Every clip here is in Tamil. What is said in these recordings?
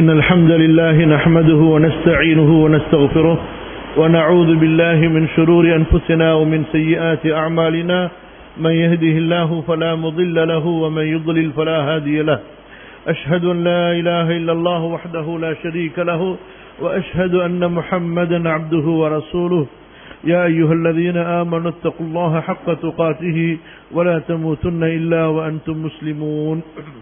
إن الحمد لله نحمده ونستعينه ونستغفره ونعوذ بالله من شرور أنفسنا ومن سيئات أعمالنا من يهده الله فلا مضل له ومن يضلل فلا هادي له أشهد أن لا إله إلا الله وحده لا شريك له وأشهد أن محمدا عبده ورسوله يا أيها الذين آمنوا اتقوا الله حق تقاته ولا تموتن إلا وأنتم مسلمون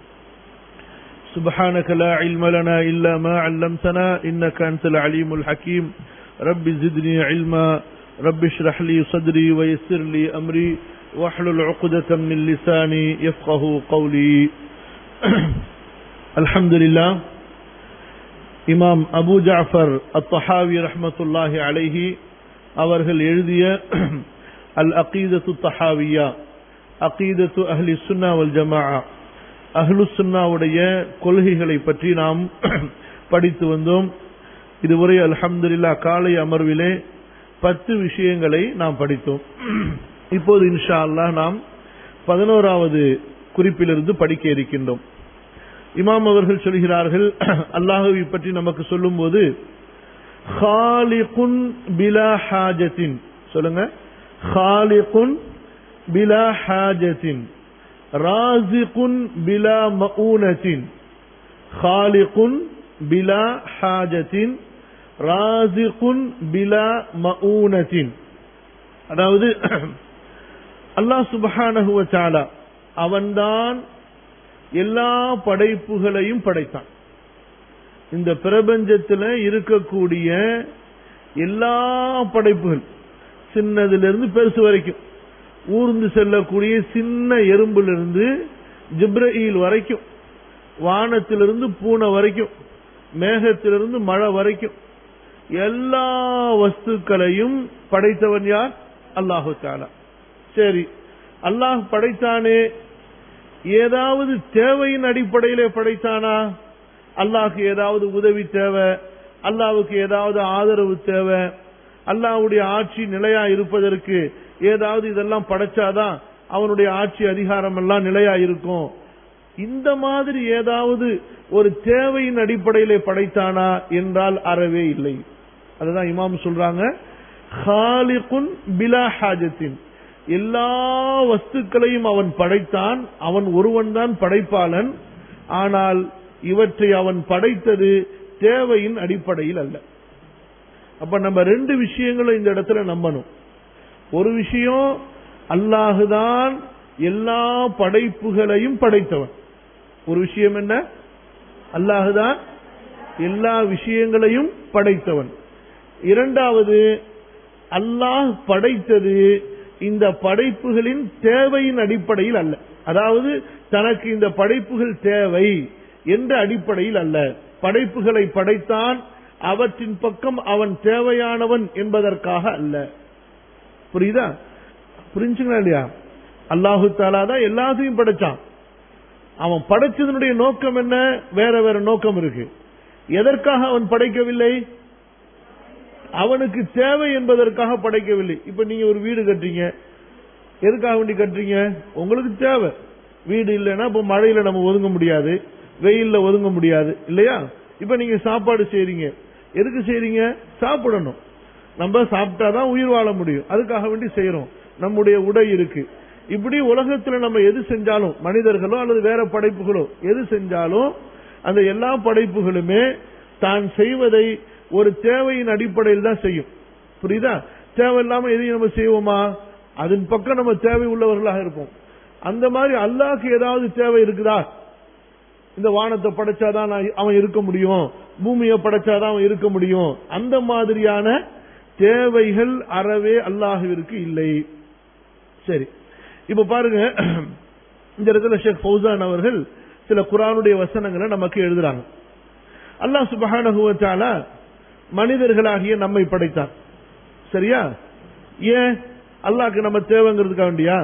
سبحانك لا علم لنا إلا ما علمتنا إنك أنت العليم الحكيم رب زدني علما رب اشرح لي صدري ويسر لي أمري واحلل عقدة من لساني يفقه قولي الحمد لله இமாம் அபு ஜாஃபர் அத்தஹாவி ரஹமத்துல்லாஹி அலைஹி அவர்கள் எழுதிய அல் அகீதத்து தஹாவியா அகீதத்து அஹ்லி சுன்னா வல் ஜமா அஹ்லு சுன்னாவுடைய கொள்கைகளை பற்றி நாம் படித்து வந்தோம் இதுவரை அல்ஹம்துலில்லா காலை அமர்விலே பத்து விஷயங்களை நாம் படித்தோம் இப்போது இன்ஷா அல்லாஹ் நாம் பதினோராவது குறிப்பிலிருந்து படிக்க இருக்கின்றோம் இமாம் அவர்கள் சொல்கிறார்கள் அல்லாஹுவை பற்றி நமக்கு சொல்லும் போது ஹாலிகுன் பிலா ஹாஜத்தின் சொல்லுங்க ஹாலிகுன் பிலா ஹாஜத்தின் ராசிகுன் பிலா மஊனத்தின் ஹாலிகுன் பிலா ஹாஜத்தின் ராசிகுன் பிலா மஊனத்தின் அதாவது அல்லாஹ் சுபஹானஹுவ சாலா அவன்தான் எல்லா படைப்புகளையும் படைத்தான் இந்த பிரபஞ்சத்தில் இருக்கக்கூடிய எல்லா படைப்புகள் சின்னதிலிருந்து பெருசு வரைக்கும் ஊர்ந்து செல்லக்கூடிய சின்ன எறும்பிலிருந்து ஜிப்ரஹீல் வரைக்கும் வானத்திலிருந்து பூனை வரைக்கும் மேகத்திலிருந்து மழை வரைக்கும் எல்லா வஸ்துக்களையும் படைத்தவன் யார் அல்லாஹு தாலா சரி அல்லாஹ் படைத்தானே ஏதாவது தேவையின் அடிப்படையிலே படைத்தானா அல்லாஹுக்கு ஏதாவது உதவி தேவை அல்லாவுக்கு ஏதாவது ஆதரவு தேவை அல்லாவுடைய ஆட்சி நிலையா இருப்பதற்கு ஏதாவது இதெல்லாம் படைச்சாதான் அவனுடைய ஆட்சி அதிகாரம் எல்லாம் நிலையா இருக்கும் இந்த மாதிரி ஏதாவது ஒரு தேவையின் அடிப்படையிலே படைத்தானா என்றால் அறவே இல்லை அதுதான் இமாம் சொல்றாங்க ஹாலிகுன் பிலா ஹாஜத்தின் எல்லா வஸ்துக்களையும் அவன் படைத்தான் அவன் ஒருவன் தான் படைப்பாளன் ஆனால் இவற்றை அவன் படைத்தது தேவையின் அடிப்படையில் அல்ல அப்ப நம்ம ரெண்டு விஷயங்களும் இந்த இடத்துல நம்பணும் ஒரு விஷயம் அல்லாஹுதான் எல்லா படைப்புகளையும் படைத்தவன் ஒரு விஷயம் என்ன அல்லாஹுதான் எல்லா விஷயங்களையும் படைத்தவன் இரண்டாவது அல்லாஹ் படைத்தது இந்த படைப்புகளின் தேவையின் அடிப்படையில் அல்ல அதாவது தனக்கு இந்த படைப்புகள் தேவை என்ற அடிப்படையில் அல்ல படைப்புகளை படைத்தான் அவற்றின் பக்கம் அவன் தேவையானவன் என்பதற்காக அல்ல புரியுதா புரிஞ்சுங்களா இல்லையா அல்லாஹு தாலா தான் எல்லாத்தையும் படைச்சான் அவன் படைச்சதனுடைய நோக்கம் என்ன வேற வேற நோக்கம் இருக்கு எதற்காக அவன் படைக்கவில்லை அவனுக்கு தேவை என்பதற்காக படைக்கவில்லை இப்ப நீங்க ஒரு வீடு கட்டுறீங்க எதுக்காக வேண்டி கட்டுறீங்க உங்களுக்கு தேவை வீடு இல்லைன்னா இப்ப மழையில நம்ம ஒதுங்க முடியாது வெயில்ல ஒதுங்க முடியாது இல்லையா இப்ப நீங்க சாப்பாடு செய்றீங்க எதுக்கு செய்றீங்க சாப்பிடணும் நம்ம சாப்பிட்டாதான் உயிர் வாழ முடியும் அதுக்காக வேண்டி செய்யறோம் நம்முடைய உடை இருக்கு இப்படி உலகத்துல நம்ம எது செஞ்சாலும் மனிதர்களோ அல்லது வேற படைப்புகளோ எது செஞ்சாலும் அந்த எல்லா படைப்புகளுமே தான் செய்வதை ஒரு தேவையின் அடிப்படையில் தான் செய்யும் புரியுதா தேவையில்லாம எதையும் நம்ம செய்வோமா அதன் பக்கம் நம்ம தேவை உள்ளவர்களாக இருப்போம் அந்த மாதிரி அல்லாஹ்க்கு ஏதாவது தேவை இருக்குதா இந்த வானத்தை படைச்சாதான் அவன் இருக்க முடியும் பூமியை படைச்சாதான் அவன் இருக்க முடியும் அந்த மாதிரியான தேவைகள் அறவே அல்லாஹுவிற்கு இல்லை சரி இப்ப பாருங்க இந்த இடத்துல ஷேக் ஃபௌசான் அவர்கள் சில குரானுடைய வசனங்களை நமக்கு எழுதுறாங்க அல்லாஹ் சுபஹானஹுவத்தால மனிதர்களாகிய நம்மை படைத்தான் சரியா ஏன் அல்லாஹ்க்கு நம்ம தேவைங்கிறதுக்காக வேண்டியா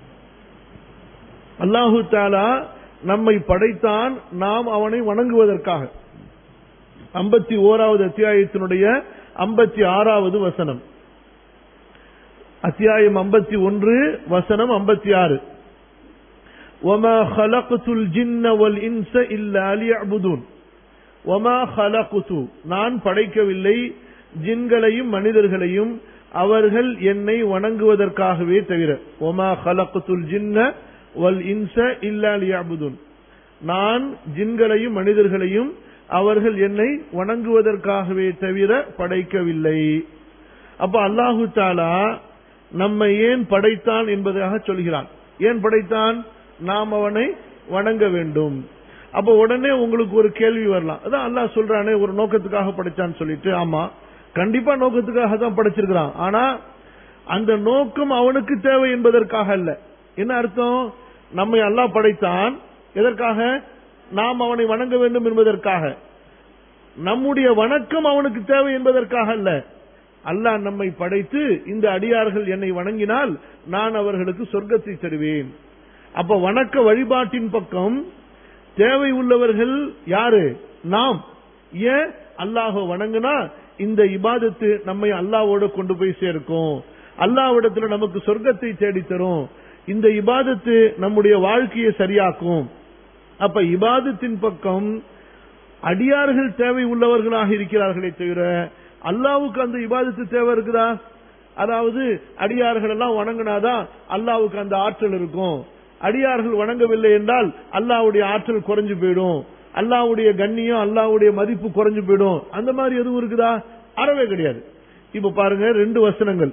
அல்லாஹு தாலா நம்மை படைத்தான் நாம் அவனை வணங்குவதற்காக ஐம்பத்தி ஓராவது அத்தியாயத்தினுடைய ஐம்பத்தி ஆறாவது வசனம் அத்தியாயம் ஐம்பத்தி ஒன்று வசனம் ஐம்பத்தி ஆறு وما خلقت الجن والإنس إلا ليعبدون ஒமா ஹலகுது நான் படைக்கவில்லை ஜின்களையும் மனிதர்களையும் அவர்கள் என்னை வணங்குவதற்காகவே தவிர ஒமா ஹலகுத்துல் ஜின்ன வல் இன்ச இல்லா லியஅபுதுன் நான் ஜின்களையும் மனிதர்களையும் அவர்கள் என்னை வணங்குவதற்காகவே தவிர படைக்கவில்லை அப்ப அல்லாஹு தாலா நம்மை ஏன் படைத்தான் என்பதாக சொல்கிறான் ஏன் படைத்தான் நாம் அவனை வணங்க வேண்டும் அப்ப உடனே உங்களுக்கு ஒரு கேள்வி வரலாம் அதான் அல்லாஹ் சொல்றானே ஒரு நோக்கத்துக்காக படைச்சான்னு சொல்லிட்டு ஆமா கண்டிப்பா நோக்கத்துக்காக தான் படைச்சிருக்கிறான் ஆனா அந்த நோக்கம் அவனுக்கு தேவை என்பதற்காக அல்ல என்ன அர்த்தம் நம்மை அல்லாஹ் படைத்தான் எதற்காக நாம் அவனை வணங்க வேண்டும் என்பதற்காக நம்முடைய வணக்கம் அவனுக்கு தேவை என்பதற்காக அல்ல அல்லாஹ் நம்மை படைத்து இந்த அடியார்கள் என்னை வணங்கினால் நான் அவர்களுக்கு சொர்க்கத்தை தருவேன் அப்ப வணக்க வழிபாட்டின் பக்கம் தேவை உள்ளவர்கள் யாரு நாம் ஏன் அல்லாஹ் வணங்குனா இந்த இபாதத்து நம்மை அல்லாவோட கொண்டு போய் சேர்க்கும் அல்லாவிடத்துல நமக்கு சொர்க்கத்தை தேடித் தரும் இந்த இபாதத்து நம்முடைய வாழ்க்கையை சரியாக்கும் அப்ப இபாதத்தின் பக்கம் அடியார்கள் தேவை உள்ளவர்களாக இருக்கிறார்களே தவிர அல்லாவுக்கு அந்த இபாதத்து தேவை இருக்குதா அதாவது அடியார்கள் எல்லாம் வணங்கினாதான் அல்லாவுக்கு அந்த ஆற்றல் இருக்கும் அடியார்கள் வணங்கவில்லை என்றால் அல்லாவுடைய ஆற்றல் குறைஞ்சு போயிடும் அல்லாவுடைய கண்ணியம் அல்லாவுடைய மதிப்பு குறைஞ்சு போயிடும் அந்த மாதிரி எதுவும் இருக்குதா அறவே கிடையாது இப்ப பாருங்க ரெண்டு வசனங்கள்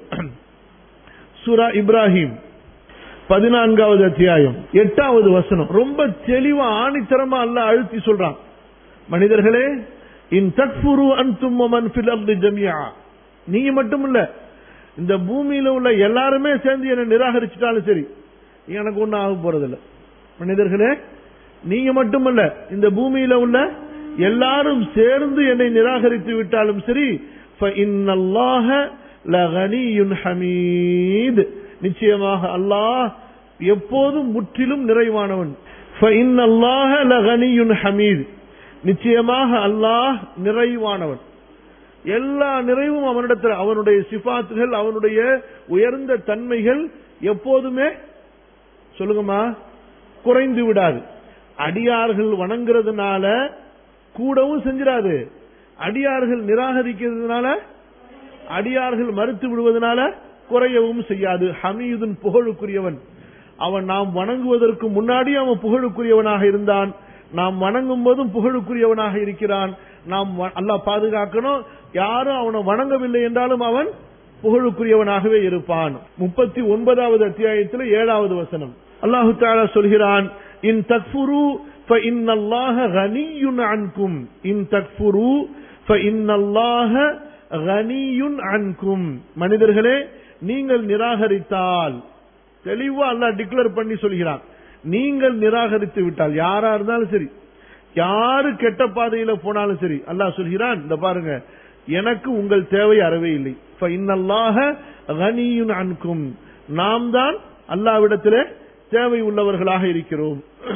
சூரா இப்ராஹிம் பதினான்காவது அத்தியாயம் எட்டாவது வசனம் ரொம்ப தெளிவா ஆணித்தரமா அல்ல அழுத்தி சொல்றான் மனிதர்களே இன் தக்ஃபுரு அன்தும் மன் ஃபில் அர்தி ஜமியா நீங்க மட்டும் இல்ல இந்த பூமியில உள்ள எல்லாருமே சேர்ந்து என்ன நிராகரிச்சிட்டாலும் சரி எனக்கு ஒண்ணும் ஆக போறதில்ல மனிதர்களே நீங்க மட்டுமல்ல இந்த பூமியில உள்ள எல்லாரும் சேர்ந்து என்னை நிராகரித்து விட்டாலும் சரி فَإِنَّ லகனியுன் ஹமீத் நிச்சயமாக அல்லாஹ் எப்போதும் முற்றிலும் நிறைவானவன் فَإِنَّ اللَّهَ لَغَنِيٌّ حَمِيدٌ நிச்சயமாக அல்லாஹ் நிறைவானவன் எல்லா நிறைவும் அவனிடத்தில் அவனுடைய சிபாத்துகள் அவனுடைய உயர்ந்த தன்மைகள் எப்போதுமே சொல்லுங்கம்மா குறைந்து விடாது அடியார்கள் வணங்குறதுனால கூடவும் செஞ்சிடாது அடியார்கள் நிராகரிக்கிறதுனால அடியார்கள் மறுத்து விடுவதனால குறையவும் செய்யாது ஹமீதுன் புகழுக்குரியவன் அவன் நாம் வணங்குவதற்கு முன்னாடி அவன் புகழுக்குரியவனாக இருந்தான் நாம் வணங்கும் போதும் புகழுக்குரியவனாக இருக்கிறான் நாம் அல்லாஹ் பாதுகாக்கணும் யாரும் அவனை வணங்கவில்லை என்றாலும் அவன் புகழுக்குரியவனாகவே இருப்பான் முப்பத்தி ஒன்பதாவது அத்தியாயத்தில் ஏழாவது வசனம் அல்லாஹு தாலா சொல்கிறான் இன் தக்ஃபுரு فإن الله غني عنكم إن تكفروا فإن الله غني عنكم மனிதர்களே நீங்கள் நிராகரித்தால் தெளிவா அல்லாஹ் டிக்ளேர் பண்ணி சொல்கிறான் நீங்கள் நிராகரித்து விட்டால் யாரா இருந்தாலும் சரி யாரு கெட்ட பாதையில போனாலும் சரி அல்லாஹ் சொல்கிறான் இந்த பாருங்க எனக்கு உங்கள் தேவை அறவே இல்லை இன்னல்லாக கனியுன் அன்கும் நாம் தான் அல்லாவிடத்திலே தேவை உள்ளவர்களாக இருக்கிறோம்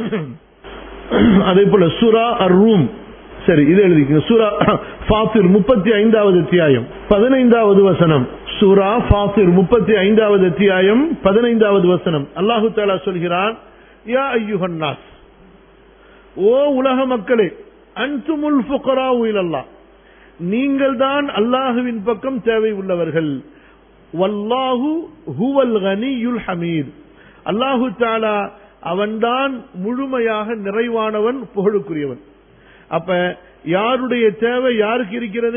அதே போல சுரா அர் ரூம் சரி இது எழுதிக்க சூரா ஃபாசிர் முப்பத்தி ஐந்தாவது அத்தியாயம் பதினைந்தாவது வசனம் சூரா ஃபாசிர் முப்பத்தி ஐந்தாவது அத்தியாயம் பதினைந்தாவது வசனம் அல்லாஹு தாலா சொல்கிறான் யா ஐயுஹன்னாஸ் ஓ உலக மக்களே அன்துமுல் ஃபுகரா இலல்லா நீங்கள் தான் அல்லாஹுவின் பக்கம் தேவை உள்ளவர்கள் வல்லாஹு ஹுவல் கனியுல் ஹமீத் அல்லாஹு தாலா அவன்தான் முழுமையாக நிறைவானவன் புகழுக்குரியவன் அப்ப யாருடைய தேவை யாருக்கு இருக்கிறது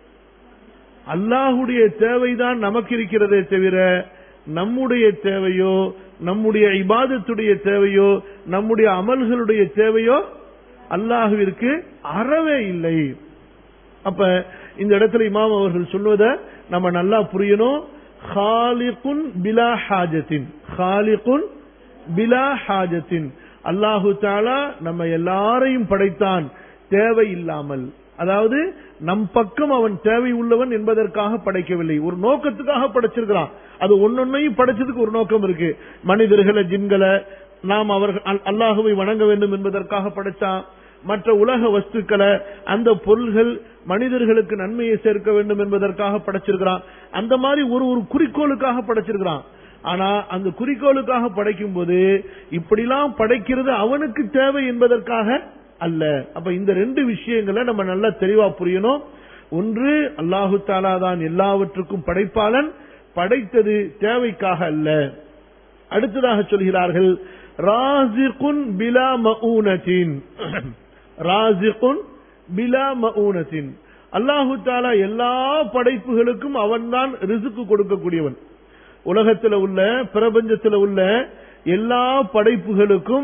அல்லாஹுடைய தேவைதான் நமக்கு இருக்கிறதே தவிர நம்முடைய தேவையோ நம்முடைய இபாதத்துடைய தேவையோ நம்முடைய அமல்களுடைய தேவையோ அல்லாஹுவிற்கு அறவே இல்லை அப்ப இந்த இடத்துல இமாம் அவர்கள் சொல்வதை நம்ம நல்லா புரியணும் ஹாலிகுன் பிலா ஹாஜத்தின் ஹாலிகுன் பிலா ஹாஜத்தின் அல்லாஹு தாலா நம்ம எல்லாரையும் படைத்தான் தேவை இல்லாமல் அதாவது நம் பக்கம் அவன் தேவை உள்ளவன் என்பதற்காக படைக்கவில்லை ஒரு நோக்கத்துக்காக படைச்சிருக்கிறான் அது ஒன்னொன்னையும் படைச்சதுக்கு ஒரு நோக்கம் இருக்கு மனிதர்களை ஜின்களை நாம் அவர்கள் அல்லாஹுவை வணங்க வேண்டும் என்பதற்காக படைச்சான் மற்ற உலக வஸ்துக்களை அந்த பொருள்கள் மனிதர்களுக்கு நன்மையை சேர்க்க வேண்டும் என்பதற்காக படைச்சிருக்கிறான் அந்த மாதிரி ஒரு ஒரு குறிக்கோளுக்காக படைச்சிருக்கிறான் ஆனா அந்த குறிக்கோளுக்காக படைக்கும் போது இப்படிலாம் படைக்கிறது அவனுக்கு தேவை என்பதற்காக அல்ல அப்ப இந்த ரெண்டு விஷயங்களை நம்ம நல்லா தெளிவா புரியணும் ஒன்று அல்லாஹு தாலா தான் எல்லாவற்றுக்கும் படைப்பாளன் படைத்தது தேவைக்காக அல்ல அடுத்ததாக சொல்கிறார்கள் ராசிகுன் பிலா மஊனத்தின் ராசிகுன் பிலா மஊனத்தின் அல்லாஹு தாலா எல்லா படைப்புகளுக்கும் அவன்தான் ரிசுக்கு கொடுக்கக்கூடியவன் உலகத்தில் உள்ள பிரபஞ்சத்தில் உள்ள எல்லா படைப்புகளுக்கும்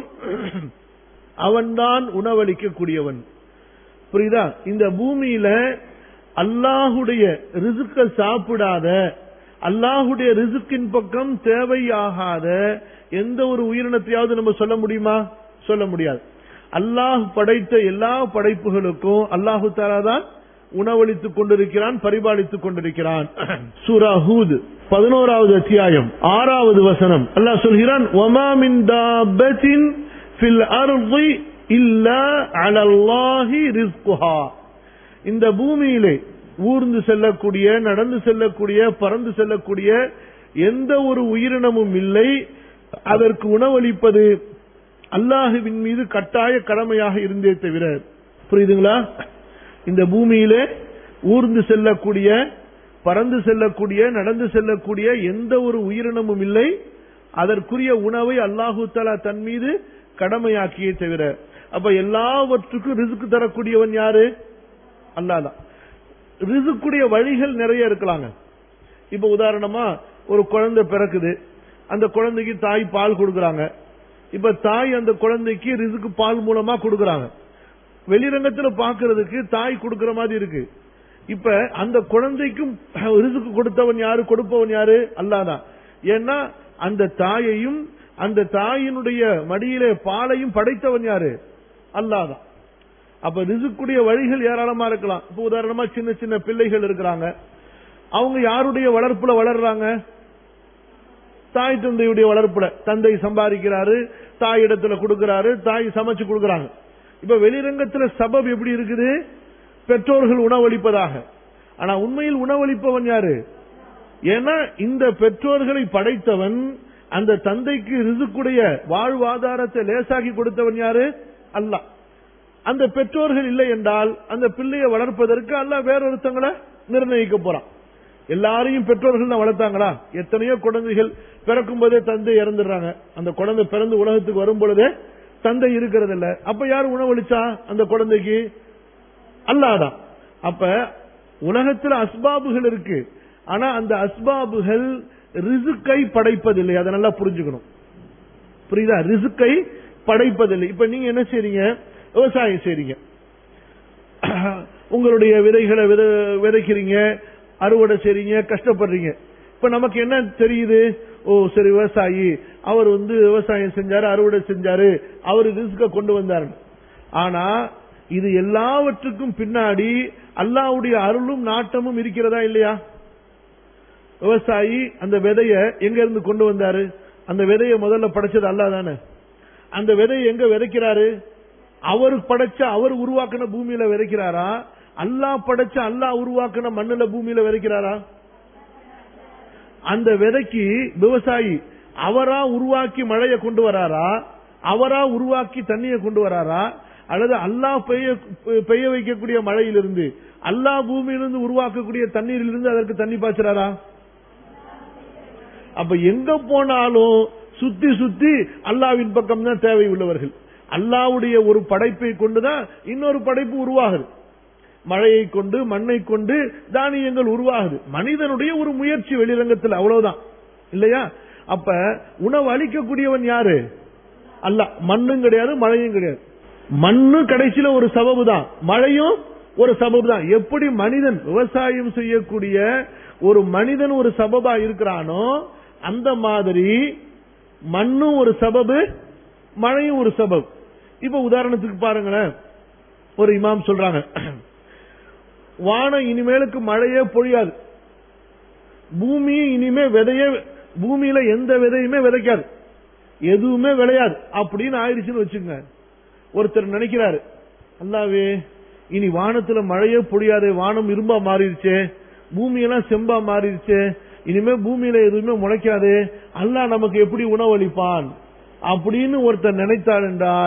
அவன்தான் உணவளிக்கக்கூடியவன் புரியுதா இந்த பூமியில அல்லாஹுடைய ரிசுக்க சாப்பிடாத அல்லாஹுடைய ரிசுக்கின் பக்கம் தேவையாகாத எந்த ஒரு உயிரினத்தையாவது நம்ம சொல்ல முடியுமா சொல்ல முடியாது அல்லாஹ் படைத்த எல்லா படைப்புகளுக்கும் அல்லாஹு தாலா தான் உணவளித்துக் கொண்டிருக்கிறான் பரிபாலித்துக் கொண்டிருக்கிறான் சூரா ஹூத் பதினோராவது அத்தியாயம் ஆறாவது வசனம் அல்லாஹ் சொல்கிறான் ஒமா மின் தாபத்தின் ஃபில் அர்தி இல்லா அலல்லாஹி ரிஸ்குஹா இந்த பூமியிலே ஊர்ந்து செல்லக்கூடிய நடந்து செல்லக்கூடிய பறந்து செல்லக்கூடிய எந்த ஒரு உயிரினமும் இல்லை அதற்கு உணவளிப்பது அல்லாஹுவின் மீது கட்டாய கடமையாக இருந்தே தவிர புரியுதுங்களா இந்த பூமியிலே ஊர்ந்து செல்லக்கூடிய பறந்து செல்லக்கூடிய நடந்து செல்லக்கூடிய எந்த ஒரு உயிரினமும் இல்லை அதற்குரிய உணவை அல்லாஹு தலா தன் மீது கடமையாக்கியே தவிர அப்ப எல்லாவற்றுக்கும் ரிசுக்கு தரக்கூடியவன் யாரு அல்லாதான் ரிசுக்குடைய வழிகள் நிறைய இருக்கலாங்க இப்ப உதாரணமா ஒரு குழந்தை பிறக்குது அந்த குழந்தைக்கு தாய் பால் கொடுக்கறாங்க இப்ப தாய் அந்த குழந்தைக்கு ரிசுக்கு பால் மூலமா கொடுக்கறாங்க வெளிரங்கத்துல பாக்குறதுக்கு தாய் கொடுக்கற மாதிரி இருக்கு இப்ப அந்த குழந்தைக்கும் ரிசுக்கு கொடுத்தவன் யாரு கொடுப்பவன் யாரு அல்லாதான் ஏன்னா அந்த தாயையும் அந்த தாயினுடைய மடியிலே பாலையும் படைத்தவன் யாரு அல்லாதான் அப்ப ரிசுக்குடைய வழிகள் ஏராளமா இருக்கலாம் இப்ப உதாரணமா சின்ன சின்ன பிள்ளைகள் இருக்கிறாங்க அவங்க யாருடைய வளர்ப்புல வளர்றாங்க தாய் தந்தையுடைய வளர்ப்புல தந்தை சம்பாதிக்கிறாரு தாய் இடத்துல கொடுக்கிறாரு தாய் சமைச்சு கொடுக்கறாங்க இப்ப வெளிரங்கத்துல சபப் எப்படி இருக்குது பெற்றோர்கள் உணவளிப்பதாக ஆனா உண்மையில் உணவளிப்பவன் யாரு ஏன்னா இந்த பெற்றோர்களை படைத்தவன் அந்த தந்தைக்கு ரிசுக்குடைய வாழ்வாதாரத்தை லேசாக்கி கொடுத்தவன் யாரு அல்ல அந்த பெற்றோர்கள் இல்லை என்றால் அந்த பிள்ளையை வளர்ப்பதற்கு அல்ல வேறொருத்தங்களை நிர்ணயிக்க போறான் எல்லாரையும் பெற்றோர்கள் தான் வளர்த்தாங்களா எத்தனையோ குழந்தைகள் பிறக்கும் போதே தந்தை இறந்துடுறாங்க அந்த குழந்தை பிறந்து உலகத்துக்கு வரும் பொழுதே தந்தை இருக்கிறது இல்ல அப்ப யார் உணவளிச்சா அந்த குழந்தைக்கு அல்லாதான் அப்ப உலகத்துல அஸ்பாபுகள் இருக்கு ஆனா அந்த அஸ்பாபுகள் ரிசுக்கை படைப்பதில்லை அதை நல்லா புரிஞ்சுக்கணும் புரியுதா ரிசுக்கை படைப்பதில்லை இப்ப நீங்க என்ன செய்றீங்க விவசாயம் செய்றீங்க உங்களுடைய விதைகளை விதைக்கிறீங்க அறுவடை செய்றீங்க கஷ்டப்படுறீங்க இப்ப நமக்கு என்ன தெரியுது ஓ சரி விவசாயி அவர் வந்து விவசாயம் செஞ்சாரு அறுவடை செஞ்சாரு அவர் ரிஸ்க கொண்டு வந்தாரு ஆனா இது எல்லாவற்றுக்கும் பின்னாடி அல்லாவுடைய அருளும் நாட்டமும் இருக்கிறதா இல்லையா விவசாயி அந்த விதைய எங்க இருந்து கொண்டு வந்தாரு அந்த விதைய முதல்ல படைச்சது அல்லா தானே அந்த விதையை எங்க விதைக்கிறாரு அவர் படைச்ச அவர் உருவாக்கின பூமியில விதைக்கிறாரா அல்லாஹ் படைச்ச அல்லாஹ் உருவாக்கின மண்ணுல பூமியில விதைக்கிறாரா அந்த விதைக்கு விவசாயி அவரா உருவாக்கி மழையை கொண்டு வராரா அவரா உருவாக்கி தண்ணியை கொண்டு வராரா அல்லது அல்லாஹ் பெய்ய பெய்ய வைக்கக்கூடிய மழையிலிருந்து அல்லாஹ் பூமியிலிருந்து உருவாக்கக்கூடிய தண்ணீரிலிருந்து அதற்கு தண்ணி பாய்ச்சுறாரா அப்ப எங்க போனாலும் சுத்தி சுத்தி அல்லாவின் பக்கம் தான் தேவை உள்ளவர்கள் அல்லாவுடைய ஒரு படைப்பை கொண்டுதான் இன்னொரு படைப்பு உருவாகுது மழையை கொண்டு மண்ணை கொண்டு தானியங்கள் உருவாகுது மனிதனுடைய ஒரு முயற்சி வெளிரங்கத்தில் அவ்வளவுதான் இல்லையா அப்ப உணவு அளிக்கக்கூடியவன் யாரு அல்ல மண்ணும் கிடையாது மழையும் கிடையாது மண்ணு கடைசியில ஒரு சபபு தான் மழையும் ஒரு சபபு தான் எப்படி மனிதன் விவசாயம் செய்யக்கூடிய ஒரு மனிதன் ஒரு சபபா இருக்கிறானோ அந்த மாதிரி மண்ணும் ஒரு சபபு மழையும் ஒரு சபப் இப்ப உதாரணத்துக்கு பாருங்களேன் ஒரு இமாம் சொல்றாங்க வானம் இனிமேலுக்கு மழையே பொழியாது பூமியும் இனிமே விதைய பூமியில எந்த விதையுமே விதைக்காது எதுவுமே விளையாது அப்படின்னு ஆயிடுச்சுன்னு வச்சுங்க ஒருத்தர் நினைக்கிறாரு அல்லாவே இனி வானத்துல மழையே பொழியாதே வானம் இரும்பா மாறிடுச்சே பூமியெல்லாம் செம்பா மாறிடுச்சே இனிமே பூமியில எதுவுமே முளைக்காது அல்லாஹ் நமக்கு எப்படி உணவளிப்பான் அப்படின்னு ஒருத்தர் நினைத்தார் என்றால்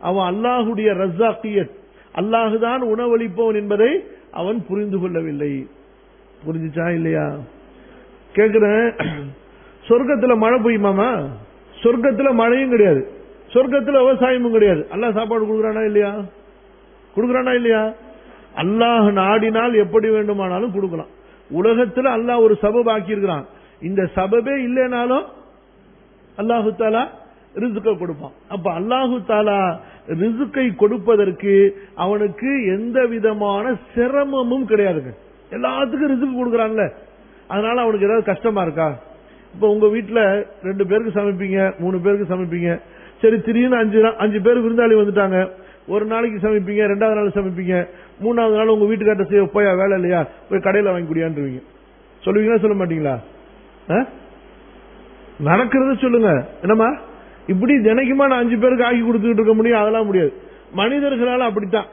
அவன் அல்லாஹுடைய ரஸாக்கியத் அல்லாஹுதான் உணவளிப்பவன் என்பதை அவன் புரிந்து கொள்ளவில்லை புரிஞ்சுச்சா இல்லையா கேக்குறேன் சொர்க்கத்துல மழை பெய்யுமாமா சொர்க்கத்துல மழையும் கிடையாது சொர்க்கத்துல விவசாயமும் கிடையாது அல்லாஹ் சாப்பாடு கொடுக்குறானா இல்லையா கொடுக்குறானா இல்லையா அல்லாஹ் நாடினால் எப்படி வேண்டுமானாலும் கொடுக்கலாம் உலகத்துல அல்லாஹ் ஒரு சபப் ஆக்கியிருக்கிறான் இந்த சபபே இல்லைனாலும் அல்லாஹு தாலா ரிசுக்கை கொடுப்பான் அப்ப அல்லாஹு தாலா ரிசுக்கை கொடுப்பதற்கு அவனுக்கு எந்த விதமான சிரமமும் கிடையாதுங்க எல்லாத்துக்கும் ரிசுக்கு கொடுக்குறான்ல அதனால அவனுக்கு ஏதாவது கஷ்டமா இருக்கா இப்ப உங்க வீட்டுல ரெண்டு பேருக்கு சமைப்பீங்க மூணு பேருக்கு சமைப்பீங்க சரி திடீர்னு அஞ்சு நா- அஞ்சு பேர் விருந்தாளி வந்துட்டாங்க ஒரு நாளைக்கு சமைப்பீங்க ரெண்டாவது நாள் சமைப்பீங்க மூணாவது நாள் உங்க வீட்டுக்கார்ட்ட செய்ய போய் வேலை இல்லையா போய் கடையில வாங்கி குடியான்றுவீங்க சொல்லுவீங்களா சொல்ல மாட்டீங்களா ஆ? நடக்கிறத சொல்லுங்க என்னம்மா இப்படி தினைக்குமா நான் அஞ்சு பேருக்கு ஆக்கி கொடுத்துட்டு இருக்க முடியும் அதெல்லாம் முடியாது மனிதர்களால அப்படித்தான்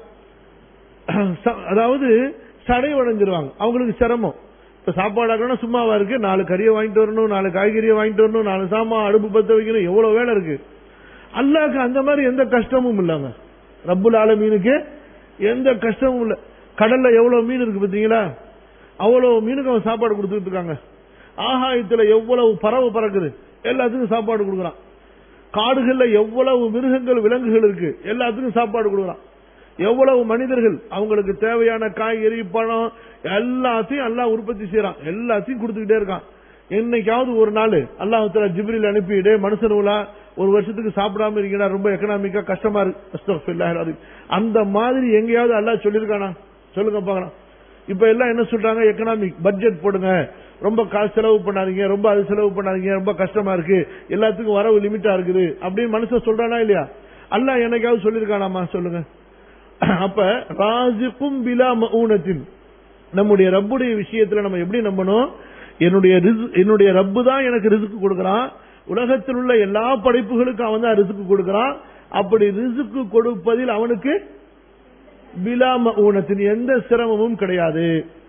ச- அதாவது சடை உடைஞ்சிருவாங்க அவங்களுக்கு சிரமம் இப்ப சாப்பாடு ஆக்கணும் சும்மாவா இருக்கு நாலு கறியை வாங்கிட்டு வரணும் நாலு காய்கறியை வாங்கிட்டு வரணும் நாலு சாமான் அடுப்பு பத்த வைக்கணும் எவ்வளவு வேலை இருக்கு அல்லாஹ்க்கு அந்த மாதிரி எந்த கஷ்டமும் இல்லங்க ரப்புல் ஆலமீனுக்கு எந்த கஷ்டமும் இல்ல கடல்ல எவ்வளவு மீன் இருக்கு பாத்தீங்களா அவ்வளவு மீனுக்கு அவன் சாப்பாடு கொடுத்துட்டு இருக்காங்க ஆகாயத்துல எவ்வளவு பறவை பறக்குது எல்லாத்துக்கும் சாப்பாடு கொடுக்குறான் காடுகள்ல எவ்வளவு மிருகங்கள் விலங்குகள் இருக்கு எல்லாத்துக்கும் சாப்பாடு கொடுக்குறான் எவ்வளவு மனிதர்கள் அவங்களுக்கு தேவையான காய்கறி பழம் எல்லாத்தையும் அல்லாஹ் உற்பத்தி செய்யறான் எல்லாத்தையும் கொடுத்துக்கிட்டே இருக்கான் என்னைக்காவது ஒரு நாள் அல்லாஹ் ஜிப்ரில் அனுப்பிடு மனுஷனுலா ஒரு வருஷத்துக்கு சாப்பிடாம இருக்கீங்கன்னா ரொம்ப எக்கனாமிக்கா கஷ்டமா இருக்கு அஸ்தக்ஃபிருல்லாஹ் அல்-அலீம். அந்த மாதிரி எங்கேயாவது அல்லாஹ் சொல்லியிருக்கானா சொல்லுங்க பார்க்கலாம் இப்ப எல்லாம் என்ன சொல்றாங்க எக்கனாமிக் பட்ஜெட் போடுங்க ரொம்ப காசு செலவு பண்ணாதீங்க ரொம்ப அது செலவு பண்ணாதீங்க ரொம்ப கஷ்டமா இருக்கு எல்லாத்துக்கும் வரவு லிமிட்டா இருக்குது அப்படின்னு மனுஷன் சொல்றானா இல்லையா அல்லாஹ் என்னைக்காவது சொல்லியிருக்கானாமா சொல்லுங்க அப்ப ராசிக்கும் பிலா மஊனத்தின் நம்முடைய ரப்புடைய விஷயத்துல நம்ம எப்படி நம்பணும் என்னுடைய ரிஸ்- என்னுடைய ரப்பு தான் எனக்கு ரிசுக்கு கொடுக்கறான் உலகத்தில் உள்ள எல்லா படைப்புகளுக்கும் அவன் தான் ரிசுக்கு கொடுக்கறான் அப்படி ரிசுக்கு கொடுப்பதில் அவனுக்கு பிலாம ஊனத்தின் எந்த சிரமமும் கிடையாது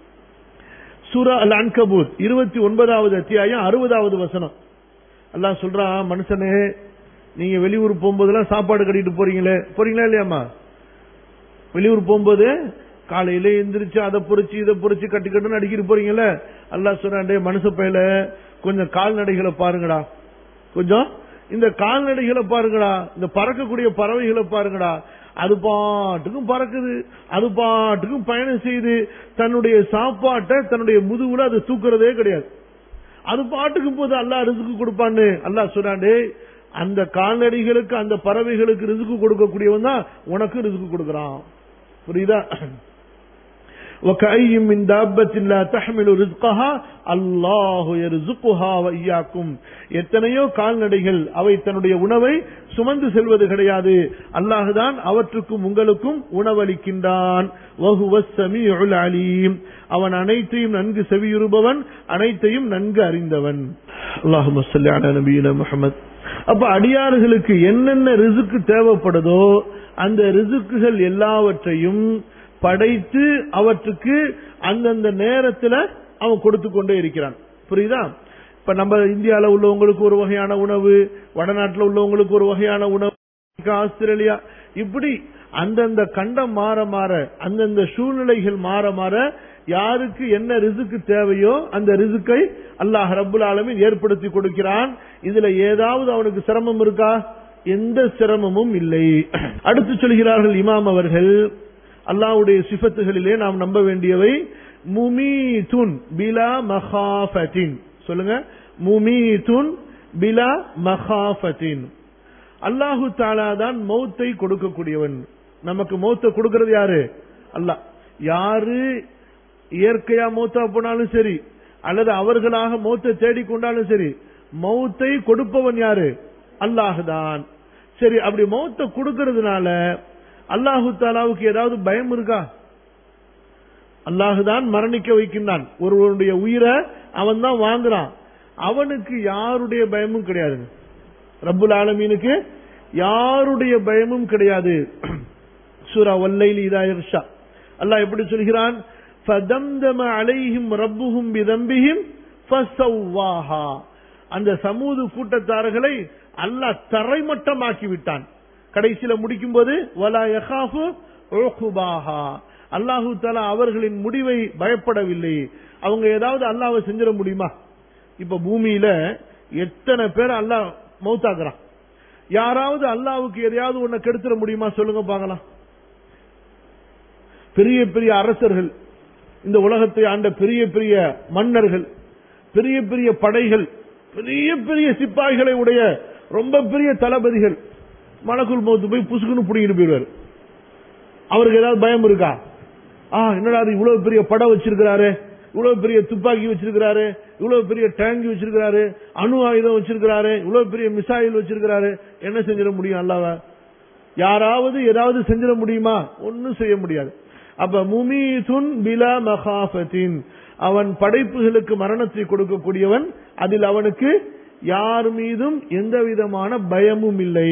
சூரா அல் அன்கபூத் இருபத்தி ஒன்பதாவது அத்தியாயம் அறுபதாவது வசனம் அல்லாஹ் சொல்றான் மனுஷனே நீங்க வெளியூர் போகும்போதெல்லாம் சாப்பாடு கட்டிட்டு போறீங்களே போறீங்களா இல்லையாம்மா வெளியூர் போகும்போது காலையில எந்திரிச்சு அதை பொறிச்சு இதை பொறிச்சு கட்டி கட்டுன்னு அடிக்கிட்டு போறீங்கல்ல அல்லாஹ் சொன்னாண்டே மனுஷ பையில கொஞ்சம் கால்நடைகளை பாருங்கடா கொஞ்சம் இந்த கால்நடைகளை பாருங்கடா இந்த பறக்கக்கூடிய பறவைகளை பாருங்கடா அது பாட்டுக்கும் பறக்குது அது பாட்டுக்கும் பயணம் செய்து தன்னுடைய சாப்பாட்டை தன்னுடைய முதுகுல அது தூக்குறதே கிடையாது அது பாட்டுக்கு போது அல்லாஹ் ரிசுக்கு கொடுப்பான்னு அல்லாஹ் சொன்னாண்டே அந்த கால்நடைகளுக்கு அந்த பறவைகளுக்கு ரிசுக்கு கொடுக்கக்கூடியவன் தான் உனக்கு ரிசுக்கு கொடுக்கறான் புரியுதா وكأي من دابة لا تحمل رزقها الله يرزقها وإياكم எத்தனையோ கால்நடைகள் அவை தன்னுடைய உணவை சுமந்து செல்வது கிடையாது அல்லாஹுதான் அவற்றுக்கும் உங்களுக்கும் உணவளிக்கின்றான் وهو السميع العليم அவன் அனைத்தையும் நன்கு செவியுறுபவன் அனைத்தையும் நன்கு அறிந்தவன் اللهم صل على نبينا محمد அப்ப அடியாறுகளுக்கு என்னென்ன ரிசுக்கு தேவைப்படுதோ அந்த ரிசுக்குகள் எல்லாவற்றையும் படைத்து அவற்றுக்கு அந்தந்த நேரத்துல அவன் கொடுத்து கொண்டே இருக்கிறான் புரியுதா இப்ப நம்ம இந்தியால உள்ளவங்களுக்கு ஒரு வகையான உணவு வடநாட்டுல உள்ளவங்களுக்கு ஒரு வகையான உணவு ஆஸ்திரேலியா இப்படி அந்தந்த கண்டம் மாற மாற அந்தந்த சூழ்நிலைகள் மாற மாற யாருக்கு என்ன ரிசுக்கு தேவையோ அந்த ரிசுக்கை அல்லாஹ் ரப்புல் ஆலமீன் ஏற்படுத்தி கொடுக்கிறான் இதுல ஏதாவது அவனுக்கு சிரமம் இருக்கா எந்த சிரமமும் இல்லை அடுத்து சொல்கிறார்கள் இமாம் அவர்கள் அல்லாஹ்வுடைய சிஃபத்துகளிலே நாம் நம்ப வேண்டியவை முமீதுன் பிலா மகாஃபத்தின் சொல்லுங்க முமீதுன் பிலா மகாஃபத்தின் அல்லாஹு தாலா தான் மௌத்தை கொடுக்கக்கூடியவன் நமக்கு மௌத்தை கொடுக்கிறது யாரு அல்லாஹ் யாரு இயற்கையா மௌத்தா போனாலும் சரி அல்லது அவர்களாக மௌத்தை தேடிக்கொண்டாலும் சரி மௌத்தை கொடுப்பவன் யாரு அல்லாஹுதான் சரி அப்படி மௌத்தை கொடுக்கறதுனால அல்லாஹு தாலாவுக்கு ஏதாவது பயம் இருக்கா அல்லாஹுதான் மரணிக்க வைக்கின்றான் ஒருவனுடைய உயிரை அவன் தான் வாங்குறான் அவனுக்கு யாருடைய பயமும் கிடையாது ரப்புல் ஆலமீனுக்கு யாருடைய பயமும் கிடையாது சூரா வல்லைலி இதா இர்ஷா அல்லாஹ் எப்படி சொல்கிறான் فَدَمْدَمَ عَلَيْهِمْ رَبُّهُمْ بِذَنبِهِمْ فَسَوَّاهَا அந்த சமூது கூட்டத்தார்களை அல்லாஹ் தரைமட்டமாக்கி விட்டான் கடைசியில முடிக்கும் போது வலா யகாஃபு உகுபாஹா அல்லாஹு தாலா அவர்களின் முடிவை பயப்படவில்லை அவங்க ஏதாவது அல்லாஹ்வை செஞ்சிட முடியுமா இப்ப பூமியில எத்தனை பேர் அல்லாஹ் மௌத்தாக்குறான் யாராவது அல்லாஹ்வுக்கு எதையாவது ஒன்ன கெடுத்துட முடியுமா சொல்லுங்க பார்க்கலாம் பெரிய பெரிய அரசர்கள் இந்த உலகத்தை ஆண்ட பெரிய பெரிய மன்னர்கள் பெரிய பெரிய படைகள் பெரிய பெரிய சிப்பாய்களை உடைய ரொம்ப பெரிய தளபதிகள் மலக்குள் மௌத்து போய் புசுக்குன்னு புடிங்கிட்டு போயிடுவார் அவருக்கு ஏதாவது பயம் இருக்கா ஆ என்னடா அது இவ்வளவு பெரிய படம் வச்சிருக்கிறாரு இவ்வளவு பெரிய துப்பாக்கி வச்சிருக்கிறாரு இவ்வளவு பெரிய டேங்கி வச்சிருக்கிறாரு அணு ஆயுதம் வச்சிருக்கிறாரு இவ்வளவு பெரிய மிசைல் வச்சிருக்கிறாரு என்ன செஞ்சிட முடியும் அல்லாவ யாராவது ஏதாவது செஞ்சிட முடியுமா ஒன்னும் செய்ய முடியாது அப்ப முமீதுன் பிலா மகாஃபத்தின் அவன் படைப்புகளுக்கு மரணத்தை கொடுக்கக்கூடியவன் அதில் அவனுக்கு யார் மீதும் எந்த விதமான பயமும் இல்லை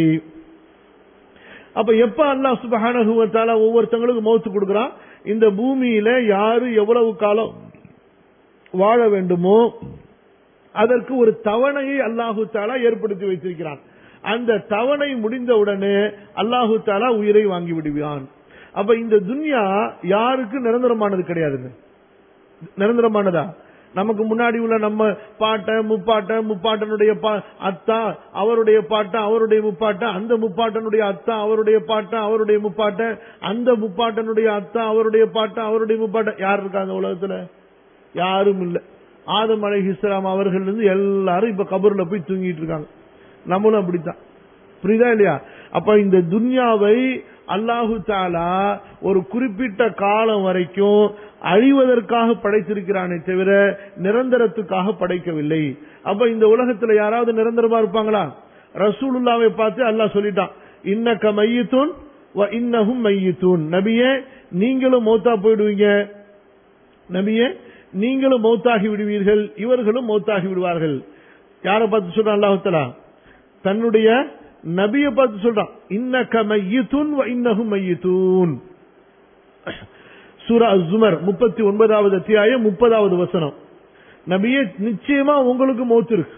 அப்ப எப்ப அல்லாஹ் சுபஹானஹு வ தஆலா ஒவ்வொருத்தங்களுக்கும் மௌத்து கொடுக்கறான் இந்த பூமியில யாரு எவ்வளவு காலம் வாழ வேண்டுமோ அதற்கு ஒரு தவணையை அல்லாஹு தாலா ஏற்படுத்தி வைத்திருக்கிறான் அந்த தவணை முடிந்தவுடனே அல்லாஹு தாலா உயிரை வாங்கி விடுவான் அப்ப இந்த துன்யா யாருக்கு நிரந்தரமானது கிடையாதுங்க நிரந்தரமானதா நமக்கு முன்னாடி உள்ள நம்ம பாட்ட முப்பாட்ட முப்பாட்டனுடைய பா- அத்தா அவருடைய பாட்ட அவருடைய முப்பாட்ட அந்த முப்பாட்டனுடைய அத்தா அவருடைய பாட்ட அவருடைய முப்பாட்ட அந்த முப்பாட்டனுடைய அத்தா அவருடைய பாட்ட அவருடைய முப்பாட்ட யார் இருக்காங்க உலகத்துல யாரும் இல்ல ஆதம் அலைஹிஸ்ஸலாம் அவர்கள் இருந்து எல்லாரும் இப்ப கபர்ல போய் தூங்கிட்டு இருக்காங்க நம்மளும் அப்படித்தான் புரியுதா இல்லையா அப்ப இந்த துன்யாவை அல்லாஹு தாலா ஒரு குறிப்பிட்ட காலம் வரைக்கும் அழிவதற்காக படைத்திருக்கிறானே தவிர நிரந்தரத்துக்காக படைக்கவில்லை அப்ப இந்த உலகத்துல யாராவது நிரந்தரமா இருப்பாங்களா ரசூலுல்லாவை பார்த்து அல்லாஹ் சொல்லிட்டான் இன்னக்க மையத்தூன் இன்னகும் மையத்தூன் நபியே நீங்களும் மௌத்தா போயிடுவீங்க நபியே நீங்களும் மௌத்தாகி விடுவீர்கள் இவர்களும் மௌத்தாகி விடுவார்கள் யாரை பார்த்து சொல்றான் அல்லாஹுத்தலா தன்னுடைய நபியை பார்த்து சொல்றான் இன்னக்க மையத்துன் இன்னகும் மையத்தூன் சூரா ஜுமர் முப்பத்தி ஒன்பதாவது அத்தியாயம் முப்பதாவது வசனம் நபியே நிச்சயமா உங்களுக்கு மௌத்து இருக்கு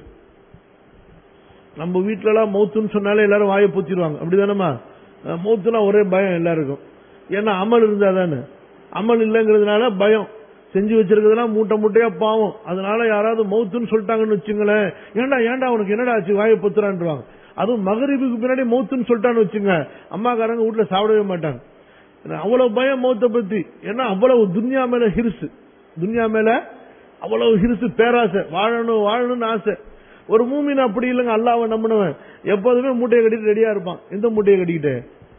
நம்ம வீட்ல எல்லாம் மௌத்துன்னு சொன்னாலே எல்லாரும் வாயை பூத்திடுவாங்க அப்படிதானமா அஹ் மௌத்துனா ஒரே பயம் எல்லாருக்கும் ஏன்னா அமல் இருந்தா தானே அமல் இல்லைங்கிறதுனால பயம் செஞ்சு வச்சிருக்கிறதுலாம் மூட்டை மூட்டையா பாவம் அதனால யாராவது மௌத்துன்னு சொல்லிட்டாங்கன்னு வச்சுங்களேன் ஏன்டா ஏன்டா அவனுக்கு என்னடா ஆச்சு வாயை பொத்துறான்றாங்க அதுவும் மகரிபுக்கு பின்னாடி மௌத்துன்னு சொல்லிட்டான்னு வச்சுங்க அம்மாக்காரங்க வீட்டுல சாப்பிடவே மாட்டாங்க ஏன்னா அவ்வளவு பயம் மௌத்தை பத்தி ஏன்னா அவ்வளவு துன்யா மேல ஹிருசு துன்யா மேல அவ்வளவு ஹிருசு பேராசை வாழணும் வாழணும்னு ஆசை ஒரு மூமின் அப்படி இல்லைங்க அல்லாவை நம்பினவன் எப்போதுமே மூட்டையை கட்டிட்டு ரெடியா இருப்பான் எந்த மூட்டையை கட்டிக்கிட்டு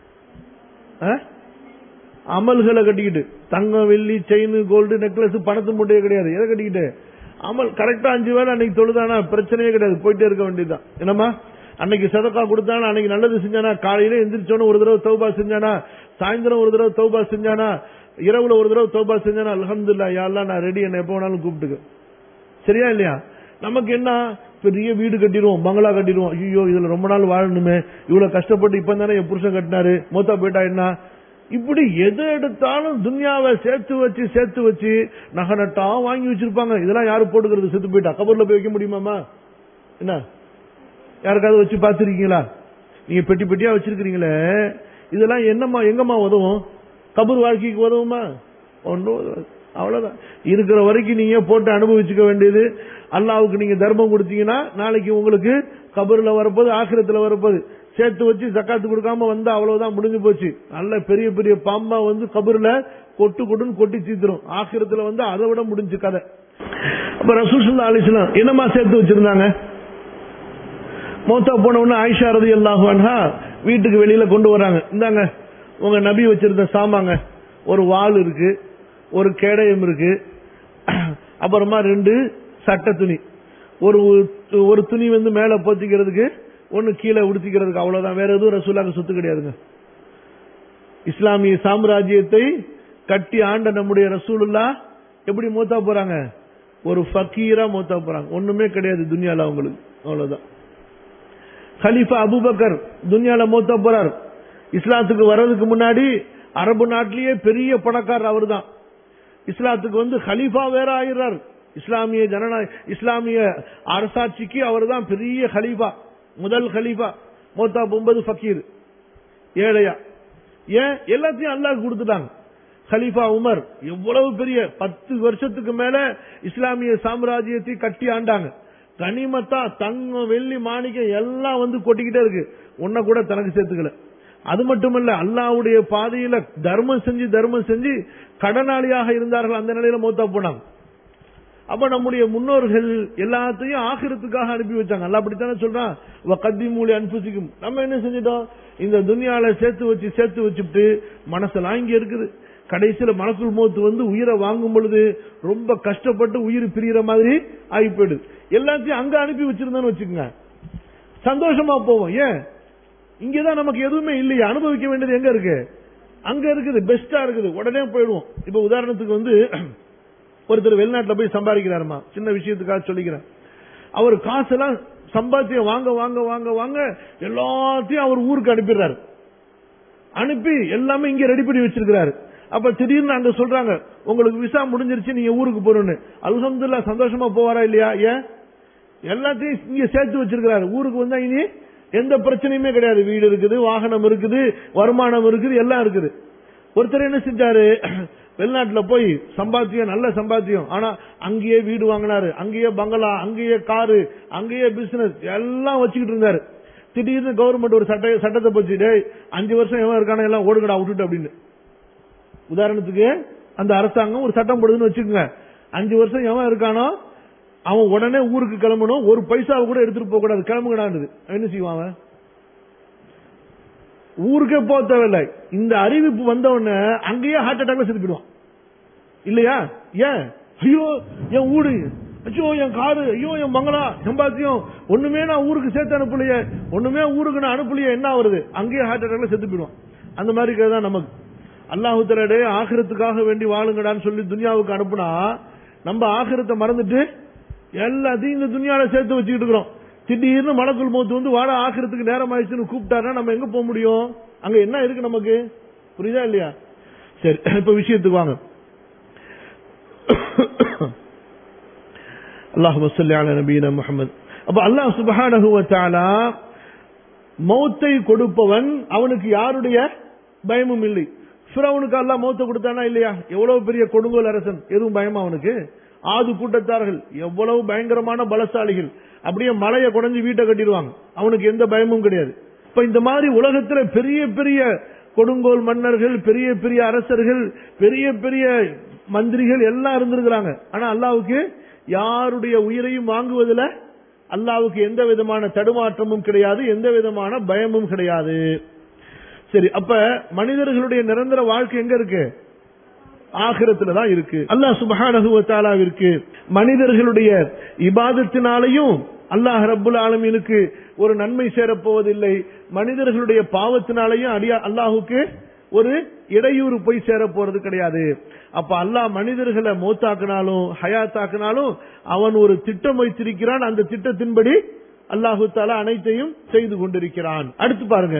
ஆ? அமல்களை கட்டிக்கிட்டு தங்கம் வெள்ளி செயின் கோல்டு நெக்லஸ் பணத்து மூட்டையே கிடையாது எதை கட்டிக்கிட்டு அமல் கரெக்டா அஞ்சு வேளை அன்னைக்கு தொழுதானா பிரச்சனையே கிடையாது போயிட்டே இருக்க வேண்டியதுதான் என்னம்மா அன்னைக்கு சதக்கா கொடுத்தானா அன்னைக்கு நல்லது செஞ்சானா காலையில எந்திரிச்சோன்னு ஒரு தடவை தௌபா செஞ்சானா சாயந்தரம் ஒரு தடவை தௌபா செஞ்சானா இரவுல ஒரு தடவை தௌபா செஞ்சானா அல்ஹம்துலில்லாஹ் யா அல்லாஹ் நான் ரெடி என்ன எப்போ வேணாலும் கூப்பிட்டுக்க சரியா இல்லையா நமக்கு என்ன பெரிய வீடு கட்டிடுவோம் பங்களா கட்டிடுவோம் ஐயோ இதுல ரொம்ப நாள் வாழணுமே இவ்வளவு கஷ்டப்பட்டு இப்ப தானே என் புருஷன் கட்டினாரு மூத்தா போயிட்டா என்ன இப்படி எது எடுத்தாலும் துன்யாவை சேர்த்து வச்சு சேர்த்து வச்சு நகை நட்டா வாங்கி வச்சிருப்பாங்க இதெல்லாம் யாரு போட்டுக்கிறது செத்து போயிட்டா கபர்ல போய் வைக்க முடியுமாமா என்ன யாருக்காவது வச்சு பார்த்திருக்கீங்களா நீங்க பெட்டி பெட்டியா வச்சிருக்கீங்களே இதெல்லாம் என்னம்மா எங்கம்மா உதவும் கபர் வாழ்க்கைக்கு உதவுமா ஒன்றும் உதவாது. அவ்வளவுதான் இருக்கிற வரைக்கும் நீங்க போட்டு அனுபவிச்சுக்க வேண்டியது அல்லாவுக்கு நீங்க தர்மம் கொடுத்தீங்கன்னா நாளைக்கு உங்களுக்கு கபர்ல வரப்போது ஆக்கிரத்துல வரப்போது சேர்த்து வச்சு ஜக்காத்து கொடுக்காம வந்தா அவ்வளவுதான் முடிஞ்சு போச்சு நல்ல பெரிய பெரிய பாம்பா வந்து கபர்ல கொட்டு கொட்டுன்னு கொட்டி தீத்துரும் ஆக்கிரத்துல வந்து அதை விட முடிஞ்சு கதை அப்ப ரசூசுல்லா அலிஸ்லாம் என்னமா சேர்த்து வச்சிருந்தாங்க மௌத்தா போன உடனே ஆயிஷா ரதி அல்லாஹான்ஹா வீட்டுக்கு வெளியில கொண்டு வராங்க இந்தாங்க உங்க நபி வச்சிருந்த சாமாங்க ஒரு வாள் இருக்கு ஒரு கேடயம் இருக்கு அப்புறமா ரெண்டு சட்டை துணி ஒரு ஒரு துணி வந்து மேல போத்திக்கிறதுக்கு ஒன்னு கீழே உடுத்திக்கிறதுக்கு அவ்வளவுதான் வேற எதுவும் ரசூலாக்கு சொத்து கிடையாதுங்க இஸ்லாமிய சாம்ராஜ்யத்தை கட்டி ஆண்ட நம்முடைய ரசூலுல்லா எப்படி மூத்தா போறாங்க ஒரு ஃபக்கீரா மூத்தா போறாங்க ஒண்ணுமே கிடையாது துனியால அவங்களுக்கு அவ்வளவுதான் கலீஃபா அபுபக்கர் துனியால மூத்தா போறார் இஸ்லாத்துக்கு வர்றதுக்கு முன்னாடி அரபு நாட்டிலேயே பெரிய பணக்காரர் அவர்தான் இஸ்லாத்துக்கு வந்து ஹலீஃபா வேற ஆயிடுறார் இஸ்லாமிய ஜனநாயக இஸ்லாமிய அரசாட்சிக்கு அவர் தான் பெரிய ஹலீஃபா முதல் ஹலீஃபா மோத்தா போகும்போது ஃபக்கீர் ஏழையா ஏன் எல்லாத்தையும் அல்லாஹ் கொடுத்துட்டாங்க கலீஃபா உமர் எவ்வளவு பெரிய பத்து வருஷத்துக்கு மேல இஸ்லாமிய சாம்ராஜ்யத்தை கட்டி ஆண்டாங்க கனிமத்தா தங்கம் வெள்ளி மாணிக்கம் எல்லாம் வந்து கொட்டிக்கிட்டே இருக்கு ஒன்ன கூட தனக்கு சேர்த்துக்கல அது மட்டுமல்ல அல்லாவுடைய பாதையில தர்மம் செஞ்சு தர்மம் செஞ்சு கடனாளியாக இருந்தார்கள் அந்த நிலையில மௌத்தா போனாங்க அப்ப நம்முடைய முன்னோர்கள் எல்லாத்தையும் ஆகிரத்துக்காக அனுப்பி வச்சாங்க அல்ல அப்படித்தானே சொல்றான் கத்தி மூலி அனுப்பிச்சிக்கும் நம்ம என்ன செஞ்சிட்டோம் இந்த துனியால சேர்த்து வச்சு சேர்த்து வச்சுட்டு மனசெல்லாம் இங்க இருக்குது கடைசியில மனசுல் மோத்து வந்து உயிரை வாங்கும் பொழுது ரொம்ப கஷ்டப்பட்டு உயிர் பிரியற மாதிரி ஆகி போயிடுது எல்லாத்தையும் அங்க அனுப்பி வச்சிருந்தோம்னு வச்சுக்கோங்க சந்தோஷமா போவோம் ஏன் இங்கதான் நமக்கு எதுவுமே இல்லையா அனுபவிக்க வேண்டியது எங்க இருக்கு அங்க இருக்குது பெஸ்டா இருக்குது உடனே போயிடுவோம் இப்ப உதாரணத்துக்கு வந்து ஒருத்தர் வெளிநாட்டுல போய் சம்பாதிக்கிறாருமா சின்ன விஷயத்துக்காக சொல்லிக்கிறேன் அவர் காசெல்லாம் சம்பாத்தியம் வாங்க வாங்க வாங்க வாங்க எல்லாத்தையும் அவர் ஊருக்கு அனுப்பிடுறாரு அனுப்பி எல்லாமே இங்க ரெடி பண்ணி வச்சிருக்கிறாரு அப்ப திடீர்னு அங்க சொல்றாங்க உங்களுக்கு விசா முடிஞ்சிருச்சு நீங்க ஊருக்கு போறோம்னு அல்ஹம்துல்லா சந்தோஷமா போவாரா இல்லையா ஏன் எல்லாத்தையும் இங்க சேர்த்து வச்சிருக்கிறாரு ஊருக்கு வந்தா இனி எந்த பிரச்சனையுமே கிடையாது வீடு இருக்குது வாகனம் இருக்குது வருமானம் இருக்குது எல்லாம் இருக்குது ஒருத்தர் என்ன செஞ்சாரு வெளிநாட்டுல போய் சம்பாத்தியம் நல்ல சம்பாத்தியம் ஆனா அங்கேயே வீடு வாங்கினாரு அங்கேயே பங்களா அங்கேயே காரு அங்கேயே பிசினஸ் எல்லாம் வச்சுக்கிட்டு இருந்தாரு திடீர்னு கவர்மெண்ட் ஒரு சட்ட சட்டத்தை பச்சு டேய் அஞ்சு வருஷம் எவன் இருக்கானோ எல்லாம் ஓடுங்கடா விட்டுட்டு அப்படின்னு உதாரணத்துக்கு அந்த அரசாங்கம் ஒரு சட்டம் போடுதுன்னு வச்சுக்கோங்க அஞ்சு வருஷம் எவன் இருக்கானோ அவன் உடனே ஊருக்கு கிளம்பணும் ஒரு பைசாவை கூட எடுத்துட்டு போக கூடாது கிளம்புங்கடான்னு என்ன செய்வான் அவன் ஊருக்கே போக தேவையில்லை இந்த அறிவிப்பு வந்த உடனே அங்கேயே ஹார்ட் அட்டாக்ல செத்து போயிடுவான் இல்லையா ஏன் ஐயோ என் ஊடு ஐயோ என் காரு ஐயோ என் பங்களா சம்பாத்தியம் ஒண்ணுமே நான் ஊருக்கு சேர்த்து அனுப்பலையே ஒண்ணுமே ஊருக்கு நான் அனுப்பலையே என்ன வருது அங்கேயே ஹார்ட் அட்டாக்ல செத்து போயிடுவான் அந்த மாதிரி தான் நமக்கு அல்லாஹு தலடே ஆகிரத்துக்காக வேண்டி வாழுங்கடான்னு சொல்லி துனியாவுக்கு அனுப்புனா நம்ம ஆகிரத்தை மறந்துட்டு எல்லாத்தையும் இந்த துனியால சேர்த்து வச்சுக்கிட்டு இருக்கிறோம் திடீர்னு மலக்குள் மௌத்து வந்து வாழ ஆக்கிறதுக்கு நேரம் ஆயிடுச்சுன்னு கூப்பிட்டாருன்னா நம்ம எங்க போக முடியும் அங்க என்ன இருக்கு நமக்கு புரியுதா இல்லையா சரி இப்ப விஷயத்துக்கு வாங்க அல்லாஹ் வசல்லியான நபீன முகமது அப்ப அல்லாஹ் சுபஹானஹு வ தஆலா மௌத்தை கொடுப்பவன் அவனுக்கு யாருடைய பயமும் இல்லை ஃபிரௌனுக்கு அல்லாஹ் மௌத்தை கொடுத்தானா இல்லையா எவ்வளவு பெரிய கொடுங்கோல் அரசன் எதுவும் பயமா அவனுக்கு ஆது கூட்டத்தார்கள் எவ்வளவு பயங்கரமான பலசாலிகள் அப்படியே மலையை குறைஞ்சு வீட்டை கட்டிடுவாங்க அவனுக்கு எந்த பயமும் கிடையாது இப்ப இந்த மாதிரி உலகத்துல பெரிய பெரிய கொடுங்கோல் மன்னர்கள் பெரிய பெரிய அரசர்கள் பெரிய பெரிய மந்திரிகள் எல்லாம் இருந்திருக்கிறாங்க ஆனா அல்லாவுக்கு யாருடைய உயிரையும் வாங்குவதில் அல்லாவுக்கு எந்த விதமான தடுமாற்றமும் கிடையாது எந்த விதமான பயமும் கிடையாது சரி அப்ப மனிதர்களுடைய நிரந்தர வாழ்க்கை எங்க இருக்கு ஆகிரத்துல தான் இருக்கு அல்லாஹ் சுபஹானகுவத்தாலாவிற்கு மனிதர்களுடைய இபாதத்தினாலையும் அல்லாஹ் ரப்புல் ஆலமீனுக்கு ஒரு நன்மை சேரப்போவதில்லை மனிதர்களுடைய பாவத்தினாலையும் அடியா அல்லாஹுக்கு ஒரு இடையூறு போய் சேர போறது கிடையாது அப்ப அல்லாஹ் மனிதர்களை மௌத்தாக்குனாலும் ஹயாத்தாக்குனாலும் அவன் ஒரு திட்டம் வைத்திருக்கிறான் அந்த திட்டத்தின்படி அல்லாஹு தாலா அனைத்தையும் செய்து கொண்டிருக்கிறான் அடுத்து பாருங்க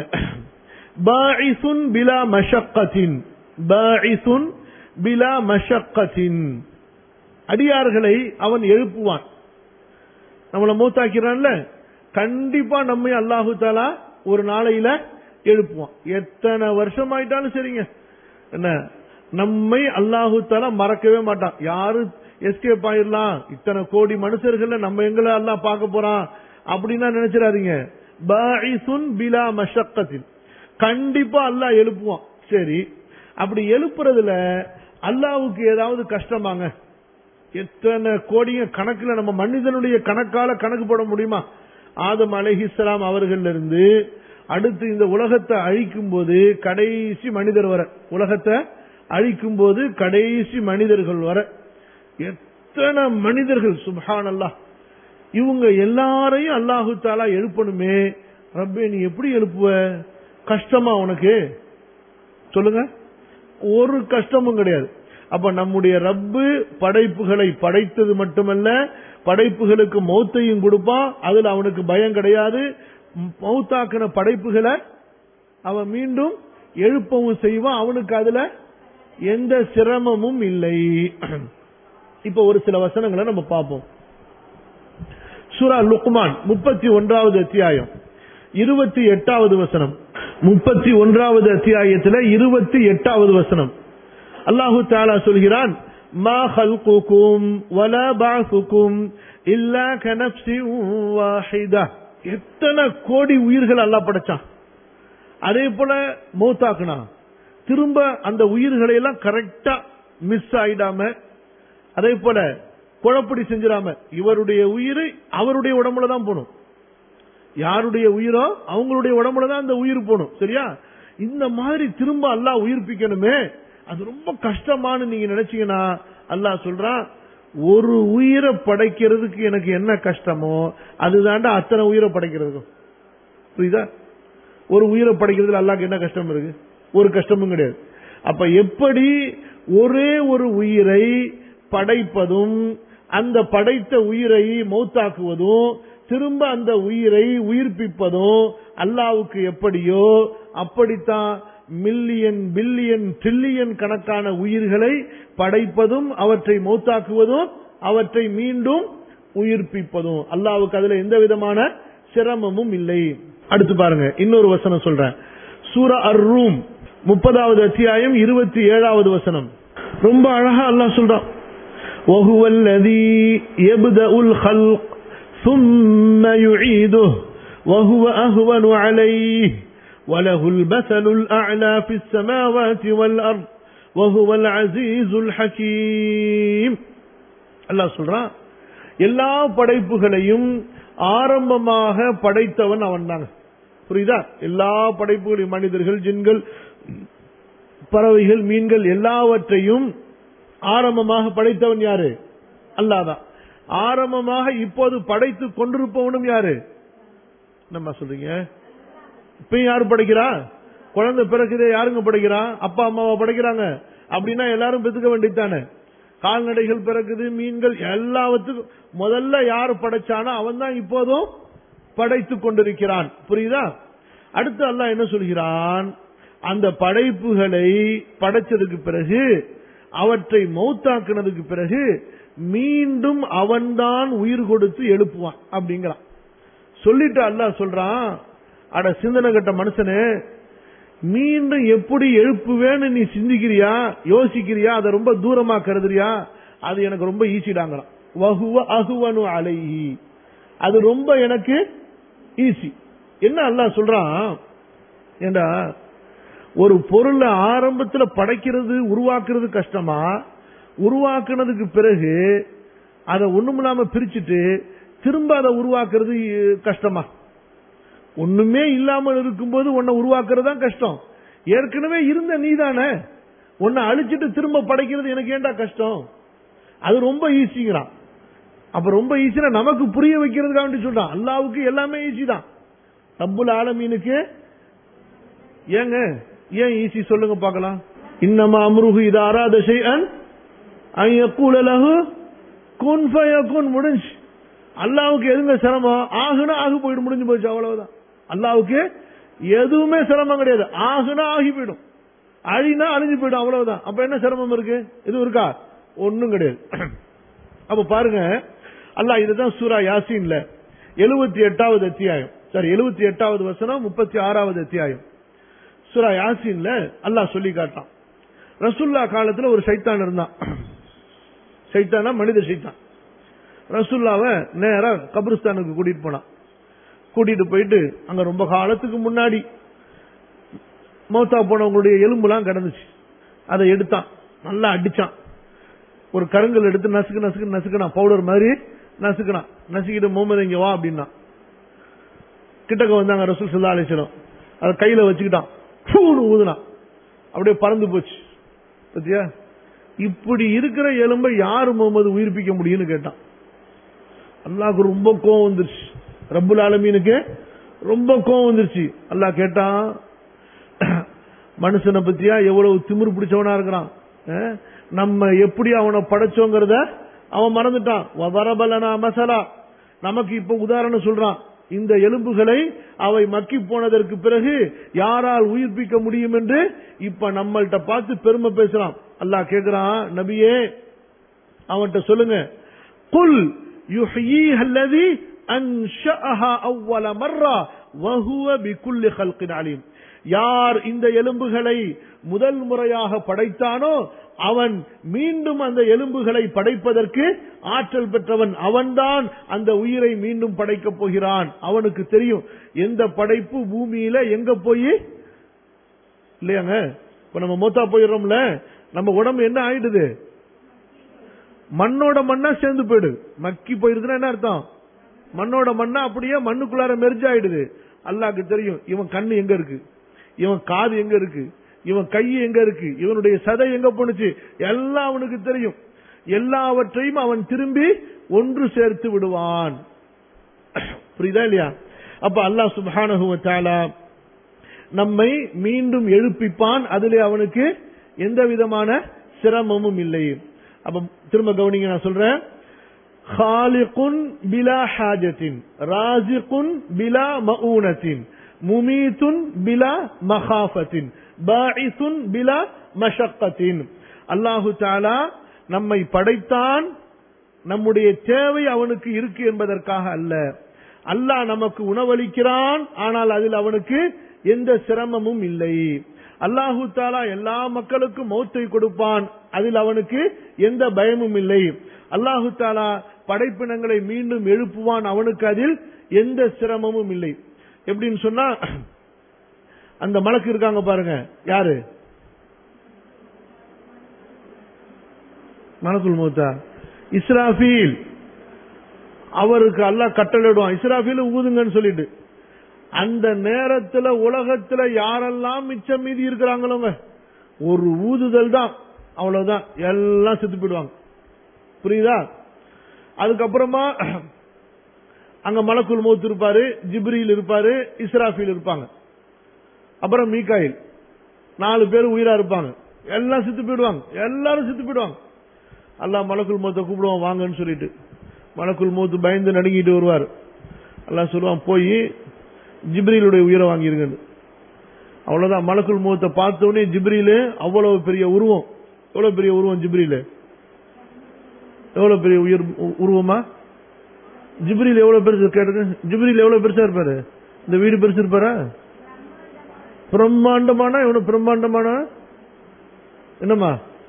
பாஇசுன் பிலா மஷக்கத்தின் பாஇசுன் பிலா மஷக்கத்தின் அடியார்களை அவன் எழுப்புவான் நம்மளை மூத்தாக்கிறான்ல கண்டிப்பா நம்மை அல்லாஹு தாலா ஒரு நாளையில எழுப்புவான் எத்தனை வருஷம் ஆயிட்டாலும் சரிங்க என்ன நம்மை அல்லாஹு தாலா மறக்கவே மாட்டான் யாரு எஸ்கேப் ஆயிடலாம் இத்தனை கோடி மனுஷர்கள்ல நம்ம எங்களை அல்லாஹ் பார்க்க போறான் அப்படின்னா நினைச்சிடாதீங்க பாஇசுன் பிலா மஷக்கத்தின் கண்டிப்பா அல்லாஹ் எழுப்புவான் சரி அப்படி எழுப்புறதுல அல்லாவுக்கு ஏதாவது கஷ்டமாங்க எத்தனை கோடிங்க கணக்குல நம்ம மனிதனுடைய கணக்கால கணக்கு போட முடியுமா ஆதம் அலஹிஸ்லாம் அவர்கள் இருந்து அடுத்து இந்த உலகத்தை அழிக்கும் போது கடைசி மனிதர் வர உலகத்தை அழிக்கும் போது கடைசி மனிதர்கள் வர எத்தனை மனிதர்கள் சுபான் அல்லாஹ் இவங்க எல்லாரையும் அல்லாஹு தாலா எழுப்பணுமே ரப்பே நீ எப்படி எழுப்புவ கஷ்டமா உனக்கு சொல்லுங்க ஒரு கஷ்டமும் கிடையாது அப்ப நம்முடைய ரப்பு படைப்புகளை படைத்தது மட்டுமல்ல படைப்புகளுக்கு மௌத்தையும் கொடுப்பான் அதுல அவனுக்கு பயம் கிடையாது மௌத்தாக்கின படைப்புகளை அவன் மீண்டும் எழுப்பவும் செய்வான் அவனுக்கு அதுல எந்த சிரமமும் இல்லை இப்ப ஒரு சில வசனங்களை நம்ம பார்ப்போம் சூரா லுக்மான் முப்பத்தி ஒன்றாவது அத்தியாயம் இருபத்தி எட்டாவது வசனம் முப்பத்தி ஒன்றாவது அத்தியாயத்தில் இருபத்தி எட்டாவது வசனம் அல்லாஹு தாலா சொல்கிறான் மா ஹல்குக்கும் வல பாசுக்கும் இல்லா கனப்சி வாஹிதா எத்தனை கோடி உயிர்கள் அல்லாஹ் படைச்சான் அதே போல மௌத்தாக்குனா திரும்ப அந்த உயிர்களை எல்லாம் கரெக்டா மிஸ் ஆயிடாம அதே போல குழப்படி செஞ்சிடாம இவருடைய உயிர் அவருடைய உடம்புல தான் போகணும் யாருடைய உயிரோ அவங்களுடைய உடம்புல தான் அந்த உயிர் போகணும் சரியா இந்த மாதிரி திரும்ப அல்லாஹ் உயிர்ப்பிக்கணுமே அது ரொம்ப கஷ்டமானு நீங்க நினைச்சீங்கன்னா அல்லாஹ் சொல்றான் ஒரு உயிரை படைக்கிறதுக்கு எனக்கு என்ன கஷ்டமோ அதுதாண்டா அத்தனை உயிரை படைக்கிறதுக்கும் புரியுதா ஒரு உயிரை படைக்கிறதுல அல்லாஹ்க்கு என்ன கஷ்டம் இருக்கு ஒரு கஷ்டமும் கிடையாது அப்ப எப்படி ஒரே ஒரு உயிரை படைப்பதும் அந்த படைத்த உயிரை மௌத்தாக்குவதும் திரும்ப அந்த உயிரை உயிர்ப்பிப்பதும் அல்லாவுக்கு எப்படியோ அப்படித்தான் மில்லியன் பில்லியன் ட்ரில்லியன் கணக்கான உயிர்களை படைப்பதும் அவற்றை மௌத்தாக்குவதும் அவற்றை மீண்டும் உயிர்ப்பிப்பதும் அல்லாவுக்கு அதுல எந்த விதமான சிரமமும் இல்லை அடுத்து பாருங்க இன்னொரு வசனம் சொல்றேன் சூர அர் ரூம் முப்பதாவது அத்தியாயம் இருபத்தி ஏழாவது வசனம் ரொம்ப அழகா அல்லாஹ் சொல்றான் وهو الذي يبدأ الخلق ثم يعيده وهو أهون عليه وله المثل الأعلى في السماوات والأرض وهو العزيز الحكيم الله சொல்றான் எல்லா படைப்புகளையும் ஆரம்பமாக படைத்தவன் அவன் தாங்க புரியுதா எல்லா படைப்புகளையும் மனிதர்கள் ஜின்கள் பறவைகள் மீன்கள் எல்லாவற்றையும் ஆரம்பமாக படைத்தவன் யாரு அல்லாதான் ஆரம்பமாக இப்போது படைத்து கொண்டிருப்பவனும் யாரு நம்ம சொல்றீங்க இப்ப யாரு படைக்கிறா குழந்தை பிறகுதே யாருங்க படைக்கிறா அப்பா அம்மாவா படைக்கிறாங்க அப்படின்னா எல்லாரும் பெத்துக்க வேண்டியதானே கால்நடைகள் பிறகுது மீன்கள் எல்லாவற்றுக்கும் முதல்ல யார் படைச்சானோ அவன் தான் இப்போதும் படைத்து கொண்டிருக்கிறான் புரியுதா அடுத்து அல்லாஹ் என்ன சொல்கிறான் அந்த படைப்புகளை படைச்சதுக்கு பிறகு அவற்றை மௌத்தாக்குனதுக்கு பிறகு மீண்டும் அவன்தான் உயிர் கொடுத்து எழுப்புவான் அப்படிங்கிறான் சொல்லிட்டு அல்லாஹ் சொல்றான் அட சிந்தனை கட்ட மனுஷனே மீண்டும் எப்படி எழுப்புவேன்னு நீ சிந்திக்கிறியா யோசிக்கிறியா அதை ரொம்ப தூரமா கருதுறியா அது எனக்கு ரொம்ப ஈஸிடாங்கிறான் வகுவ அகுவனு அலைஹி அது ரொம்ப எனக்கு ஈஸி என்ன அல்லாஹ் சொல்றான் ஏண்டா ஒரு பொருளை ஆரம்பத்துல படைக்கிறது உருவாக்குறது கஷ்டமா உருவாக்குனதுக்கு பிறகு அதை ஒண்ணுமில்லாம பிரிச்சுட்டு திரும்ப அதை உருவாக்குறது கஷ்டமா ஒண்ணுமே இல்லாமல் இருக்கும்போது உன்னை உருவாக்குறது தான் கஷ்டம் ஏற்கனவே இருந்த நீதானே உன்னை அழிச்சிட்டு திரும்ப படைக்கிறது எனக்கு ஏன்டா கஷ்டம் அது ரொம்ப ஈஸிங்கிறான் அப்ப ரொம்ப ஈஸினா நமக்கு புரிய வைக்கிறதுக்காக வேண்டி சொல்றான் அல்லாவுக்கு எல்லாமே ஈஸி தான் ரப்புல் ஆலமீனுக்கு ஏங்க ஏன் ஈஸி சொல்லுங்க பார்க்கலாம் இன்னமா அம்ருஹு இது அராத ஷைஅன் அன் யக்கூல லஹு குன் ஃபயகுன் முடிஞ்சு அல்லாவுக்கு எதுங்க சிரமம் ஆகுனா ஆகு போயிடும் முடிஞ்சு போச்சு அவ்வளவுதான் அல்லாவுக்கு எதுவுமே சிரமம் கிடையாது ஆகுனா ஆகி போயிடும் அழினா அழிஞ்சு போயிடும் அவ்வளவுதான் அப்ப என்ன சிரமம் இருக்கு எதுவும் இருக்கா ஒண்ணும் கிடையாது அப்ப பாருங்க அல்லாஹ் இதுதான் சூரா யாசீன்ல எழுபத்தி எட்டாவது அத்தியாயம் சாரி எழுபத்தி எட்டாவது வசனம் முப்பத்தி ஆறாவது அத்தியாயம் சூரா யாசீன்ல அல்லாஹ் சொல்லி காட்டான் ரசுல்லா காலத்துல ஒரு சைத்தான் இருந்தான் சைத்தானா மனித சைத்தான் ரசுல்லாவை நேரா கபிரிஸ்தானுக்கு கூட்டிட்டு போனான் கூட்டிட்டு போயிட்டு அங்க ரொம்ப காலத்துக்கு முன்னாடி மௌத்தா போனவங்களுடைய எலும்புலாம் கிடந்துச்சு அதை எடுத்தான் நல்லா அடிச்சான் ஒரு கருங்கல் எடுத்து நசுக்கு நசுக்கு நசுக்கினான் பவுடர் மாதிரி நசுக்கினான் நசுக்கிட்டு முகமது இங்க வா அப்படின்னா கிட்டக்க வந்தாங்க ரசூல் சல்லா அலிஸ்லம் அதை கையில வச்சுக்கிட்டான் பூன்னு ஊதுனான் அப்படியே பறந்து போச்சு பத்தியா இப்படி இருக்கிற எலும்பை யாரு முகமது உயிர்ப்பிக்க முடியும்னு கேட்டான் அல்லாஹ்க்கு ரொம்ப கோவம் வந்துருச்சு ரப்புல் ஆலமீனுக்கு ரொம்ப கோவம் வந்துருச்சு அல்லாஹ் கேட்டான் மனுஷனை பத்தியா எவ்வளவு திமிரு பிடிச்சவனா இருக்கிறான் அஹ், நம்ம எப்படி அவனை படைச்சோங்கிறத அவன் மறந்துட்டான் வரபலனா மசலா நமக்கு இப்ப உதாரணம் சொல்றான் இந்த எலும்புகளை அவை மக்கி போனதற்கு பிறகு யாரால் உயிர்ப்பிக்க முடியும் என்று இப்ப நம்மள்ட்ட பார்த்து பெருமை பேசுறான் அல்லாஹ் கேக்குறான் நபியே அவன்கிட்ட சொல்லுங்க குல் யுஹ்யீஹ அல்லதி அன்ஷஅஹா அவ்வல மர்ரா வஹுவ பிகுல்லி ஹல்கின் அலீம் யார் இந்த எலும்புகளை முதல் முறையாக படைத்தானோ அவன் மீண்டும் அந்த எலும்புகளை படைப்பதற்கு ஆற்றல் பெற்றவன் அவன்தான் அந்த உயிரை மீண்டும் படைக்கப் போகிறான் அவனுக்கு தெரியும் எந்த படைப்பு பூமியில எங்க போய் இல்லையாங்க இப்ப நம்ம மூத்தா போயிடுறோம்ல நம்ம உடம்பு என்ன ஆயிடுது மண்ணோட மண்ணா சேர்ந்து போயிடு மக்கி போயிருதுன்னா என்ன அர்த்தம் மண்ணோட மண்ணா அப்படியே மண்ணுக்குள்ளார மெர்ஜ் ஆயிடுது அல்லாஹ்க்கு தெரியும் இவன் கண்ணு எங்க இருக்கு இவன் காது எங்க இருக்கு இவன் கை எங்க இருக்கு இவனுடைய சதை எங்க போனுச்சு எல்லாம் அவனுக்கு தெரியும் எல்லாவற்றையும் அவன் திரும்பி ஒன்று சேர்த்து விடுவான் புரியுதா இல்லையா அப்ப அல்லாஹ் சுப்ஹானஹு வ தஆலா நம்மை மீண்டும் எழுப்பிப்பான் அதிலே அவனுக்கு எந்த விதமான சிரமமும் இல்லை அப்ப திரும்ப கவனிங்க நான் சொல்றேன் ஹாலிகுன் பிலா ஹாஜத்தின் ராசிகுன் பிலா மஊனத்தின் முமீத்துன் பிலா மகாஃபத்தின் பாஇசுன் பிலா மஷக்கத்தின் அல்லாஹு தாலா நம்மை படைத்தான் நம்முடைய தேவை அவனுக்கு இருக்கு என்பதற்காக அல்ல அல்லாஹ் நமக்கு உணவளிக்கிறான் ஆனால் அதில் அவனுக்கு எந்த சிரமமும் இல்லை அல்லாஹு தாலா எல்லா மக்களுக்கும் மௌத்தை கொடுப்பான் அதில் அவனுக்கு எந்த பயமும் இல்லை அல்லாஹு தாலா படைப்பினங்களை மீண்டும் எழுப்புவான் அவனுக்கு அதில் எந்த சிரமமும் இல்லை எப்படின்னு சொன்னா அந்த மலக்கு இருக்காங்க பாருங்க யாரு மலக்குல் மூத்தா இஸ்ராஃபீல் அவருக்கு அல்லாஹ் கட்டளையிடுவான் இஸ்ராஃபீல் ஊதுங்கன்னு சொல்லிட்டு அந்த நேரத்துல உலகத்துல யாரெல்லாம் மிச்சம் மீதி இருக்கிறாங்களோங்க ஒரு ஊதுதல் தான் அவ்வளவுதான் எல்லாம் செத்து போயிடுவாங்க புரியுதா அதுக்கப்புறமா அங்க மலக்குல் மௌத் இருப்பாரு ஜிப்ரீல் இருப்பாரு இஸ்ராஃபீல் இருப்பாங்க அப்புறம் மீகாயில் நாலு பேர் உயிரா இருப்பாங்க எல்லாம் செத்து போயிடுவாங்க எல்லாரும் செத்து போயிடுவாங்க அல்லாஹ் மலக்குல் மௌத்தை கூப்பிடுவான் வாங்கன்னு சொல்லிட்டு மலக்குல் மௌத்து பயந்து நடுங்கிட்டு வருவார் அல்லாஹ் சொல்லுவான் போய் ஜிப்ரீலுடைய உயிரை வாங்கிருங்க அவ்வளவுதான் மலக்குல் முகத்தை பார்த்த உடனே ஜிப்ரீலு அவ்வளவு பெரிய உருவம் எவ்வளவு பெரிய உருவம் ஜிப்ரீலு எவ்வளவு பெரிய உயிர் உ- உருவமா ஜிப்ரீல் எவ்வளவு பெருசு கேட்டுங்க ஜிப்ரீல் எவ்வளவு பெருசா இருப்பாரு இந்த வீடு பெருசு இருப்பாரா பிரம்மாண்டமான எவ்வளவு பிரம்மாண்டமான என்னம்மா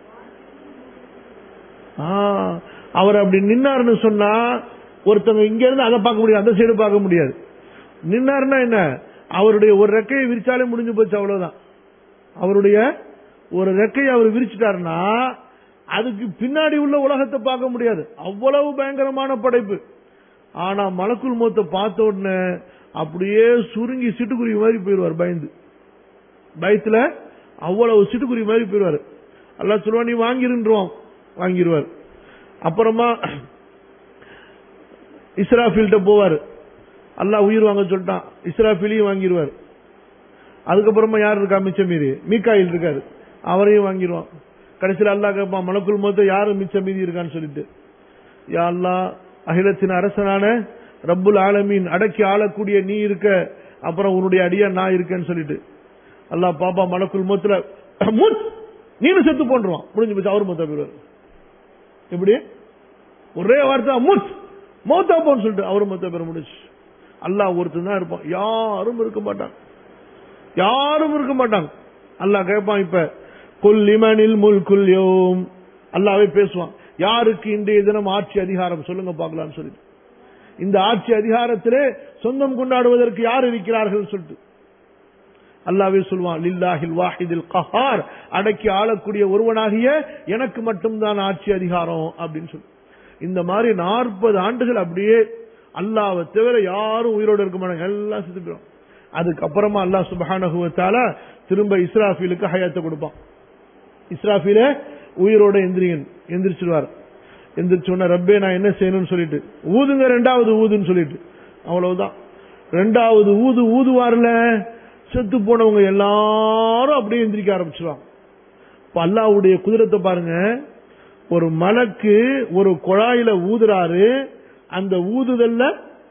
ஆ, அவர் அப்படி நின்னாருன்னு சொன்னா ஒருத்தவங்க இங்க இருந்து அதை பார்க்க முடியாது அந்த சைடு பார்க்க முடியாது நின்னாருன்னா என்ன அவருடைய ஒரு ரெக்கையை விரிச்சாலே முடிஞ்சு போச்சு அவ்வளவுதான் அவருடைய ஒரு ரெக்கையை அவர் விரிச்சிட்டாருன்னா அதுக்கு பின்னாடி உள்ள உலகத்தை பார்க்க முடியாது அவ்வளவு பயங்கரமான படைப்பு ஆனா மலக்குள் மோத்தை பார்த்த உடனே அப்படியே சுருங்கி சிட்டுக்குருவி மாதிரி போயிடுவார் பயந்து பயத்துல அவ்வளவு சிட்டுக்குருவி மாதிரி போயிடுவார் அல்லா சொல்லுவா நீ வாங்கிருன்றுவான் வாங்கிடுவார் அப்புறமா இஸ்ராஃபில்கிட்ட போவார் அல்லாஹ் உயிர் வாங்க சொல்லிட்டான் இஸ்ராஃபிலையும் வாங்கிடுவார் அதுக்கப்புறமா யார் இருக்கா மிச்சம் மீதி மீகாயில் இருக்காரு அவரையும் வாங்கிடுவான் கடைசியில் அல்லாஹ் கேட்பான் மலக்குள் மொத்தம் யாரு மிச்சம் மீதி இருக்கான்னு சொல்லிட்டு யா அல்லாஹ் அகிலத்தின் அரசனான ரப்புல் ஆலமீன் அடக்கி ஆளக்கூடிய நீ இருக்க அப்புறம் உன்னுடைய அடியா நான் இருக்கேன்னு சொல்லிட்டு அல்லாஹ் பாப்பா மலக்குள் மொத்துல மூத் நீனு செத்து போன்றுவான் முடிஞ்சு போச்சு அவர் மொத்த போயிடுவார் எப்படி ஒரே வார்த்தை மூத் மௌத்தா போன்னு சொல்லிட்டு அவரும் மொத்த பேர் முடிச்சு அல்லாஹ் ஒருத்தன் தான் இருப்பான் யாரும் இருக்க மாட்டாங்க யாரும் இருக்க மாட்டாங்க அல்லாஹ் கேட்பான் இப்ப குல் லிமனில் முல்குல் யோம் அல்லாவே பேசுவான் யாருக்கு இன்றைய தினம் ஆட்சி அதிகாரம் சொல்லுங்க பார்க்கலாம்னு சொல்லிட்டு இந்த ஆட்சி அதிகாரத்திலே சொந்தம் கொண்டாடுவதற்கு யார் இருக்கிறார்கள் சொல்லிட்டு அல்லாவே சொல்வான் லில்லாஹில் வாஹிதில் கஹார் அடக்கி ஆளக்கூடிய ஒருவனாகிய எனக்கு மட்டும்தான் ஆட்சி அதிகாரம் அப்படின்னு சொல்லி இந்த மாதிரி நாற்பது ஆண்டுகள் அப்படியே அல்லாவை தவிர யாரும் உயிரோடு இருக்க மாட்டாங்க எல்லாம் செத்து போயிடும் அதுக்கப்புறமா அல்லாஹ் சுபஹானஹு வ தஆலா திரும்ப இஸ்ராஃபிலுக்கு ஹயாத்தை கொடுப்பான் இஸ்ராஃபில உயிரோட எந்திரிங்கன் எந்திரிச்சிருவார் எந்திரிச்ச உடனே ரப்பே நான் என்ன செய்யணும்னு சொல்லிட்டு ஊதுங்க ரெண்டாவது ஊதுன்னு சொல்லிட்டு அவ்வளவுதான் ரெண்டாவது ஊது ஊதுவார்ல செத்து போனவங்க எல்லாரும் அப்படியே எந்திரிக்க ஆரம்பிச்சிருவாங்க இப்ப அல்லாஹ்வுடைய குதிரத்தை பாருங்க ஒரு மலக்கு ஒரு குழாயில ஊதுறாரு அந்த ஊதுதல்ல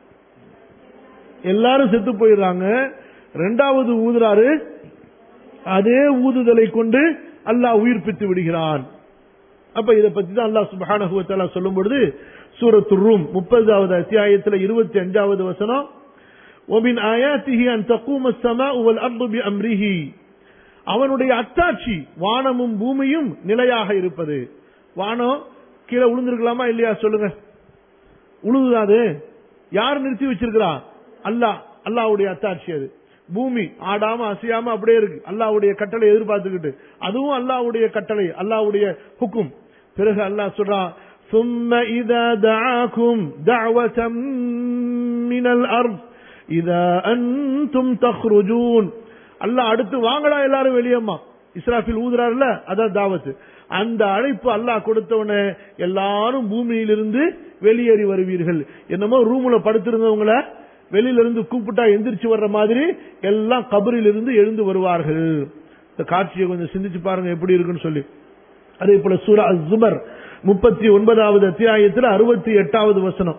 எல்லாரும் செத்து போயிடுறாங்க ரெண்டாவது ஊதுறாரு அதே ஊதுதலை கொண்டு அல்லாஹ் உயிர்ப்பித்து விடுகிறான் அப்ப இதை பத்தி தான் அல்லாஹ் சுப்ஹானஹு வ தஆலா சொல்லும் பொழுது சூரத்து ரூம் முப்பதாவது அத்தியாயத்துல இருபத்தி அஞ்சாவது வசனம் ومن آياته أن تقوم السماء والأرض بأمره அவனுடைய அத்தாட்சி வானமும் பூமியும் நிலையாக இருப்பது வானம் கீழே உளுந்திருக்கலாமா இல்லையா சொல்லுங்க உழுதுதாது யார் நிறுத்தி வச்சிருக்கிறா அல்லாஹ் அல்லாஹ்வுடைய அத்தாட்சி அது பூமி ஆடாம அசையாம அப்படியே இருக்கு அல்லாஹ்வுடைய கட்டளை எதிர்பார்த்துக்கிட்டு அதுவும் அல்லாஹ்வுடைய கட்டளை அல்லாஹ்வுடைய ஹுக்கும் பிறகு அல்லாஹ் சொல்றான் ثم إذا دعاكم دعوة من الأرض إذا أنتم تخرجون அல்லாஹ் அடுத்து வாங்கடா எல்லாரும் வெளியம்மா இஸ்ராஃபில் ஊதுறாருல அதான் தாவத்து அந்த அழைப்பு அல்லாஹ் கொடுத்தவன எல்லாரும் பூமியிலிருந்து வெளியேறி வருவீர்கள் என்னமோ ரூம்ல படுத்திருந்தவங்கள வெளியில இருந்து கூப்பிட்டா எந்திரிச்சு வர்ற மாதிரி எல்லாம் கபரில் இருந்து எழுந்து வருவார்கள் இந்த காட்சியை கொஞ்சம் சிந்திச்சு பாருங்க எப்படி இருக்குன்னு சொல்லி அதே போல சூரா ஜுமர் முப்பத்தி ஒன்பதாவது அத்தியாயத்தில் அறுபத்தி எட்டாவது வசனம்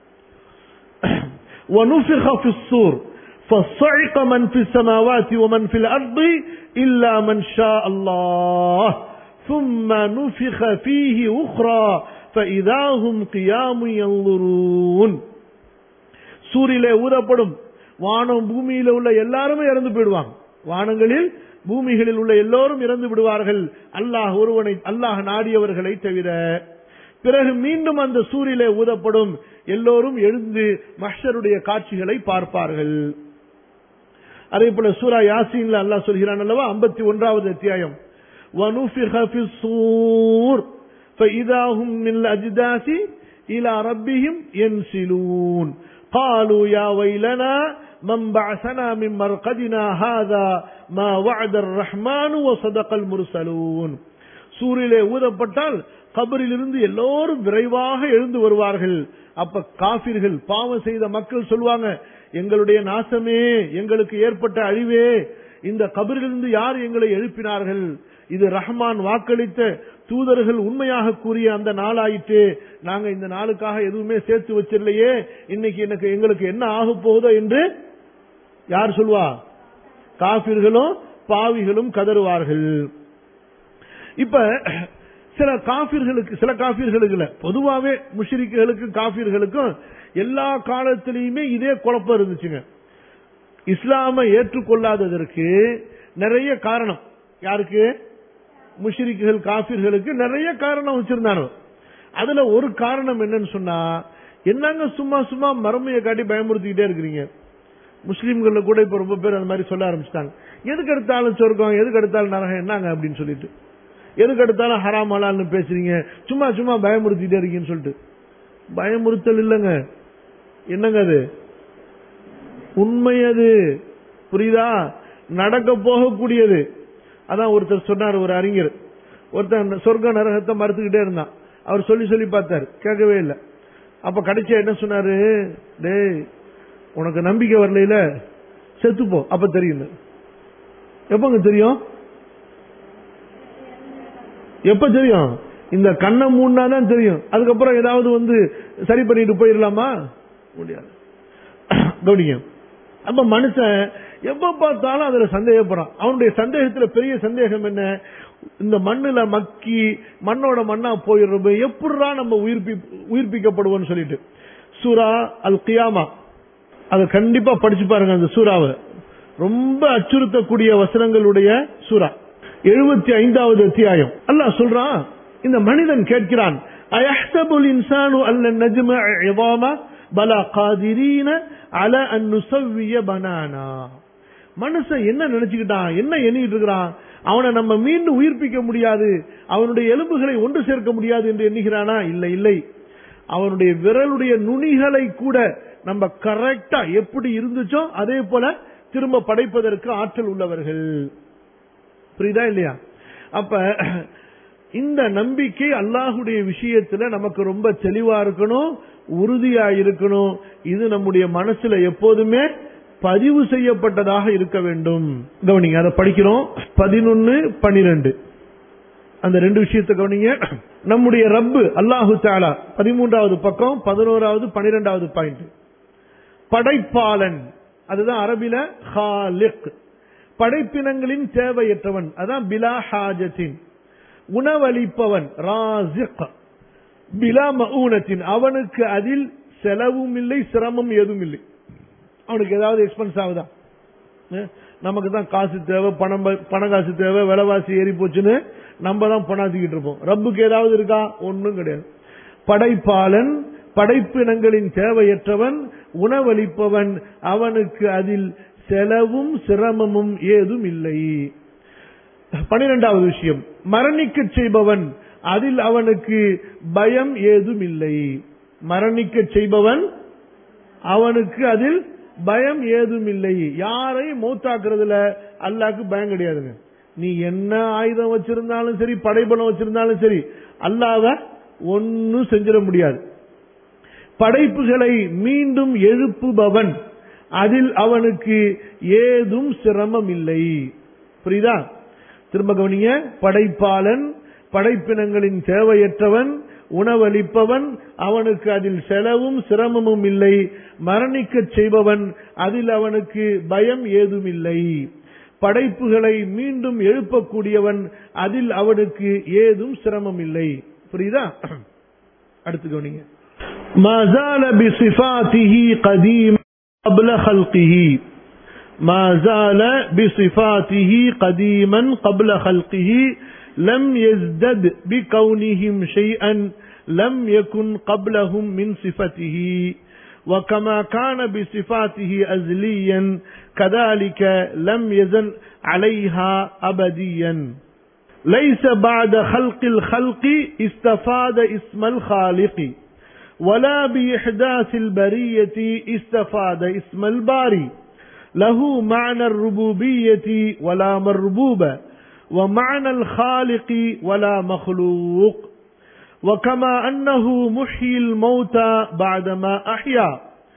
ونفخ في الصور فصعق من في السماوات ومن في الأرض إلا من شاء الله ثم نفخ فيه أخرى فإذا هم قيام ينظرون சூரிலே ஊதப்படும் வானம் பூமியில உள்ள எல்லாருமே இறந்து போயிடுவாங்க வானங்களில் பூமிகளில் உள்ள எல்லோரும் இறந்து விடுவார்கள் அல்லாஹ் ஒருவனை அல்லாஹ் நாடியவர்களை தவிர பிறகு மீண்டும் அந்த சூரிலே ஊதப்படும் எல்லோரும் எழுந்து மஹ்ஷருடைய காட்சிகளை பார்ப்பார்கள் அதே போல சூரா யாசீன்ல அல்லாஹ் சொல்கிறான் அல்லவா ஐம்பத்தி ஒன்றாவது அத்தியாயம் وَنُفِخَ فِي الصُّورِ فَإِذَا هُمْ مِنْ الْأَجْدَاثِ إِلَى رَبِّهِمْ يَنْسِلُونَ قالوا يا ويلنا من بعثنا من مرقدنا هذا ما وعد الرحمن وصدق المرسلون சூரிலே ஊதப்பட்டால் கபரில் இருந்து எல்லோரும் விரைவாக எழுந்து வருவார்கள் அப்ப காபிர்கள் பாவம் செய்த மக்கள் சொல்லுவாங்க எங்களுடைய நாசமே எங்களுக்கு ஏற்பட்ட அழிவே இந்த கபரிலிருந்து யார் எங்களை எழுப்பினார்கள் இது ரஹ்மான் வாக்களித்த தூதர்கள் உண்மையாக கூறிய அந்த நாளாயிற்று நாங்க இந்த நாளுக்காக எதுவுமே சேர்த்து வச்சிடலையே இன்னைக்கு எனக்கு எங்களுக்கு என்ன ஆக போகுதோ என்று யார் சொல்வா காபிர்களும் பாவிகளும் கதறுவார்கள் இப்ப சில காபிர்களுக்கு சில காபிர்களுக்கு இல்ல பொதுவாவே முஷிரிக்குகளுக்கும் காபிர்களுக்கும் எல்லா காலத்திலையுமே இதே குழப்பம் இருந்துச்சுங்க இஸ்லாமை ஏற்றுக்கொள்ளாததற்கு நிறைய காரணம் யாருக்கு முஷிரிக்குகள் காபிர்களுக்கு நிறைய காரணம் வச்சிருந்தாங்க அதுல ஒரு காரணம் என்னன்னு சொன்னா என்னங்க சும்மா சும்மா மறுமையை காட்டி பயமுறுத்திக்கிட்டே இருக்கிறீங்க முஸ்லீம்கள்ல கூட இப்ப ரொம்ப பேர் அந்த மாதிரி சொல்ல ஆரம்பிச்சிட்டாங்க எதுக்கு எடுத்தாலும் சொர்க்கம் எதுக்கு எடுத்தாலும் நரகம் என்னங்க அப்படின்னு சொல்லிட்டு எதுக்கு எடுத்தாலும் ஹராம் ஹலால்னு பேசுறீங்க சும்மா சும்மா பயமுறுத்திட்டே இருக்கீங்கன்னு சொல்லிட்டு பயமுறுத்தல் இல்லைங்க என்னங்க அது உண்மை அது புரியுதா நடக்க போகக்கூடியது அதான் ஒருத்தர் சொன்னார் ஒரு அறிஞர் ஒருத்தர் சொர்க்க நரகத்தை மறுத்துக்கிட்டே இருந்தான் அவர் சொல்லி சொல்லி பார்த்தார் கேட்கவே இல்லை அப்ப கடைசியா என்ன சொன்னாரு டேய் உனக்கு நம்பிக்கை வரல செத்துப்போ அப்ப தெரியும் எப்பங்க தெரியும் எப்ப தெரியும் இந்த கண்ணை மூணாதான் தெரியும் அதுக்கப்புறம் ஏதாவது வந்து சரி பண்ணிட்டு போயிடலாமா முடியாது கவனிங்க அப்ப மனுஷன் எப்ப பார்த்தாலும் அதுல சந்தேகப்படுறான் அவனுடைய சந்தேகத்துல பெரிய சந்தேகம் என்ன இந்த மண்ணுல மக்கி மண்ணோட மண்ணா போயிடுறோம் எப்படிடா நம்ம உயிர்ப்பி உயிர்ப்பிக்கப்படுவோம்னு சொல்லிட்டு சூரா அல் கியாமா அதை கண்டிப்பா படிச்சு பாருங்க அந்த சூறாவை ரொம்ப அச்சுறுத்தக்கூடிய வசனங்களுடைய சூறா எழுபத்தி ஐந்தாவது அத்தியாயம் அல்லாஹ் சொல்றான் இந்த மனிதன் கேட்கிறான் அயஹ்தபுல் இன்சானு அல்ல நஜ்ம இவாமா பலா காதிரீன அல அந்நுசவ்விய பனானா மனுஷன் என்ன நினைச்சுக்கிட்டான் என்ன எண்ணிட்டு இருக்கிறான் அவனை நம்ம மீண்டும் உயிர்ப்பிக்க முடியாது அவனுடைய எலும்புகளை ஒன்று சேர்க்க முடியாது என்று எண்ணுகிறானா இல்லை இல்லை அவனுடைய விரலுடைய நுனிகளை கூட நம்ம கரெக்டா எப்படி இருந்துச்சோ அதே போல திரும்ப படைப்பதற்கு ஆற்றல் உள்ளவர்கள் புரியுதா இல்லையா அப்ப இந்த நம்பிக்கை அல்லாஹுடைய விஷயத்துல நமக்கு ரொம்ப தெளிவா இருக்கணும் உறுதியா இருக்கணும் இது நம்முடைய மனசுல எப்போதுமே பதிவு செய்யப்பட்டதாக இருக்க வேண்டும் கவனிங்க அதை படிக்கிறோம் பதினொன்னு பனிரெண்டு அந்த ரெண்டு விஷயத்தை கவனிங்க நம்முடைய ரப்பு அல்லாஹு தாலா பதிமூன்றாவது பக்கம் பதினோராவது பனிரெண்டாவது பாயிண்ட் படைப்பாளன் அதுதான் அரபில ஹாலிக் படைப்பினங்களின் தேவையற்றவன் அதான் பிலா ஹாஜத்தின் உணவளிப்பவன் ராசிக் பிலா மஊனத்தின் அவனுக்கு அதில் செலவும் இல்லை சிரமம் எதுவும் இல்லை அவனுக்கு ஏதாவது எக்ஸ்பென்ஸ் ஆகுதா அஹ் நமக்கு தான் காசு தேவை பணம் ப- பண காசு தேவை விலைவாசி ஏறி போச்சுன்னு நம்ம தான் பணாத்திக்கிட்டு இருப்போம் ரப்புக்கு ஏதாவது இருக்கா ஒண்ணும் கிடையாது படைப்பாளன் படைப்பினங்களின் தேவையற்றவன் உணவளிப்பவன் அவனுக்கு அதில் செலவும் சிரமமும் ஏதும் இல்லை பனிரெண்டாவது விஷயம் மரணிக்க செய்பவன் அதில் அவனுக்கு பயம் ஏதும் இல்லை மரணிக்க செய்பவன் அவனுக்கு அதில் பயம் ஏதும் இல்லை யாரையும் மௌத்தாக்குறதுல அல்லாஹ்க்கு பயம் கிடையாதுங்க நீ என்ன ஆயுதம் வச்சிருந்தாலும் சரி படைபலம் வச்சிருந்தாலும் சரி அல்லாஹ்வ ஒன்னும் செஞ்சிட முடியாது படைப்புகளை மீண்டும் எழுப்புபவன் அதில் அவனுக்கு ஏதும் சிரமம் இல்லை புரியுதா திரும்ப கவனிங்க படைப்பாளன் படைப்பினங்களின் தேவையற்றவன் உணவளிப்பவன் அவனுக்கு அதில் செலவும் சிரமமும் இல்லை மரணிக்கச் செய்பவன் அதில் அவனுக்கு பயம் ஏதும் இல்லை படைப்புகளை மீண்டும் எழுப்பக்கூடியவன் அதில் அவனுக்கு ஏதும் சிரமம் இல்லை புரியுதா அடுத்து கவனிங்க ما زال بصفاته قديما قبل خلقه ما زال بصفاته قديما قبل خلقه لم يزدد بكونهم شيئا لم يكن قبلهم من صفته وكما كان بصفاته أزليا كذلك لم يزل عليها أبديا ليس بعد خلق الخلق استفاد اسم الخالق ولا بإحداث البرية استفاد اسم الباري له معنى الربوبية ولا مربوب ومعنى الخالق ولا مخلوق وكما أنه محيي الموتى بعدما أحيا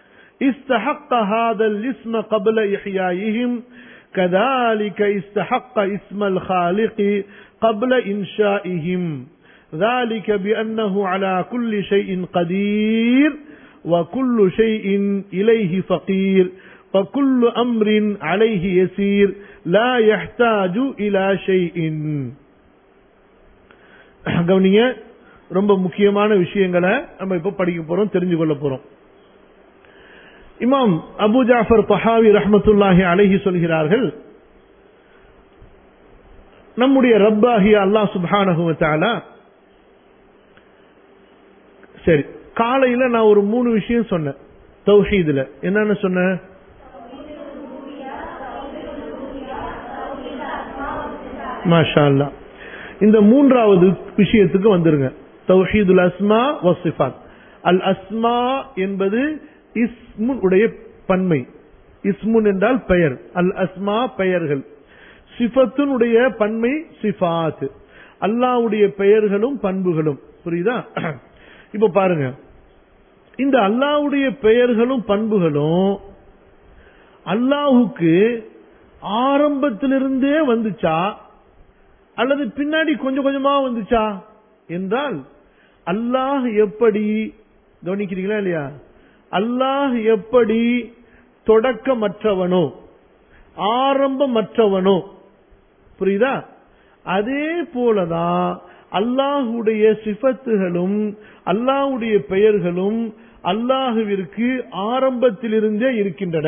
استحق هذا الاسم قبل إحيائهم كذلك استحق اسم الخالق قبل إنشائهم ذلك بأنه على كل شيء قدير وكل شيء إليه فقير وكل أمر عليه يسير لا يحتاج إلى شيء கவனிங்க ரொம்ப முக்கியமான விஷயங்களை நம்ம இப்ப படிக்க போறோம் தெரிஞ்சு கொள்ள போறோம் இமாம் அபு ஜாஃபர் தஹாவி ரஹ்மத்துல்லாஹி அலைஹி சொல்கிறார்கள் நம்முடைய ரப்பாகிய அல்லாஹ் சுப்ஹானஹு வ தஆலா சரி காலையில நான் ஒரு மூணு விஷயம் சொன்னேன் தௌஹீதுல என்னன்னு சொன்னேன் மாஷா அல்லாஹ் இந்த மூன்றாவது விஷயத்துக்கு வந்துருங்க தௌஹீதுல் அஸ்மா வசிஃபாத் அல் அஸ்மா என்பது இஸ்முன் உடைய பன்மை இஸ்முன் என்றால் பெயர் அல் அஸ்மா பெயர்கள் சிஃபத்துனுடைய பன்மை சிஃபாத் அல்லாஹ்வுடைய பெயர்களும் பண்புகளும் புரியுதா இப்ப பாருங்க இந்த அல்லாஹ்வுடைய பெயர்களும் பண்புகளும் அல்லாஹுக்கு ஆரம்பத்திலிருந்தே வந்துச்சா அல்லது பின்னாடி கொஞ்சம் கொஞ்சமா வந்துச்சா என்றால் அல்லாஹ் எப்படி கவனிக்கிறீங்களா இல்லையா அல்லாஹ் எப்படி தொடக்கமற்றவனோ ஆரம்பமற்றவனோ புரியுதா அதே போலதான் அல்லாஹுடைய சிஃபத்துகளும் அல்லாஹுடைய பெயர்களும் அல்லாஹுவிற்கு ஆரம்பத்திலிருந்தே இருக்கின்றன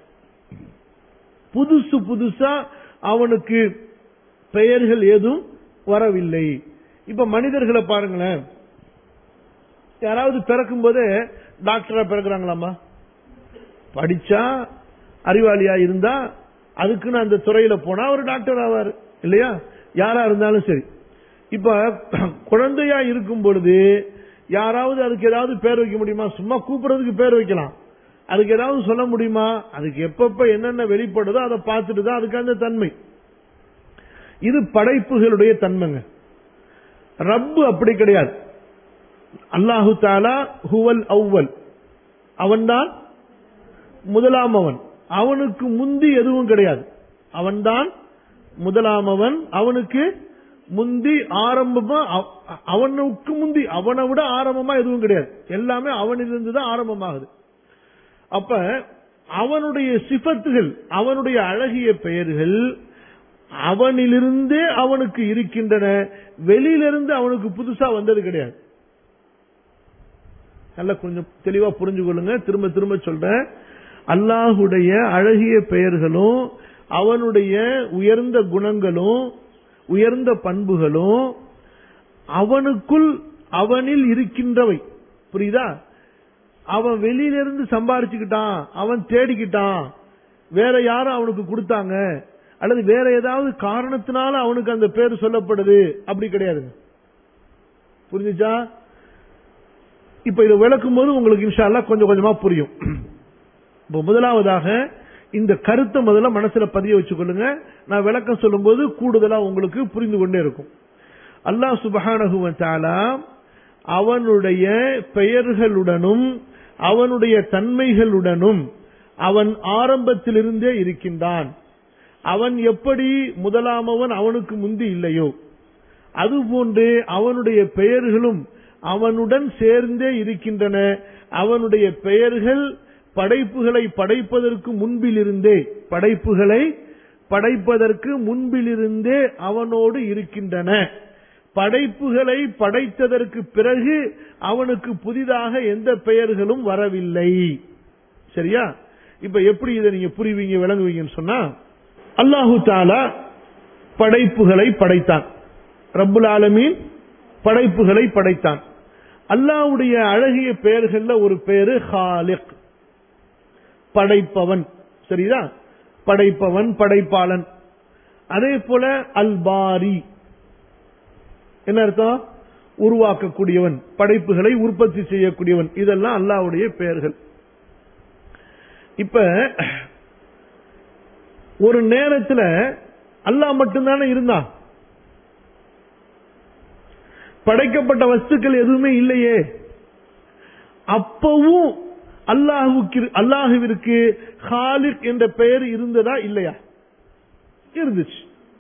புதுசு புதுசா அவனுக்கு பெயர்கள் ஏதும் வரவில்லை இப்ப மனிதர்களை பாருங்களேன் யாராவது பிறக்கும் போதே டாக்டரா பிறகுறாங்களாமா படிச்சா அறிவாளியா இருந்தா அதுக்குன்னு அந்த துறையில போனா ஒரு டாக்டர் ஆவார் இல்லையா யாரா இருந்தாலும் சரி இப்ப குழந்தையா இருக்கும் பொழுது யாராவது அதுக்கு ஏதாவது பேர் வைக்க முடியுமா சும்மா கூப்பிடுறதுக்கு பேர் வைக்கலாம் அதுக்கு ஏதாவது சொல்ல முடியுமா அதுக்கு எப்பப்ப என்னென்ன வெளிப்படுதோ அதை பார்த்துட்டு தான் அதுக்கு அந்த தன்மை இது படைப்புகளுடைய தன்மைங்க ரப்பு அப்படி கிடையாது அல்லாஹு தாலா ஹுவல் அவ்வல் அவன்தான் முதலாமவன் அவனுக்கு முந்தி எதுவும் கிடையாது அவன்தான் முதலாமவன் அவனுக்கு முந்தி ஆரம்பமா அவ- அவனுக்கு முந்தி அவனை விட ஆரம்பமா எதுவும் கிடையாது எல்லாமே அவனிலிருந்து தான் ஆரம்பமாகுது அப்ப அவனுடைய சிபத்துகள் அவனுடைய அழகிய பெயர்கள் அவனிலிருந்தே அவனுக்கு இருக்கின்றன வெளியிலிருந்து அவனுக்கு புதுசா வந்தது கிடையாது நல்லா கொஞ்சம் தெளிவா புரிஞ்சு கொள்ளுங்க திரும்ப திரும்ப சொல்றேன் அல்லாஹுடைய அழகிய பெயர்களும் அவனுடைய உயர்ந்த குணங்களும் உயர்ந்த பண்புகளும் அவனுக்குள் அவனில் இருக்கின்றவை புரியுதா அவன் வெளியிலிருந்து சம்பாரிச்சுக்கிட்டான் அவன் தேடிக்கிட்டான் வேற யாரும் அவனுக்கு கொடுத்தாங்க அல்லது வேற ஏதாவது காரணத்தினால அவனுக்கு அந்த பேர் சொல்லப்படுது அப்படி கிடையாது புரிஞ்சுச்சா இப்ப இதை விளக்கும் போது உங்களுக்கு இன்ஷா அல்லாஹ் கொஞ்சம் கொஞ்சமா புரியும் இப்ப முதலாவதாக இந்த கருத்தை முதல்ல மனசுல பதிய வச்சுக்கொள்ளுங்க நான் விளக்கம் சொல்லும்போது கூடுதலா உங்களுக்கு புரிந்து கொண்டே இருக்கும் அல்லாஹ் சுபஹானஹு வ தஆலா அவனுடைய பெயர்களுடனும் அவனுடைய தன்மைகளுடனும் அவன் ஆரம்பத்திலிருந்தே இருக்கின்றான் அவன் எப்படி முதலாமவன் அவனுக்கு முந்தி இல்லையோ அதுபோன்று அவனுடைய பெயர்களும் அவனுடன் சேர்ந்தே இருக்கின்றன அவனுடைய பெயர்கள் படைப்புகளை படைப்பதற்கு முன்பிலிருந்தே படைப்புகளை படைப்பதற்கு முன்பிலிருந்தே அவனோடு இருக்கின்றன படைப்புகளை படைத்ததற்கு பிறகு அவனுக்கு புதிதாக எந்த பெயர்களும் வரவில்லை சரியா இப்ப எப்படி இதை நீங்க புரிவீங்க விளங்குவீங்கன்னு சொன்னா அல்லாஹு தாலா படைப்புகளை படைத்தான் ரப்புல் ஆலமீன் படைப்புகளை படைத்தான் அல்லாஹ்வுடைய அழகிய பெயர்கள்ல ஒரு பேரு ஹாலிக் படைப்பவன் சரிதா படைப்பவன் படைப்பாளன் அதே போல அல்பாரி என்ன அர்த்தம் உருவாக்கக்கூடியவன் படைப்புகளை உற்பத்தி செய்யக்கூடியவன் இதெல்லாம் அல்லாஹ்வுடைய பெயர்கள் இப்ப ஒரு நேரத்துல அல்லாஹ் மட்டும்தானே இருந்தான் படைக்கப்பட்ட வஸ்துக்கள் எதுவுமே இல்லையே அப்பவும் அல்லாஹுக்கு அல்லாஹுவிற்கு ஹாலிக் என்ற பெயர் இருந்ததா இல்லையா இருந்துச்சு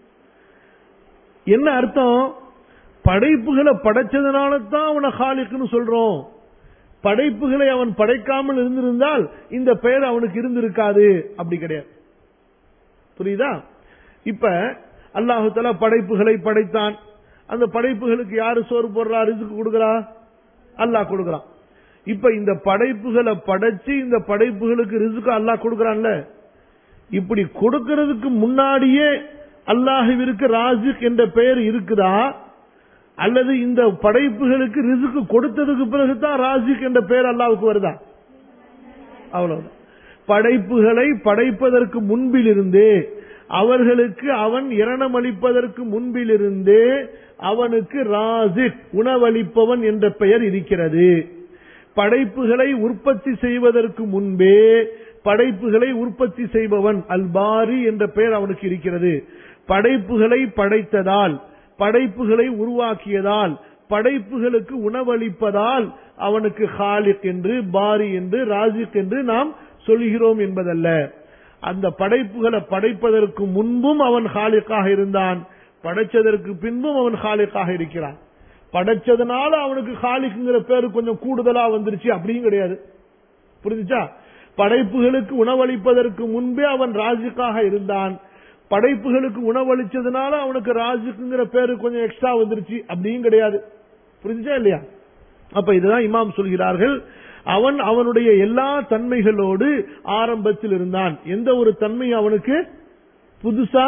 என்ன அர்த்தம் படைப்புகளை படைச்சதுனால தான் அவனை ஹாலிக்னு சொல்றோம் படைப்புகளை அவன் படைக்காமல் இருந்திருந்தால் இந்த பெயர் அவனுக்கு இருந்திருக்காது அப்படி கிடையாது புரியுதா இப்ப அல்லாஹு தலா படைப்புகளை படைத்தான் அந்த படைப்புகளுக்கு யாரு சோறு போடுறா ரிசுக்கு கொடுக்கறா அல்லாஹ் கொடுக்கறான் இப்ப இந்த படைப்புகளை படைச்சு இந்த படைப்புகளுக்கு ரிசுக்கு அல்லாஹ் கொடுக்கறான்ல இப்படி கொடுக்கறதுக்கு முன்னாடியே அல்லாஹுவிற்கு ராஜிக் என்ற பெயர் இருக்குதா அல்லது இந்த படைப்புகளுக்கு ரிசுக்கு கொடுத்ததுக்கு பிறகுதான் ராஜிக் என்ற பெயர் அல்லாவுக்கு வருதா அவ்வளவுதான் படைப்புகளை படைப்பதற்கு முன்பிலிருந்தே அவர்களுக்கு அவன் இரணமளிப்பதற்கு முன்பிலிருந்தே அவனுக்கு ராஜிக் உணவளிப்பவன் என்ற பெயர் இருக்கிறது படைப்புகளை உற்பத்தி செய்வதற்கு முன்பே படைப்புகளை உற்பத்தி செய்பவன் அல்பாரி என்ற பெயர் அவனுக்கு இருக்கிறது படைப்புகளை படைத்ததால் படைப்புகளை உருவாக்கியதால் படைப்புகளுக்கு உணவளிப்பதால் அவனுக்கு ஹாலிக் என்று பாரி என்று ராஜிக் என்று நாம் சொல்கிறோம் என்பதல்ல அந்த படைப்புகளை படைப்பதற்கு முன்பும் அவன் ஹாலிக்காக இருந்தான் படைச்சதற்கு பின்பும் அவன் ஹாலிக்காக இருக்கிறான் படைச்சதுனால அவனுக்கு ஹாலிக்குங்கிற பேரு கொஞ்சம் கூடுதலா வந்துருச்சு அப்படியும் கிடையாது புரிஞ்சுச்சா படைப்புகளுக்கு உணவளிப்பதற்கு முன்பே அவன் ராஜுக்காக இருந்தான் படைப்புகளுக்கு உணவளிச்சதுனால அவனுக்கு ராஜுக்குங்கிற பேரு கொஞ்சம் எக்ஸ்ட்ரா வந்துருச்சு அப்படியும் கிடையாது புரிஞ்சுச்சா இல்லையா அப்ப இதுதான் இமாம் சொல்கிறார்கள் அவன் அவனுடைய எல்லா தன்மைகளோடு ஆரம்பத்தில் இருந்தான் எந்த ஒரு தன்மை அவனுக்கு புதுசா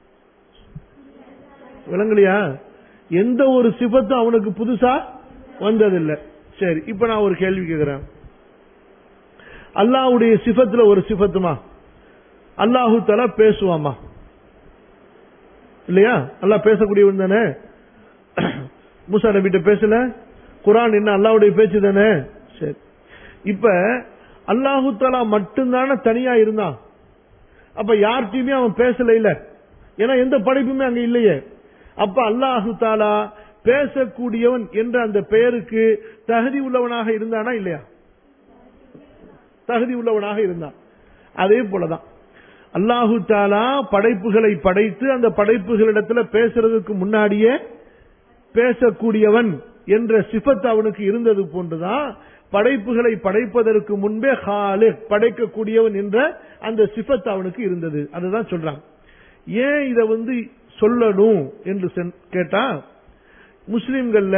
விளங்கலையா எந்த ஒரு சிபத்தும் அவனுக்கு புதுசா வந்ததில்லை சரி இப்ப நான் ஒரு கேள்வி கேட்கிறேன் அல்லாஹ்வுடைய சிபத்துல ஒரு சிபத்துமா அல்லாஹு தலா பேசுவாமா இல்லையா அல்லாஹ் பேசக்கூடியவன் தானே மூசா நபிட்ட பேசல குரான் என்ன அல்லாஹ்வுடைய பேச்சு தானே சரி இப்ப அல்லாஹு தலா மட்டும்தானே தனியா இருந்தான் அப்ப யார்கிட்டயுமே அவன் பேசல இல்ல ஏன்னா எந்த படைப்புமே அங்க இல்லையே அப்ப அல்லாஹு தாலா பேசக்கூடியவன் என்ற அந்த பெயருக்கு தகுதி உள்ளவனாக இருந்தானா இல்லையா தகுதி உள்ளவனாக இருந்தான் அதே போலதான் அல்லாஹு தாலா படைப்புகளை படைத்து அந்த படைப்புகளிடத்துல பேசுறதுக்கு முன்னாடியே பேசக்கூடியவன் என்ற சிபத் அவனுக்கு இருந்தது போன்றுதான் படைப்புகளை படைப்பதற்கு முன்பே ஹாலிக் படைக்கக்கூடியவன் என்ற அந்த சிபத் அவனுக்கு இருந்தது அதுதான் சொல்றாங்க ஏன் இத வந்து சொல்லணும் என்று சென்- கேட்டா முஸ்லிம்கள்ல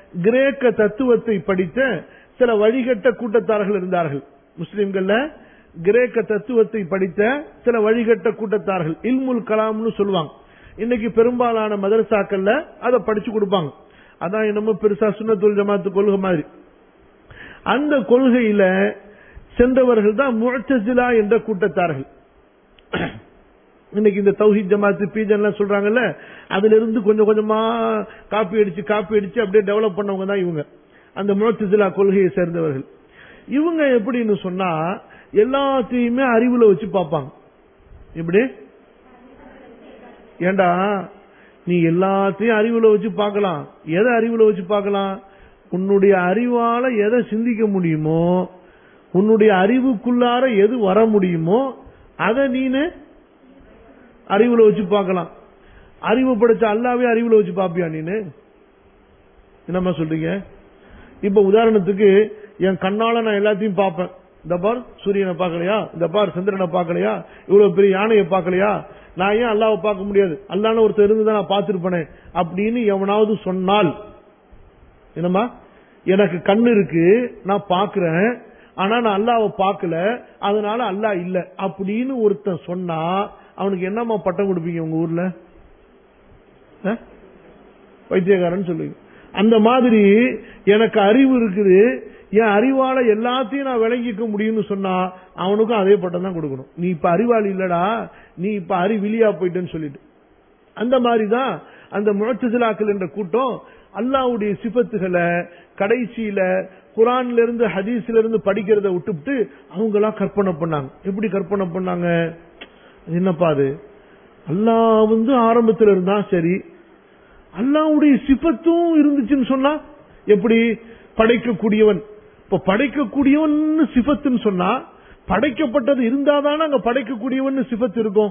கிரேக்க தத்துவத்தை படித்த சில வழிகட்ட கூட்டத்தார்கள் இருந்தார்கள் முஸ்லிம்கள்ல கிரேக்க தத்துவத்தை படித்த சில வழிகட்ட கூட்டத்தார்கள் இல்முல் கலாம்னு சொல்லுவாங்க இன்னைக்கு பெரும்பாலான மதரசாக்கள்ல அதை படிச்சு கொடுப்பாங்க அதான் என்னமோ பெருசா சுண்ணத்துல் ஜமாத்து கொள்கை மாதிரி அந்த கொள்கையில சென்றவர்கள் தான் முழத்தசிலா என்ற கூட்டத்தார்கள் இன்னைக்கு இந்த தௌஹித் ஜமாத்து பீஜன்லாம் சொல்றாங்கல்ல அதுல இருந்து கொஞ்சம் கொஞ்சமா காப்பி அடிச்சு காப்பி அடிச்சு அப்படியே டெவலப் பண்ணவங்க தான் இவங்க அந்த முழத்தசிலா கொள்கையை சேர்ந்தவர்கள் இவங்க எப்படின்னு சொன்னா எல்லாத்தையுமே அறிவுல வச்சு பார்ப்பாங்க எப்படி ஏண்டா நீ எல்லாத்தையும் அறிவுல வச்சு பார்க்கலாம் எதை அறிவுல வச்சு பார்க்கலாம் உன்னுடைய அறிவால எதை சிந்திக்க முடியுமோ உன்னுடைய அறிவுக்குள்ளார எது வர முடியுமோ அதை நீனு அறிவுல வச்சு பார்க்கலாம் அறிவு படைச்ச அல்லாவே அறிவுல வச்சு பாப்பியா நீனு என்னம்மா சொல்றீங்க இப்ப உதாரணத்துக்கு என் கண்ணால நான் எல்லாத்தையும் பார்ப்பேன் இந்த பார் சூரியனை பார்க்கலையா இந்த பார் சந்திரனை பார்க்கலையா இவ்வளவு பெரிய யானையை பார்க்கலையா நான் ஏன் அல்லாவை பார்க்க முடியாது அல்லான்னு ஒருத்தர் இருந்துதான் நான் பார்த்திருப்பேனே அப்படின்னு எவனாவது சொன்னால் என்னம்மா எனக்கு கண்ணு இருக்கு நான் பார்க்கிறேன் ஆனா நான் அல்லாவை பார்க்கல அதனால அல்லாஹ் இல்ல அப்படின்னு ஒருத்தன் சொன்னா அவனுக்கு என்னம்மா பட்டம் கொடுப்பீங்க உங்க ஊர்ல அஹ்? பைத்தியக்காரன் சொல்லுவீங்க அந்த மாதிரி எனக்கு அறிவு இருக்குது என் அறிவால எல்லாத்தையும் நான் விளங்கிக்க முடியும்னு சொன்னா அவனுக்கும் அதே பட்டம் தான் கொடுக்கணும் நீ இப்ப அறிவாளி இல்லடா நீ இப்ப அறிவிலியா போயிட்டேன்னு சொல்லிட்டு அந்த மாதிரிதான் அந்த முழத்துலாக்கள் என்ற கூட்டம் அல்லாவுடைய சிபத்துகளை கடைசியில குரான்ல இருந்து ஹதீஸ்ல இருந்து படிக்கிறத விட்டுவிட்டு அவங்களா கற்பனை பண்ணாங்க எப்படி கற்பனை பண்ணாங்க என்னப்பா அது அல்லாஹ் வந்து ஆரம்பத்துல இருந்தா சரி அல்லாவுடைய சிபத்தும் இருந்துச்சுன்னு சொன்னா எப்படி படைக்கக்கூடியவன் இப்ப படைக்கக்கூடியவன் சிபத்துன்னு சொன்னா படைக்கப்பட்டது இருந்தாதானே அங்க படைக்கக்கூடியவன் சிபத்து இருக்கும்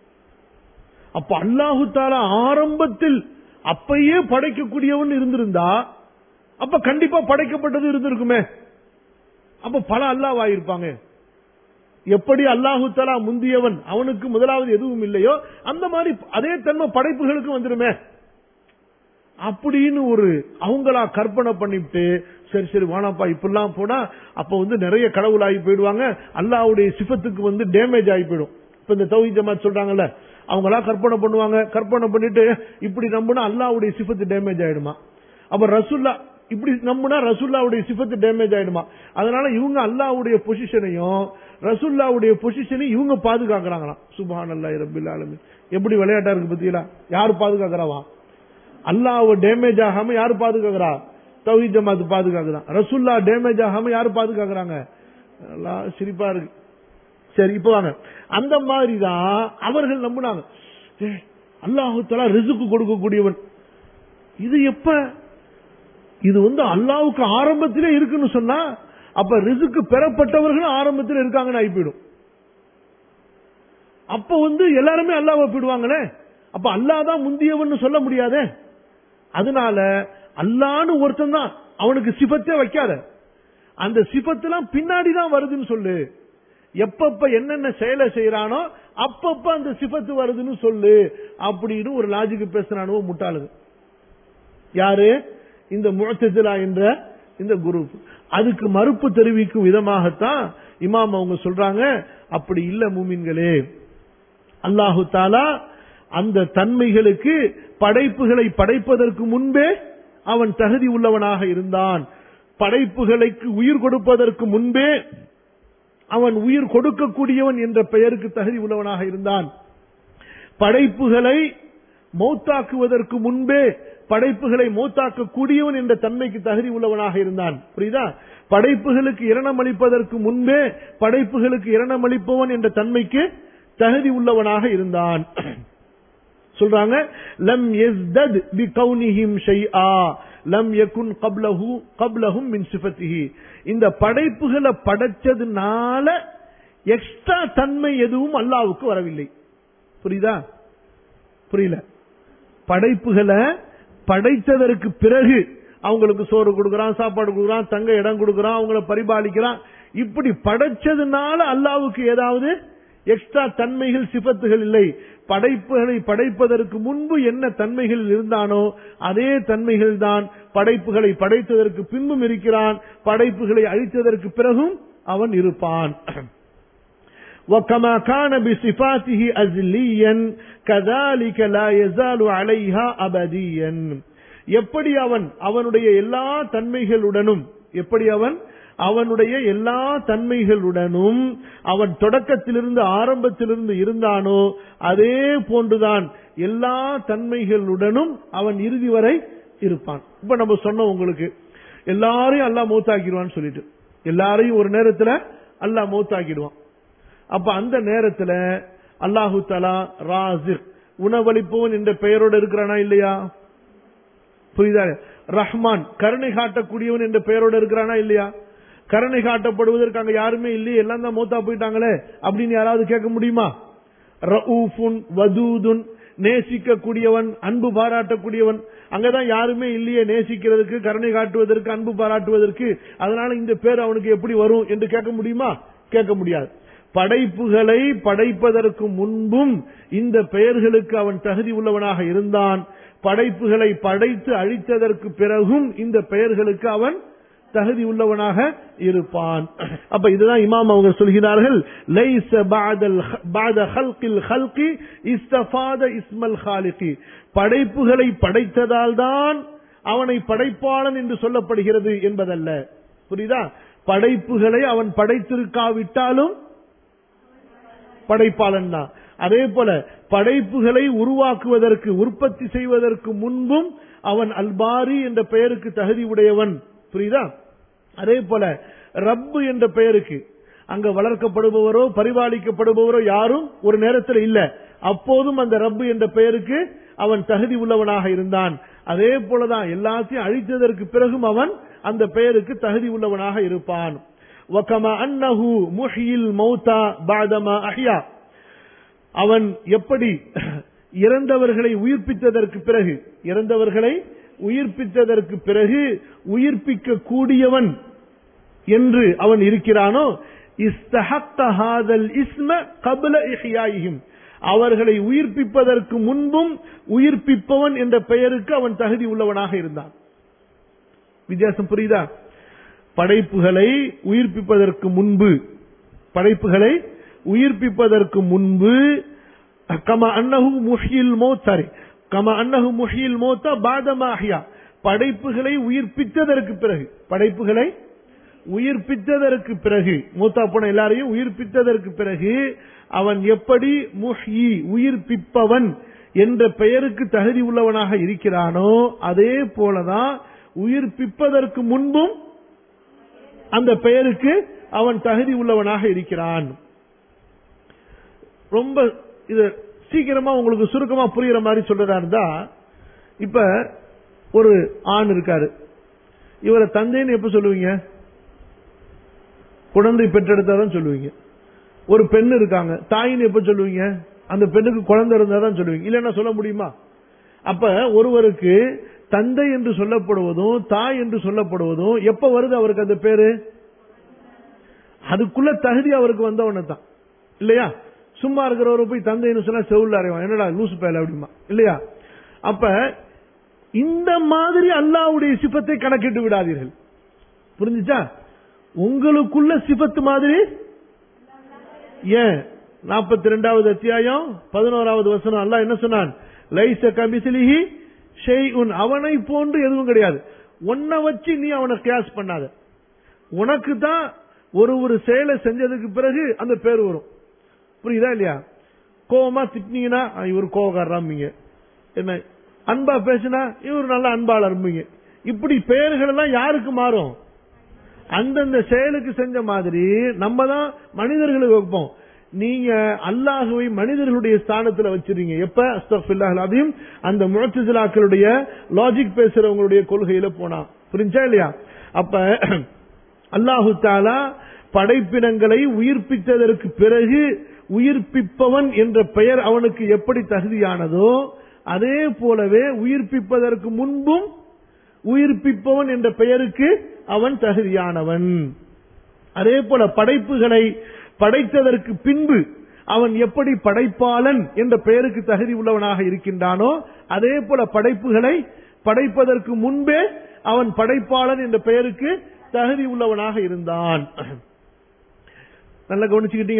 அப்ப அல்லாஹு தாலா ஆரம்பத்தில் அப்பயே படைக்கக்கூடியவன் இருந்திருந்தா அப்ப கண்டிப்பா படைக்கப்பட்டது இருந்திருக்குமே அப்ப பல அல்லாவாயிருப்பாங்க எப்படி அல்லாஹு தலா முந்தியவன் அவனுக்கு முதலாவது எதுவும் இல்லையோ அந்த மாதிரி அதே தன்மை படைப்புகளுக்கு வந்துருமே அப்படின்னு ஒரு அவங்களா கற்பனை பண்ணிவிட்டு சரி சரி வானாப்பா இப்படிலாம் போனா அப்ப வந்து நிறைய கடவுளாகி போயிடுவாங்க அல்லாவுடைய சிஃபத்துக்கு வந்து டேமேஜ் ஆகி போயிடும் இப்ப இந்த தௌஹி ஜமாத் சொல்றாங்கல்ல அவங்களா கற்பனை பண்ணுவாங்க கற்பனை பண்ணிட்டு இப்படி நம்பினா அல்லாவுடைய சிஃபத்து டேமேஜ் ஆயிடுமா அப்ப ரசுல்லா இப்படி நம்பினா ரசுல்லாவுடைய சிஃபத்து டேமேஜ் ஆயிடுமா அதனால இவங்க அல்லாவுடைய பொசிஷனையும் ரசுல்லாவுடைய பொசிஷனையும் இவங்க பாதுகாக்கிறாங்களாம் சுபான் அல்லா ரபில் ஆலமின் எப்படி விளையாட்டா இருக்கு பத்தியலா யாரு பாதுகாக்கிறவா அல்லாஹ் டேமேஜ் ஆகாம யாரு பாதுகாக்கிறா தௌஹி ஜமாத் பாதுகாக்குறான் ரசுல்லா டேமேஜ் ஆகாம யாரு பாதுகாக்கிறாங்க எல்லாம் சிரிப்பா இருக்கு சரி இப்ப வாங்க அந்த மாதிரி தான் அவர்கள் நம்பினாங்க அல்லாஹு தலா ரிசுக்கு கொடுக்கக்கூடியவன் இது எப்ப இது வந்து அல்லாவுக்கு ஆரம்பத்திலே இருக்குன்னு சொன்னா அப்ப ரிசுக்கு பெறப்பட்டவர்களும் ஆரம்பத்தில் இருக்காங்கன்னு ஆகி போயிடும் அப்ப வந்து எல்லாருமே அல்லாஹ் போயிடுவாங்களே அப்ப அல்லாஹ் தான் முந்தியவன் சொல்ல முடியாதே அதனால அல்லான்னு ஒருத்தன் தான் அவனுக்கு சிபத்தே வைக்காத அந்த சிபத்தெல்லாம் பின்னாடி தான் வருதுன்னு சொல்லு எப்பப்ப என்னென்ன செயலை செய்யறானோ அப்பப்ப அந்த சிபத்து வருதுன்னு சொல்லு அப்படின்னு ஒரு லாஜிக்கு பேசுறானோ முட்டாளுங்க யாரு இந்த முழத்தலா என்ற இந்த குரூப் அதுக்கு மறுப்பு தெரிவிக்கும் விதமாகத்தான் இமாம் அவங்க சொல்றாங்க அப்படி இல்ல மூமின்களே அல்லாஹு தாலா அந்த தன்மைகளுக்கு படைப்புகளை படைப்பதற்கு முன்பே அவன் தகுதி உள்ளவனாக இருந்தான் படைப்புகளுக்கு உயிர் கொடுப்பதற்கு முன்பே அவன் உயிர் கொடுக்கக்கூடியவன் என்ற பெயருக்கு தகுதி உள்ளவனாக இருந்தான் படைப்புகளை மௌத்தாக்குவதற்கு முன்பே படைப்புகளை மௌத்தாக்க கூடியவன் என்ற தன்மைக்கு தகுதி உள்ளவனாக இருந்தான் புரியுதா படைப்புகளுக்கு இரணம் அளிப்பதற்கு முன்பே படைப்புகளுக்கு இரணம் அளிப்பவன் என்ற தன்மைக்கு தகுதி உள்ளவனாக இருந்தான் சொல்றாங்க லம் எஸ்தத் பி கௌனிஹிம் ஷைஆ லம் யகுன் கப்லஹு கப்லஹும் மின் சிஃபத்திஹி இந்த படைப்புகளை படைச்சதுனால எக்ஸ்ட்ரா தன்மை எதுவும் அல்லாவுக்கு வரவில்லை புரியுதா புரியல படைப்புகளை படைத்ததற்கு பிறகு அவங்களுக்கு சோறு கொடுக்கறான் சாப்பாடு கொடுக்கறான் தங்க இடம் கொடுக்கறான் அவங்கள பரிபாலிக்கிறான் இப்படி படைச்சதுனால அல்லாவுக்கு ஏதாவது எக்ஸ்ட்ரா தன்மைகள் சிபத்துகள் இல்லை படைப்புகளை படைப்பதற்கு முன்பு என்ன தன்மைகள் இருந்தானோ அதே தன்மைகள் தான் படைப்புகளை படைத்ததற்கு பின்பும் இருக்கிறான் படைப்புகளை அழித்ததற்கு பிறகும் அவன் இருப்பான் وكما كان بصفاته أزليا كذلك لا يزال عليها أبديا எப்படி அவன் அவனுடைய எல்லா தன்மைகளுடனும் எப்படி அவன் அவனுடைய எல்லா தன்மைகளுடனும் அவன் தொடக்கத்திலிருந்து ஆரம்பத்திலிருந்து இருந்தானோ அதே போன்றுதான் எல்லா தன்மைகளுடனும் அவன் இறுதி வரை இருப்பான் இப்ப நம்ம சொன்னோம் உங்களுக்கு எல்லாரையும் அல்லாஹ் மௌத்தாக்கிடுவான்னு சொல்லிட்டு எல்லாரையும் ஒரு நேரத்துல அல்லாஹ் மௌத்தாக்கிடுவான் அப்ப அந்த நேரத்துல அல்லாஹு தலா ராசிக் உணவளிப்பவன் என்ற பெயரோடு இருக்கிறானா இல்லையா புரியுதா ரஹ்மான் கருணை காட்டக்கூடியவன் என்ற பெயரோடு இருக்கிறானா இல்லையா கருணை காட்டப்படுவதற்கு அங்க யாருமே இல்லையே எல்லாம் தான் மூத்தா போயிட்டாங்களே அப்படின்னு யாராவது கேட்க முடியுமா ரவுஃபுன் வதூதுன் நேசிக்கக்கூடியவன் அன்பு பாராட்டக்கூடியவன் அங்கதான் யாருமே இல்லையே நேசிக்கிறதுக்கு கருணை காட்டுவதற்கு அன்பு பாராட்டுவதற்கு அதனால இந்த பேர் அவனுக்கு எப்படி வரும் என்று கேட்க முடியுமா கேட்க முடியாது படைப்புகளை படைப்பதற்கு முன்பும் இந்த பெயர்களுக்கு அவன் தகுதி உள்ளவனாக இருந்தான் படைப்புகளை படைத்து அழித்ததற்கு பிறகும் இந்த பெயர்களுக்கு அவன் தகுதி உள்ளவனாக இருப்பான் அப்ப இதுதான் இமாம் அவங்க சொல்கிறார்கள் லைஸ பஅதல் பஅத ஹல்கில் ஹல்கி இஸ்தஃபாத இஸ்மல் ஹாலிகி படைப்புகளை படைத்ததால் தான் அவனை படைப்பாளன் என்று சொல்லப்படுகிறது என்பதல்ல புரியுதா படைப்புகளை அவன் படைத்திருக்காவிட்டாலும் படைப்பாளன் தான் அதே போல படைப்புகளை உருவாக்குவதற்கு உற்பத்தி செய்வதற்கு முன்பும் அவன் அல்பாரி என்ற பெயருக்கு தகுதி உடையவன் புரியுதா அதே போல ரப்பு என்ற பெயருக்கு அங்க வளர்க்கப்படுபவரோ பரிபாலிக்கப்படுபவரோ யாரும் ஒரு நேரத்தில் இல்ல அப்போதும் அந்த ரப்பு என்ற பெயருக்கு அவன் தகுதி உள்ளவனாக இருந்தான் அதே போலதான் எல்லாத்தையும் அழித்ததற்கு பிறகும் அவன் அந்த பெயருக்கு தகுதி உள்ளவனாக இருப்பான் وَكَمَا أَنَّهُ مُحْيِي الْمَوْتَى بَعْدَمَا أَحْيَا அவன் எப்படி இறந்தவர்களை உயிர்ப்பித்ததற்கு பிறகு இறந்தவர்களை உயிர்ப்பித்ததற்கு பிறகு உயிர்ப்பிக்க கூடியவன் என்று அவன் இருக்கிறானோ இஸ்தஹத்தஹாதல் இஸ்ம கபல இஹ்யாயிஹிம் அவர்களை உயிர்ப்பிப்பதற்கு முன்பும் உயிர்ப்பிப்பவன் என்ற பெயருக்கு அவன் தகுதி உள்ளவனாக இருந்தான் வித்தியாசம் புரியுதா படைப்புகளை உயிர்ப்பிப்பதற்கு முன்பு படைப்புகளை உயிர்ப்பிப்பதற்கு முன்பு கம அன்னஹு முஹில் மோத் சாரி கம அன்னஹு முஹில் மோத்தா பாதமாஹியா படைப்புகளை உயிர்ப்பித்ததற்கு பிறகு படைப்புகளை உயிர்ப்பித்ததற்கு பிறகு மூத்தா போன எல்லாரையும் உயிர்ப்பித்ததற்கு பிறகு அவன் எப்படி முஹி உயிர்ப்பிப்பவன் என்ற பெயருக்கு தகுதி உள்ளவனாக இருக்கிறானோ அதே போலதான் உயிர்ப்பிப்பதற்கு முன்பும் அந்த பெயருக்கு அவன் தகுதி உள்ளவனாக இருக்கிறான் ரொம்ப இது சீக்கிரமா உங்களுக்கு சுருக்கமா புரியுற மாதிரி சொல்றதா இருந்தா இப்ப ஒரு ஆண் இருக்காரு இவரை தந்தைன்னு எப்ப சொல்லுவீங்க குழந்தை பெற்றெடுத்தாதான் சொல்லுவீங்க ஒரு பெண் இருக்காங்க தாயின்னு எப்ப சொல்லுவீங்க அந்த பெண்ணுக்கு குழந்தை இருந்தாதான் சொல்லுவீங்க இல்லைன்னா சொல்ல முடியுமா அப்ப ஒருவருக்கு தந்தை என்று சொல்லப்படுவதும் தாய் என்று சொல்லப்படுவதும் எப்ப வருது அவருக்கு அந்த பேரு அதுக்குள்ள தகுதி அவருக்கு வந்தவன தான் இல்லையா சும்மா இருக்கிறவரை போய் தந்தைன்னு சொன்னா செவுள்ள அறைவான் என்னடா லூசு பயல அப்படிமா இல்லையா அப்ப இந்த மாதிரி அல்லாவுடைய சிபத்தை கணக்கிட்டு விடாதீர்கள் புரிஞ்சுச்சா உங்களுக்குள்ள சிபத்து மாதிரி ஏன் நாற்பத்தி ரெண்டாவது அத்தியாயம் பதினோராவது வசனம் அல்லாஹ் என்ன சொன்னான் லைச கமிசிலிஹி ஷெய் உன் அவனை போன்று எதுவும் கிடையாது உன்னை வச்சு நீ அவனை கியாஸ் பண்ணாத உனக்கு தான் ஒரு ஒரு செயலை செஞ்சதுக்கு பிறகு அந்த பேர் வரும் புரியுதா இல்லையா கோவமா திட்டினீங்கன்னா இவர் கோவக்காரராம்பீங்க என்ன அன்பா பேசினா இவர் நல்ல அன்பாளர்ம்பீங்க இப்படி பெயர்கள் எல்லாம் யாருக்கு மாறும் அந்தந்த செயலுக்கு செஞ்ச மாதிரி நம்ம தான் மனிதர்களுக்கு வைப்போம் நீங்க அல்லாஹுவை மனிதர்களுடைய ஸ்தானத்துல வச்சிருங்க எப்ப அஸ்தபில்லாஹ் அதையும் அந்த முழத்துலாக்களுடைய லாஜிக் பேசுறவங்களுடைய கொள்கையில போனா புரிஞ்சா இல்லையா அப்ப அல்லாஹு தாலா படைப்பினங்களை உயிர்ப்பித்ததற்கு பிறகு உயிர்ப்பிப்பவன் என்ற பெயர் அவனுக்கு எப்படி தகுதியானதோ அதே போலவே உயிர்ப்பிப்பதற்கு முன்பும் உயிர்ப்பிப்பவன் என்ற பெயருக்கு அவன் தகுதியானவன் அதே போல படைப்புகளை படைத்ததற்கு பின்பு அவன் எப்படி படைப்பாளன் என்ற பெயருக்கு தகுதி உள்ளவனாக இருக்கின்றானோ அதே போல படைப்புகளை படைப்பதற்கு முன்பே அவன் படைப்பாளன் என்ற பெயருக்கு தகுதி உள்ளவனாக இருந்தான் நல்லா கவனிச்சுக்கிட்டீங்களா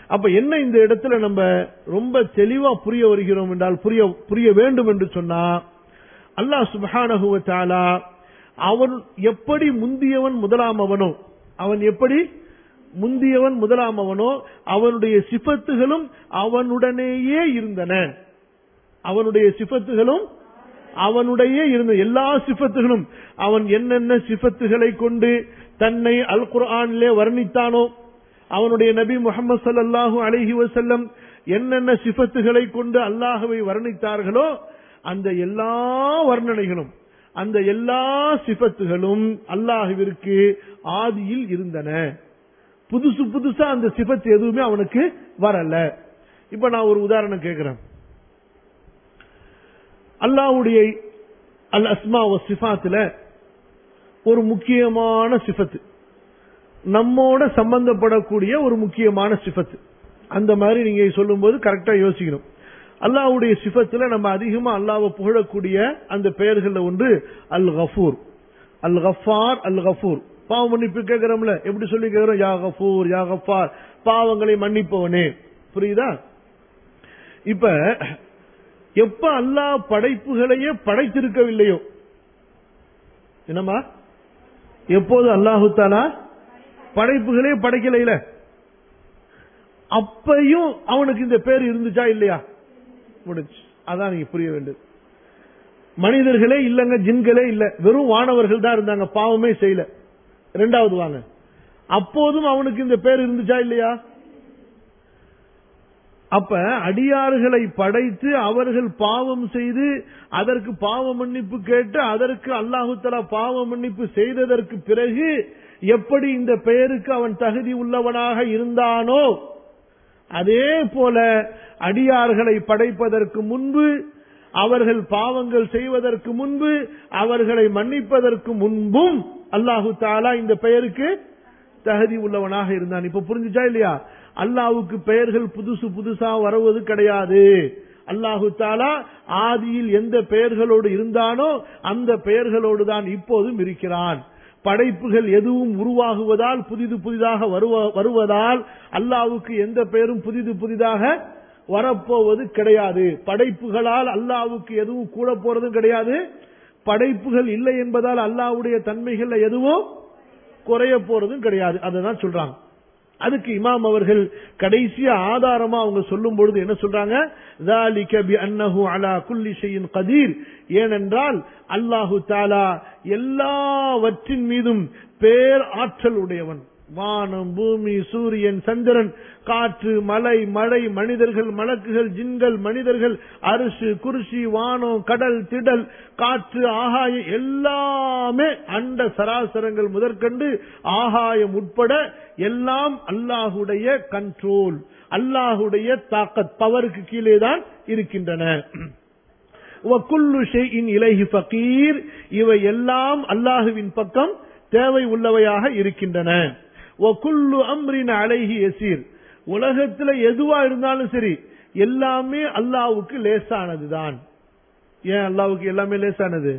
அப்ப என்ன இந்த இடத்துல நம்ம ரொம்ப தெளிவா புரிய வருகிறோம் என்றால் புரிய புரிய வேண்டும் என்று சொன்னா அல்லாஹ் சுப்ஹானஹு வ தஆலா அவன் எப்படி முந்தியவன் முதலாம் அவனோ அவன் எப்படி முந்தியவன் முதலாம் அவனோ அவனுடைய சிபத்துகளும் அவனுடனேயே இருந்தன அவனுடைய சிபத்துகளும் அவனுடைய இருந்த எல்லா சிபத்துகளும் அவன் என்னென்ன சிபத்துகளை கொண்டு தன்னை அல் குர்ஆனிலே வர்ணித்தானோ அவனுடைய நபி முகமது ஸல்லல்லாஹு அலைஹி வஸல்லம் என்னென்ன சிபத்துகளை கொண்டு அல்லாஹ்வை வர்ணித்தார்களோ அந்த எல்லா வர்ணனைகளும் அந்த எல்லா சிபத்துகளும் அல்லாஹ்விற்கு ஆதியில் இருந்தன புதுசு புதுசா அந்த சிபத்து எதுவுமே அவனுக்கு வரல இப்ப நான் ஒரு உதாரணம் கேட்கிறேன் அல்லாஹ்வுடைய அல் அஸ்மா வ சிஃபாத்துல ஒரு முக்கியமான சிஃபத்து நம்மோட சம்பந்தப்படக்கூடிய ஒரு முக்கியமான சிஃபத்து அந்த மாதிரி நீங்க சொல்லும்போது கரெக்டா யோசிக்கணும் அல்லாஹ்வுடைய சிஃபத்துல நம்ம அதிகமா அல்லாஹ்வை புகழக்கூடிய அந்த பெயர்கள்ல ஒன்று அல் கஃபூர் அல் கஃபார் அல் கஃபூர் பாவ மன்னிப்பு கேட்கிறோம்ல எப்படி சொல்லி கேட்கிறோம் யா கஃபூர் யா கஃபார் பாவங்களை மன்னிப்பவனே புரியுதா இப்ப எப்ப அல்லாஹ் படைப்புகளையே படைத்திருக்கவில்லையோ என்னம்மா எப்போது அல்லாஹு தாலா படைப்புகளே படைக்கலையில அப்பையும் அவனுக்கு இந்த பேர் இருந்துச்சா இல்லையா முடிஞ்சு அதான் நீங்க புரிய வேண்டியது மனிதர்களே இல்லங்க ஜின்களே இல்ல வெறும் வானவர்கள் தான் இருந்தாங்க பாவமே செய்யல ரெண்டாவது வாங்க அப்போதும் அவனுக்கு இந்த பேர் இருந்துச்சா இல்லையா அப்ப அடியார்களை படைத்து அவர்கள் பாவம் செய்து அதற்கு பாவ மன்னிப்பு கேட்டு அதற்கு அல்லாஹு தலா பாவ மன்னிப்பு செய்ததற்கு பிறகு எப்படி இந்த பெயருக்கு அவன் தகுதி உள்ளவனாக இருந்தானோ அதே போல அடியார்களை படைப்பதற்கு முன்பு அவர்கள் பாவங்கள் செய்வதற்கு முன்பு அவர்களை மன்னிப்பதற்கு முன்பும் அல்லாஹு தாலா இந்த பெயருக்கு தகுதி உள்ளவனாக இருந்தான் இப்ப புரிஞ்சுச்சா இல்லையா அல்லாஹுக்கு பெயர்கள் புதுசு புதுசா வருவது கிடையாது அல்லாஹு தாலா ஆதியில் எந்த பெயர்களோடு இருந்தானோ அந்த பெயர்களோடு தான் இப்போதும் இருக்கிறான் படைப்புகள் எதுவும் உருவாகுவதால் புதிது புதிதாக வருவதால் அல்லாவுக்கு எந்த பெயரும் புதிது புதிதாக வரப்போவது கிடையாது படைப்புகளால் அல்லாவுக்கு எதுவும் கூட போறதும் கிடையாது படைப்புகள் இல்லை என்பதால் அல்லாவுடைய தன்மைகள் எதுவும் குறைய போறதும் கிடையாது அதுதான் சொல்றாங்க அதுக்கு இமாம் அவர்கள் கடைசியா ஆதாரமா அவங்க சொல்லும் பொழுது என்ன சொல்றாங்க ذَلِكَ بِأَنَّهُ عَلَى كُلِّ شَيْءٍ قَدِيرٌ ஏனென்றால் அல்லாஹு தாலா எல்லாவற்றின் மீதும் பேர் ஆற்றல் உடையவன் வானம் பூமி சூரியன் சந்திரன் காற்று மலை மழை மனிதர்கள் மலக்குகள் ஜின்கள் மனிதர்கள் அரிசு குருசி வானம் கடல் திடல் காற்று ஆகாயம் எல்லாமே அண்ட சராசரங்கள் முதற்கண்டு ஆகாயம் உட்பட எல்லாம் அல்லாஹுடைய கண்ட்ரோல் அல்லாஹுடைய தாக்கத் பவருக்கு கீழே தான் இருக்கின்றன இலகி ஃபகீர் இவை எல்லாம் அல்லாஹுவின் பக்கம் தேவை உள்ளவையாக இருக்கின்றன ஒகுல்லு அம்ரின் அலைஹி எசீர் உலகத்துல எதுவா இருந்தாலும் சரி எல்லாமே அல்லாவுக்கு லேசானதுதான் ஏன் அல்லாவுக்கு எல்லாமே லேசானது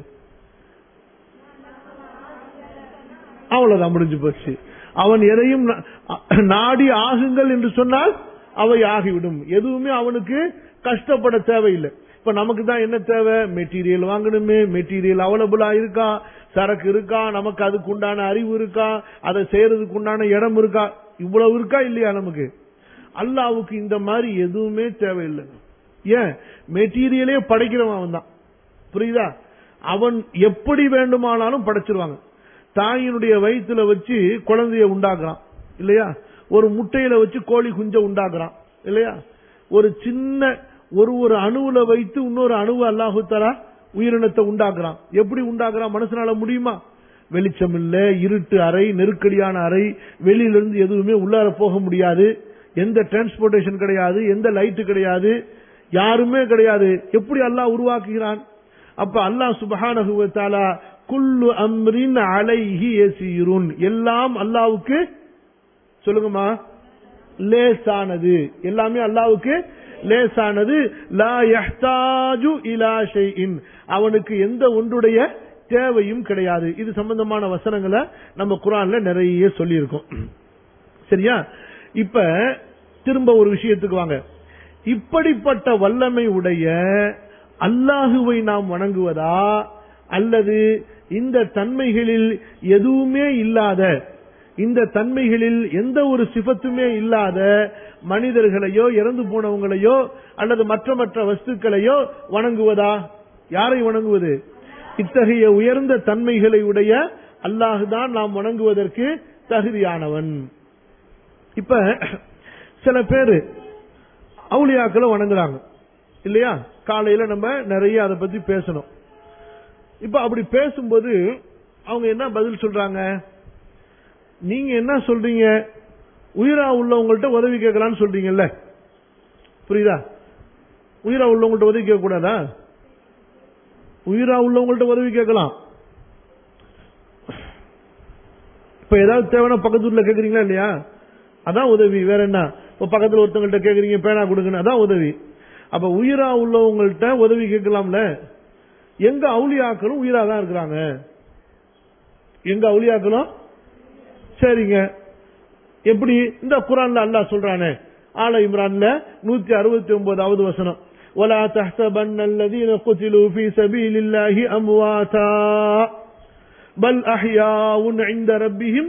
அவ்வளவுதான் முடிஞ்சு போச்சு அவன் எதையும் நாடி ஆகுங்கள் என்று சொன்னால் அவை ஆகிவிடும் எதுவுமே அவனுக்கு கஷ்டப்பட தேவையில்லை இப்ப நமக்கு தான் என்ன தேவை மெட்டீரியல் வாங்கணுமே மெட்டீரியல் அவைலபிளா இருக்கா சரக்கு இருக்கா நமக்கு அதுக்கு உண்டான அறிவு இருக்கா அதை செய்யறதுக்கு உண்டான இடம் இருக்கா இவ்வளவு இருக்கா இல்லையா நமக்கு அல்லாவுக்கு இந்த மாதிரி எதுவுமே தேவையில்லை ஏன் மெட்டீரியலே படைக்கிறவன் அவன் தான் புரியுதா அவன் எப்படி வேண்டுமானாலும் படைச்சிருவாங்க தாயினுடைய வயிற்றுல வச்சு குழந்தைய உண்டாக்குறான் இல்லையா ஒரு முட்டையில வச்சு கோழி குஞ்ச உண்டாக்குறான் இல்லையா ஒரு சின்ன ஒரு ஒரு அணுவுல வைத்து இன்னொரு அணுவு அல்லாஹு தரா உயிரினத்தை உண்டாக்குறான் எப்படி உண்டாக்குறான் மனசனால முடியுமா வெளிச்சம் இல்ல இருட்டு அறை நெருக்கடியான அறை வெளியிலிருந்து எதுவுமே உள்ளார போக முடியாது எந்த டிரான்ஸ்போர்டேஷன் கிடையாது எந்த லைட்டு கிடையாது யாருமே கிடையாது எப்படி அல்லாஹ் உருவாக்குகிறான் அப்ப அல்லாஹ் சுபஹானஹுவத்தாலா குல்லு அம்ரின் அலைஹி எசீருன் எல்லாம் அல்லாவுக்கு சொல்லுங்கம்மா லேசானது எல்லாமே அல்லாவுக்கு லேசானது லா யஹ்தாஜு இலா ஷைஇன் அவனுக்கு எந்த ஒன்றுடைய தேவையும் கிடையாது இது சம்பந்தமான வசனங்களை நம்ம குரான்ல நிறைய சொல்லியிருக்கோம் சரியா இப்ப திரும்ப ஒரு விஷயத்துக்கு வாங்க இப்படிப்பட்ட வல்லமை உடைய அல்லாஹுவை நாம் வணங்குவதா அல்லது இந்த தன்மைகளில் எதுவுமே இல்லாத இந்த தன்மைகளில் எந்த ஒரு சிபத்துமே இல்லாத மனிதர்களையோ இறந்து போனவங்களையோ அல்லது மற்ற மற்ற வஸ்துக்களையோ வணங்குவதா யாரை வணங்குவது இத்தகைய உயர்ந்த தன்மைகளை உடைய அல்லாஹுதான் நாம் வணங்குவதற்கு தகுதியானவன் இப்ப சில பேரு அவுளியாக்களை வணங்குறாங்க இல்லையா காலையில நம்ம நிறைய அதை பத்தி பேசணும் இப்ப அப்படி பேசும்போது அவங்க என்ன பதில் சொல்றாங்க நீங்க என்ன சொல்றீங்க உயிரா உள்ளவங்கள்ட்ட உதவி கேட்கலான்னு சொல்றீங்கல்ல புரியுதா உயிரா உள்ளவங்கள்ட்ட உதவி கேட்க கூடாதா உயிரா உள்ளவங்கள்ட்ட உதவி கேட்கலாம் இப்ப ஏதாவது தேவைன்னா பக்கத்து வீட்டுல கேக்குறீங்களா இல்லையா அதான் உதவி வேற என்ன இப்ப பக்கத்துல ஒருத்தவங்கள்ட்ட கேக்குறீங்க பேனா கொடுங்கன்னு அதான் உதவி அப்ப உயிரா உள்ளவங்கள்ட்ட உதவி கேட்கலாம்ல எங்க அவுளியாக்களும் உயிரா தான் இருக்கிறாங்க எங்க அவுளியாக்களும் சரிங்க எப்படி இந்த குரான்ல அல்லாஹ் சொல்றானே ஆல இம்ரான்ல நூத்தி அறுபத்தி ஒன்பதாவது வசனம் ولا تحسبن الذين قتلوا في سبيل الله أمواتا بل أحياء عند ربهم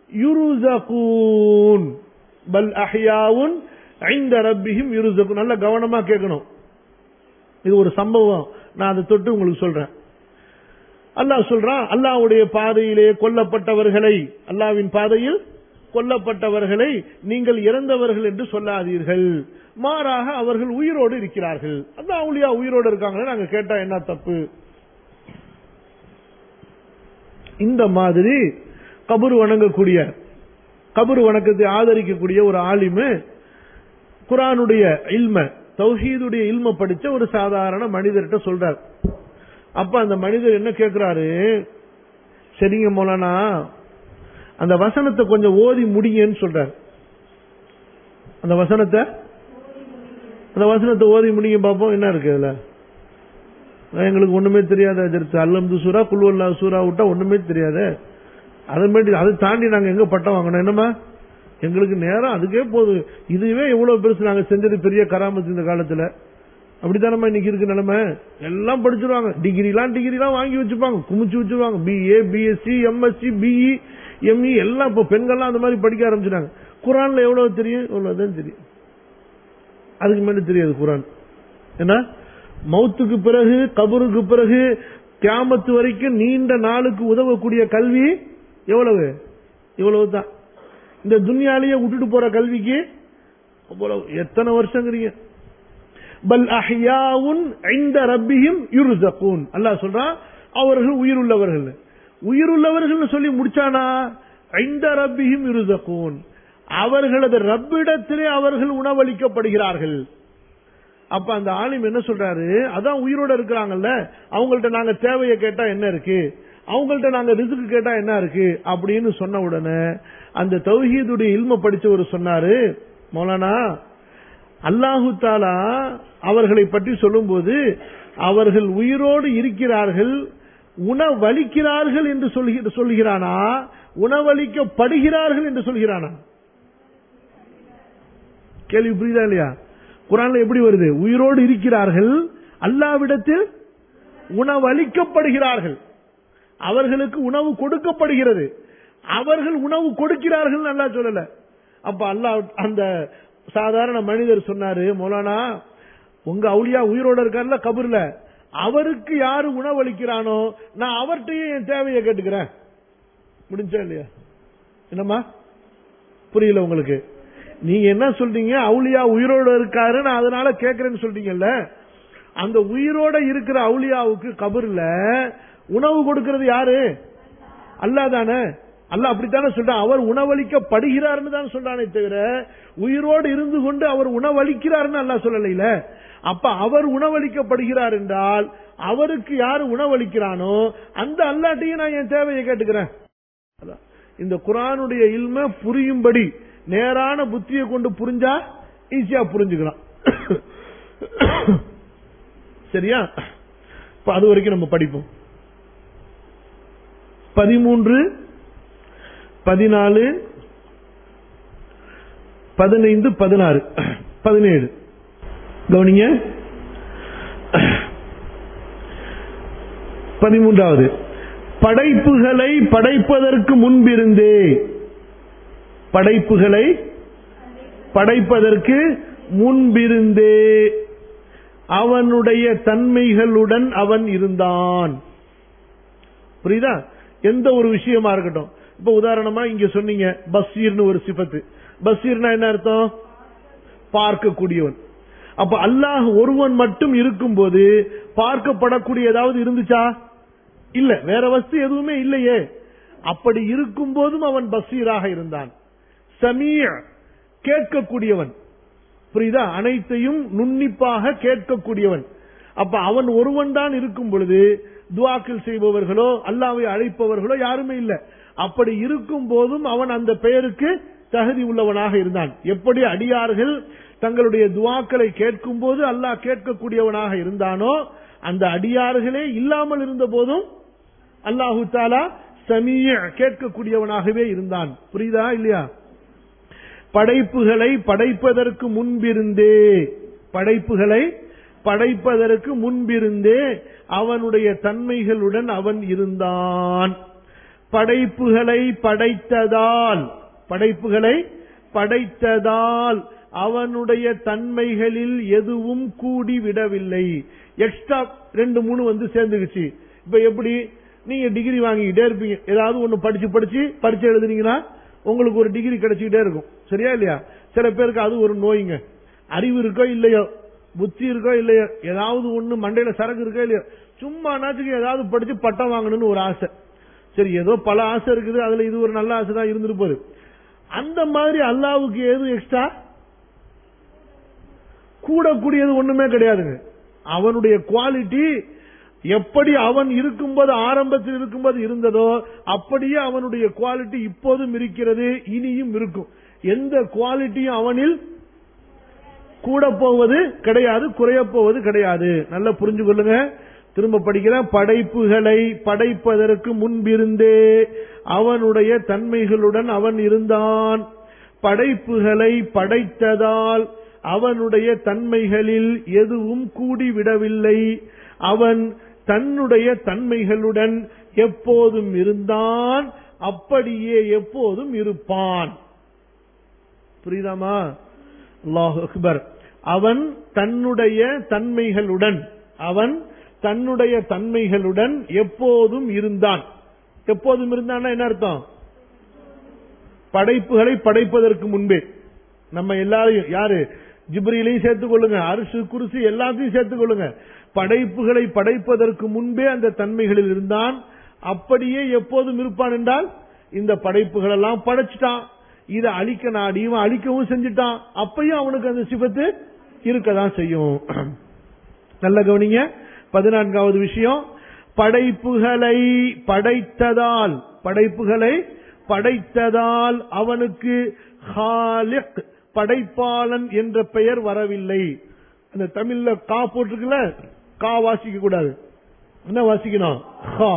يرزقون بل أحياء عند ربهم يرزقون நல்ல கவனமா கேட்கணும் இது ஒரு சம்பவம் நான் அதை தொட்டு உங்களுக்கு சொல்றேன் அல்லாஹ் சொல்றான் அல்லாஹ்வுடைய பாதையிலே கொல்லப்பட்டவர்களை அல்லாஹ்வின் பாதையில் கொல்லப்பட்டவர்களை நீங்கள் இறந்தவர்கள் என்று சொல்லாதீர்கள் மாறாக அவர்கள் உயிரோடு இருக்கிறார்கள் அந்த அவுளியா உயிரோடு இருக்காங்களே நாங்க கேட்டா என்ன தப்பு இந்த மாதிரி கபர் வணங்கக்கூடிய கபர் வணக்கத்தை ஆதரிக்கக்கூடிய ஒரு ஆலிமு குரானுடைய இல்ம தௌஹீதுடைய இல்ம படிச்ச ஒரு சாதாரண மனிதர்கிட்ட சொல்றார் அப்ப அந்த மனிதர் என்ன கேட்கிறாரு சரிங்க மோலானா அந்த வசனத்தை கொஞ்சம் ஓதி முடிங்கன்னு சொல்றார் அந்த வசனத்தை அந்த வசனத்தை ஓதி முடிங்க பார்ப்போம் என்ன இருக்கு அதுல எங்களுக்கு ஒண்ணுமே தெரியாத எதிர்த்து அல்லம்து சூறா குல்வல்லா சூறா விட்டா ஒண்ணுமே தெரியாது அதை மாதிரி அதை தாண்டி நாங்க எங்க பட்டம் வாங்கணும் என்னமா எங்களுக்கு நேரம் அதுக்கே போதும் இதுவே எவ்வளவு பெருசு நாங்க செஞ்சது பெரிய கராமத்து இந்த காலத்துல அப்படித்தானமா இன்னைக்கு இருக்கு நிலைமை எல்லாம் படிச்சிருவாங்க டிகிரிலாம் டிகிரிலாம் வாங்கி வச்சுப்பாங்க குமிச்சு வச்சிருவாங்க BA BSc MSc BE ME எல்லாம் இப்போ பெண்கள்லாம் அந்த மாதிரி படிக்க ஆரம்பிச்சிட்டாங்க குரான்ல எவ்வளவு தெரியும் இவ்வளவுதான் தெரியும் அதுக்கு மேல தெரியாது குரான் என்ன மௌத்துக்கு பிறகு கபருக்கு பிறகு கியாமத்து வரைக்கும் நீண்ட நாளுக்கு உதவக்கூடிய கல்வி எவ்வளவு இவ்வளவு தான் இந்த துன்யாலேயே விட்டுட்டு போற கல்விக்கு அவ்வளவு எத்தனை வருஷங்கிறீங்க பல் அஹ்யாவுன் இந்த ரப்பியும் யுர்சகூன் அல்லாஹ் சொல்றான் அவர்கள் உயிருள்ளவர்கள் உயிருள்ளவர்கள் சொல்லி முடிச்சானா இந்த ரப்பியும் யுர்சகூன் அவர்களது ரப்பிடத்திலே அவர்கள் உணவளிக்கப்படுகிறார்கள் அப்ப அந்த ஆலிம் என்ன சொல்றாரு அதான் உயிரோட இருக்கிறாங்கல்ல அவங்கள்ட்ட நாங்க தேவையை கேட்டா என்ன இருக்கு அவங்கள்ட்ட நாங்க ரிசுக்கு கேட்டா என்ன இருக்கு அப்படின்னு சொன்ன உடனே அந்த தௌஹீதுடைய இல்ம படிச்சவர் சொன்னாரு மௌலானா அல்லாஹு தாலா அவர்களை பற்றி சொல்லும்போது அவர்கள் உயிரோடு இருக்கிறார்கள் உணவளிக்கிறார்கள் என்று சொல்லுகி- சொல்கிறானா உணவளிக்கப்படுகிறார்கள் என்று சொல்கிறானா கேள்வி புரியுதா இல்லையா குரான்ல எப்படி வருது உயிரோடு இருக்கிறார்கள் அல்லாவிடத்தில் உணவளிக்கப்படுகிறார்கள் அவர்களுக்கு உணவு கொடுக்கப்படுகிறது அவர்கள் உணவு கொடுக்கிறார்கள் நல்லா சொல்லல அப்ப அல்லாஹ் அந்த சாதாரண மனிதர் சொன்னாரு மௌலானா உங்க அவுளியா உயிரோட இருக்கார்ல கபர்ல அவருக்கு யாரு உணவளிக்கிறானோ நான் அவர்கிட்டயே என் தேவையை கேட்டுக்கிறேன் முடிஞ்சா இல்லையா என்னம்மா புரியல உங்களுக்கு நீங்க என்ன சொல்றீங்க அவுளியா உயிரோட இருக்காரு நான் அதனால கேட்கறேன்னு சொல்றீங்கல்ல அந்த உயிரோட இருக்கிற அவுளியாவுக்கு கபர்ல உணவு கொடுக்கிறது யாரு அல்லாஹ் தானே அல்லாஹ் அப்படித்தானே சொல்றான் அவர் உணவளிக்கப்படுகிறார்னு தான் சொல்றானே தவிர உயிரோடு இருந்து கொண்டு அவர் உணவளிக்கிறார்னு அல்லாஹ் சொல்லலைல அப்ப அவர் உணவளிக்கப்படுகிறார் என்றால் அவருக்கு யாரு உணவளிக்கிறானோ அந்த அல்லாட்டையும் நான் என் தேவையை கேட்டுக்கிறேன் அதான். இந்த குரானுடைய இல்ம புரியும்படி நேரான புத்தியை கொண்டு புரிஞ்சா ஈஸியா புரிஞ்சுக்கலாம் சரியா இப்ப அது வரைக்கும் நம்ம படிப்போம் பதிமூன்று பதினாலு பதினைந்து பதினாறு பதினேழு கவனிங்க பதிமூன்றாவது படைப்புகளை படைப்பதற்கு முன்பிருந்தே படைப்புகளை படைப்பதற்கு முன்பிருந்தே அவனுடைய தன்மைகளுடன் அவன் இருந்தான் புரியுதா எந்த ஒரு விஷயமா இருக்கட்டும் இப்ப உதாரணமா இங்க சொன்னீங்க பஸ்ஸீர்னு ஒரு சிபத்து பஸ்ஸீர்னா என்ன அர்த்தம் பார்க்கக்கூடியவன் அப்ப அல்லாஹ் ஒருவன் மட்டும் இருக்கும்போது பார்க்கப்படக்கூடிய ஏதாவது இருந்துச்சா இல்ல வேற வஸ்து எதுவுமே இல்லையே அப்படி இருக்கும் போதும் அவன் பஸ்ஸீராக இருந்தான் சமீய கேட்கக்கூடியவன் புரியுதா அனைத்தையும் நுண்ணிப்பாக கேட்கக்கூடியவன் அப்ப அவன் ஒருவன் தான் இருக்கும் பொழுது துவாக்கில் செய்பவர்களோ அல்லாவை அழைப்பவர்களோ யாருமே இல்ல அப்படி இருக்கும் போதும் அவன் அந்த பெயருக்கு தகுதி உள்ளவனாக இருந்தான் எப்படி அடியார்கள் தங்களுடைய துவாக்களை கேட்கும் போது அல்லாஹ் கேட்கக்கூடியவனாக இருந்தானோ அந்த அடியார்களே இல்லாமல் இருந்த போதும் அல்லாஹு தாலா சமீய கேட்கக்கூடியவனாகவே இருந்தான் புரியுதா இல்லையா படைப்புகளை படைப்பதற்கு முன்பிருந்தே படைப்புகளை படைப்பதற்கு முன்பிருந்தே அவனுடைய தன்மைகளுடன் அவன் இருந்தான் படைப்புகளை படைத்ததால் படைப்புகளை படைத்ததால் அவனுடைய தன்மைகளில் எதுவும் கூடி விடவில்லை எக்ஸ்ட்ரா ரெண்டு மூணு வந்து சேர்ந்துக்குச்சு இப்ப எப்படி நீங்க டிகிரி வாங்கிக்கிட்டே இருப்பீங்க ஏதாவது ஒண்ணு படிச்சு படிச்சு பரிச்சை எழுதுனீங்கன்னா உங்களுக்கு ஒரு டிகிரி கிடைச்சிக்கிட்டே இருக்கும் சரியா இல்லையா சில பேருக்கு அது ஒரு நோய்ங்க அறிவு இருக்கோ இல்லையோ புத்தி இருக்கோ இல்லையோ ஏதாவது ஒண்ணு மண்டையில சரக்கு இருக்கோ இல்லையோ சும்மா நாச்சுக்கு ஏதாவது படிச்சு பட்டம் வாங்கணும்னு ஒரு ஆசை சரி ஏதோ பல ஆசை இருக்குது அதுல இது ஒரு நல்ல ஆசை தான் இருந்துட்டு போகுது அந்த மாதிரி அல்லாவுக்கு எது எக்ஸ்ட்ரா கூடக்கூடியது ஒண்ணுமே கிடையாதுங்க அவனுடைய குவாலிட்டி எப்படி அவன் இருக்கும்போது ஆரம்பத்தில் இருக்கும்போது இருந்ததோ அப்படியே அவனுடைய குவாலிட்டி இப்போதும் இருக்கிறது இனியும் இருக்கும் எந்த குவாலிட்டியும் அவனில் கூட போவது கிடையாது குறைய போவது கிடையாது நல்லா புரிஞ்சு கொள்ளுங்க திரும்ப படிக்கிறேன் படைப்புகளை படைப்பதற்கு முன்பிருந்தே அவனுடைய தன்மைகளுடன் அவன் இருந்தான் படைப்புகளை படைத்ததால் அவனுடைய தன்மைகளில் எதுவும் கூடிவிடவில்லை அவன் தன்னுடைய தன்மைகளுடன் எப்போதும் இருந்தான் அப்படியே எப்போதும் இருப்பான் புரியுதாமா அல்லாஹ் அக்பர் அவன் தன்னுடைய தன்மைகளுடன் அவன் தன்னுடைய தன்மைகளுடன் எப்போதும் இருந்தான் எப்போதும் இருந்தான்னா என்ன அர்த்தம் படைப்புகளை படைப்பதற்கு முன்பே நம்ம எல்லாரையும் யாரு ஜிப்ரிலையும் சேர்த்துக் கொள்ளுங்க அரிசு குருசு எல்லாத்தையும் சேர்த்துக் கொள்ளுங்க படைப்புகளை படைப்பதற்கு முன்பே அந்த தன்மைகளில் இருந்தான் அப்படியே எப்போதும் இருப்பான் என்றால் இந்த படைப்புகள் எல்லாம் படைச்சிட்டான் இதை அழிக்க நாடி இவன் அழிக்கவும் செஞ்சுட்டான் அப்பயும் அவனுக்கு அந்த சிபத்து இருக்கதான் செய்யும் நல்ல கவனிங்க பதினான்காவது விஷயம் படைப்புகளை படைத்ததால் படைப்புகளை படைத்ததால் அவனுக்கு ஹாலிக் படைப்பாளன் என்ற பெயர் வரவில்லை அந்த தமிழ்ல கா போட்டிருக்குல்ல கா வாசிக்க கூடாது என்ன வாசிக்கணும் ஹா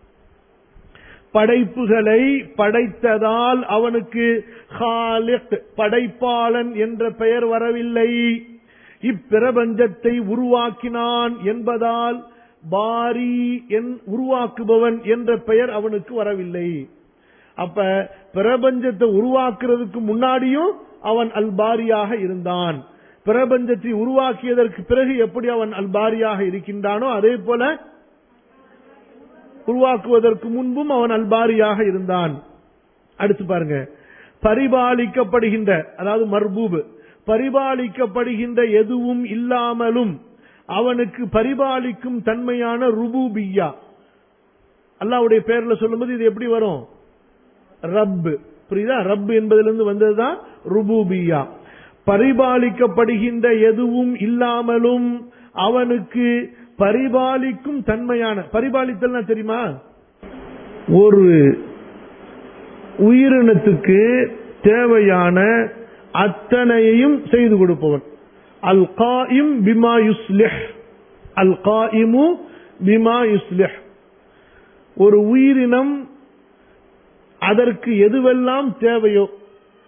படைப்புகளை படைத்ததால் அவனுக்கு ஹாலிக் படைப்பாளன் என்ற பெயர் வரவில்லை இப்பிரபஞ்சத்தை உருவாக்கினான் என்பதால் பாரி என் உருவாக்குபவன் என்ற பெயர் அவனுக்கு வரவில்லை அப்ப பிரபஞ்சத்தை உருவாக்குறதுக்கு முன்னாடியும் அவன் அல்பாரியாக இருந்தான் பிரபஞ்சத்தை உருவாக்கியதற்கு பிறகு எப்படி அவன் அல்பாரியாக இருக்கின்றானோ அதே போல உருவாக்குவதற்கு முன்பும் அவன் அல்பாரியாக இருந்தான் அடுத்து பாருங்க பரிபாலிக்கப்படுகின்ற அதாவது மர்பூப் பரிபாலிக்கப்படுகின்ற எதுவும் இல்லாமலும் அவனுக்கு பரிபாலிக்கும் தன்மையான ருபூபியா அல்லாவுடைய பேர்ல சொல்லும்போது இது எப்படி வரும் ரப் புரியுதா ரப் என்பதிலிருந்து வந்ததுதான் ருபூபியா பரிபாலிக்கப்படுகின்ற எதுவும் இல்லாமலும் அவனுக்கு பரிபாலிக்கும் தன்மையான பரிபாலித்தல்னா தெரியுமா ஒரு உயிரினத்துக்கு தேவையான அத்தனையையும் செய்து கொடுப்பவன் அல் காயிம் பிமா யுஸ்லிஹ் அல் காயிமு பிமா யுஸ்லிஹ் ஒரு உயிரினம் அதற்கு எதுவெல்லாம் தேவையோ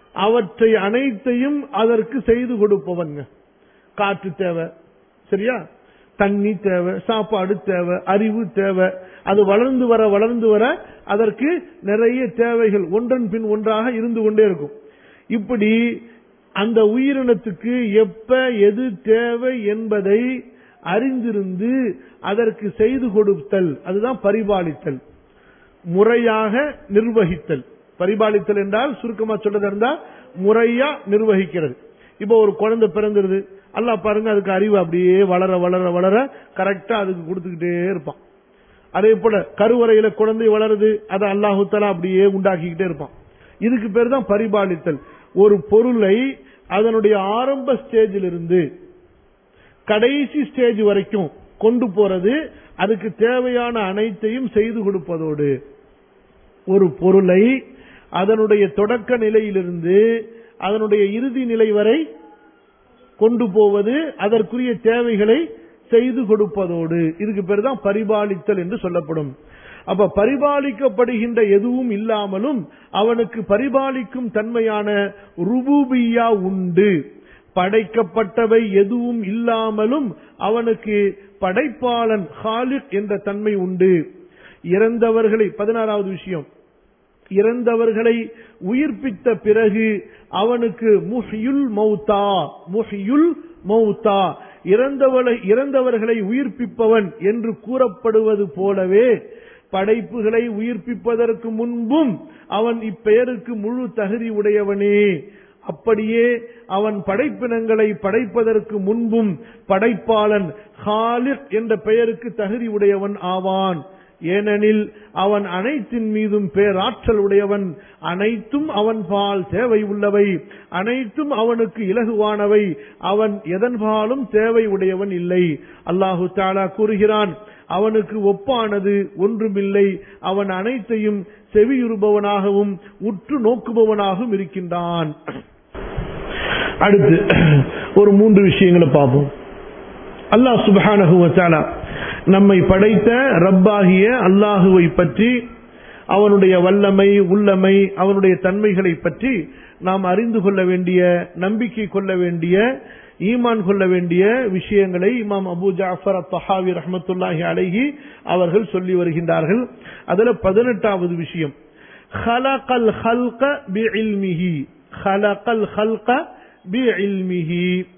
அவற்றை அனைத்தையும் அதற்கு செய்து கொடுப்பவன்ங்க காற்று தேவை சரியா தண்ணி தேவை சாப்பாடு தேவை அறிவு தேவை அது வளர்ந்து வர வளர்ந்து வர அதற்கு நிறைய தேவைகள் ஒன்றன் பின் ஒன்றாக இருந்து கொண்டே இருக்கும் இப்படி அந்த உயிரினத்துக்கு எப்ப எது தேவை என்பதை அறிந்திருந்து அதற்கு செய்து கொடுத்தல் அதுதான் பரிபாலித்தல் முறையாக நிர்வகித்தல் பரிபாலித்தல் என்றால் சுருக்கமா சொல்றது இருந்தா முறையா நிர்வகிக்கிறது இப்போ ஒரு குழந்தை பிறந்துருது அல்லாஹ் பாருங்க அதுக்கு அறிவு அப்படியே வளர வளர வளர கரெக்டா அதுக்கு கொடுத்துக்கிட்டே இருப்பான் அதே போல கருவறையில குழந்தை வளருது அதை அல்லாஹு தலா அப்படியே உண்டாக்கிக்கிட்டே இருப்பான் இதுக்கு பேர் தான் பரிபாலித்தல் ஒரு பொருளை அதனுடைய ஆரம்ப ஸ்டேஜில் இருந்து கடைசி ஸ்டேஜ் வரைக்கும் கொண்டு போறது அதுக்கு தேவையான அனைத்தையும் செய்து கொடுப்பதோடு ஒரு பொருளை அதனுடைய தொடக்க நிலையிலிருந்து அதனுடைய இறுதி நிலை வரை கொண்டு போவது அதற்குரிய தேவைகளை செய்து கொடுப்பதோடு இதுக்கு பேர் தான் பரிபாலித்தல் என்று சொல்லப்படும் அப்ப பரிபாலிக்கப்படுகின்ற எதுவும் இல்லாமலும் அவனுக்கு பரிபாலிக்கும் தன்மையான ருபூபியா உண்டு படைக்கப்பட்டவை எதுவும் இல்லாமலும் அவனுக்கு படைப்பாளன் ஹாலிக் என்ற தன்மை உண்டு இறந்தவர்களை பதினாறாவது விஷயம் இறந்தவர்களை உயிர்ப்பித்த பிறகு அவனுக்கு முஹியுல் மௌத்தா முஹியுல் மௌத்தா இறந்தவளை இறந்தவர்களை உயிர்ப்பிப்பவன் என்று கூறப்படுவது போலவே படைப்புகளை உயிர்ப்பிப்பதற்கு முன்பும் அவன் இப்பெயருக்கு முழு தகுதி உடையவனே அப்படியே அவன் படைப்பினங்களை படைப்பதற்கு முன்பும் படைப்பாளன் ஹாலிக் என்ற பெயருக்கு தகுதி உடையவன் ஆவான் ஏனெனில் அவன் அனைத்தின் மீதும் பேராற்றல் உடையவன் அனைத்தும் அவன் பால் தேவை உள்ளவை அனைத்தும் அவனுக்கு இலகுவானவை அவன் எதன்பாலும் தேவை உடையவன் இல்லை அல்லாஹு தாலா கூறுகிறான் அவனுக்கு ஒப்பானது ஒன்றுமில்லை அவன் அனைத்தையும் செவியுறுபவனாகவும் உற்று நோக்குபவனாகவும் இருக்கின்றான் அடுத்து ஒரு மூன்று விஷயங்களை பார்ப்போம் அல்லாஹ் சுபஹானஹு வத்தாலா நம்மை படைத்த ரப்பாகிய அல்லாஹுவை பற்றி அவனுடைய வல்லமை உள்ளமை அவனுடைய தன்மைகளை பற்றி நாம் அறிந்து கொள்ள வேண்டிய நம்பிக்கை கொள்ள வேண்டிய ஈமான் கொள்ள வேண்டிய விஷயங்களை இமாம் அபு ஜாஃபர் அத்தஹாவி ரஹமத்துல்லாஹி அலைஹி அவர்கள் சொல்லி வருகின்றார்கள் அதுல பதினெட்டாவது விஷயம் خلق الخلق بعلمه خلق الخلق بعلمه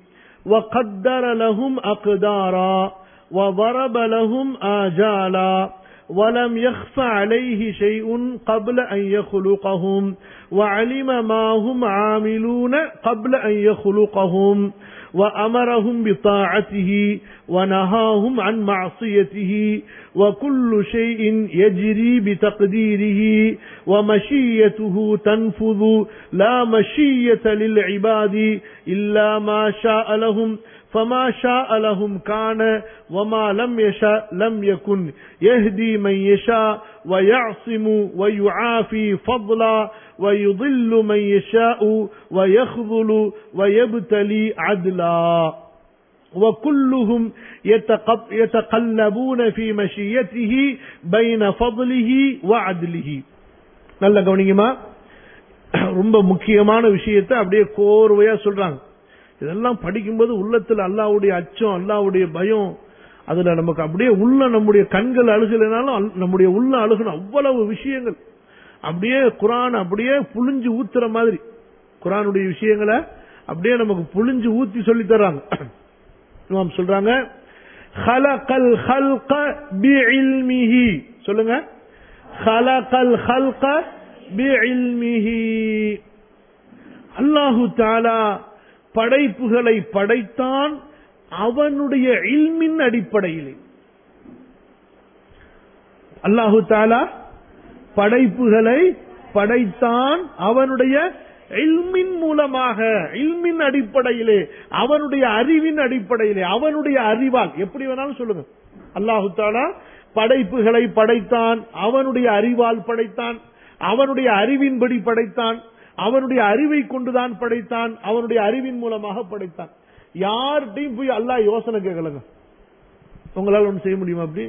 وقدر لهم أقدارا وضرب لهم آجالا ولم يخف عليه شيء قبل أن يخلقهم وعلم ما هم عاملون قبل أن يخلقهم وأمرهم بطاعته ونهاهم عن معصيته وكل شيء يجري بتقديره ومشيته تنفذ لا مشية للعباد إلا ما شاء لهم فما شاء لهم كان وما لم يشاء لم يكن يهدي من يشاء ويعصم ويعافي فضلا ويضل من يشاء ويخذل ويبتلي عدلا وكلهم يتقلبون في مشيته بين فضله وعدله நல்ல கவனிங்கம்மா ரொம்ப முக்கியமான விஷயத்தை அப்படியே கோர்வையா சொல்றாங்க இதெல்லாம் படிக்கும்போது உள்ளத்துல அல்லாவுடைய அச்சம் அல்லாவுடைய பயம் அதுல நமக்கு அப்படியே உள்ள நம்முடைய கண்கள் அழுகலைனாலும் நம்முடைய உள்ள அழுகணும் அவ்வளவு விஷயங்கள் அப்படியே குரான் அப்படியே புளிஞ்சு ஊத்துற மாதிரி குரானுடைய விஷயங்களை அப்படியே நமக்கு புளிஞ்சு ஊத்தி சொல்லி தர்றாங்க இமாம் சொல்றாங்க ஹலகல் ஹல்க பிஇல்மிஹி சொல்லுங்க ஹலகல் ஹல்க பிஇல்மிஹி அல்லாஹு தாலா படைப்புகளை படைத்தான் அவனுடைய இல்மின் அடிப்படையிலே அல்லாஹு தாலா படைப்புகளை படைத்தான் அவனுடைய இல்மின் மூலமாக இல்மின் அடிப்படையிலே அவனுடைய அறிவின் அடிப்படையிலே அவனுடைய அறிவால் எப்படி வேணாலும் சொல்லுங்க அல்லாஹு தாலா படைப்புகளை படைத்தான் அவனுடைய அறிவால் படைத்தான் அவனுடைய அறிவின்படி படைத்தான் அவனுடைய அறிவை கொண்டுதான் படைத்தான் அவனுடைய அறிவின் மூலமாக படைத்தான் யார்கிட்டையும் போய் அல்லாஹ் யோசனை கேட்கலங்க உங்களால் ஒன்று செய்ய முடியுமா அப்படி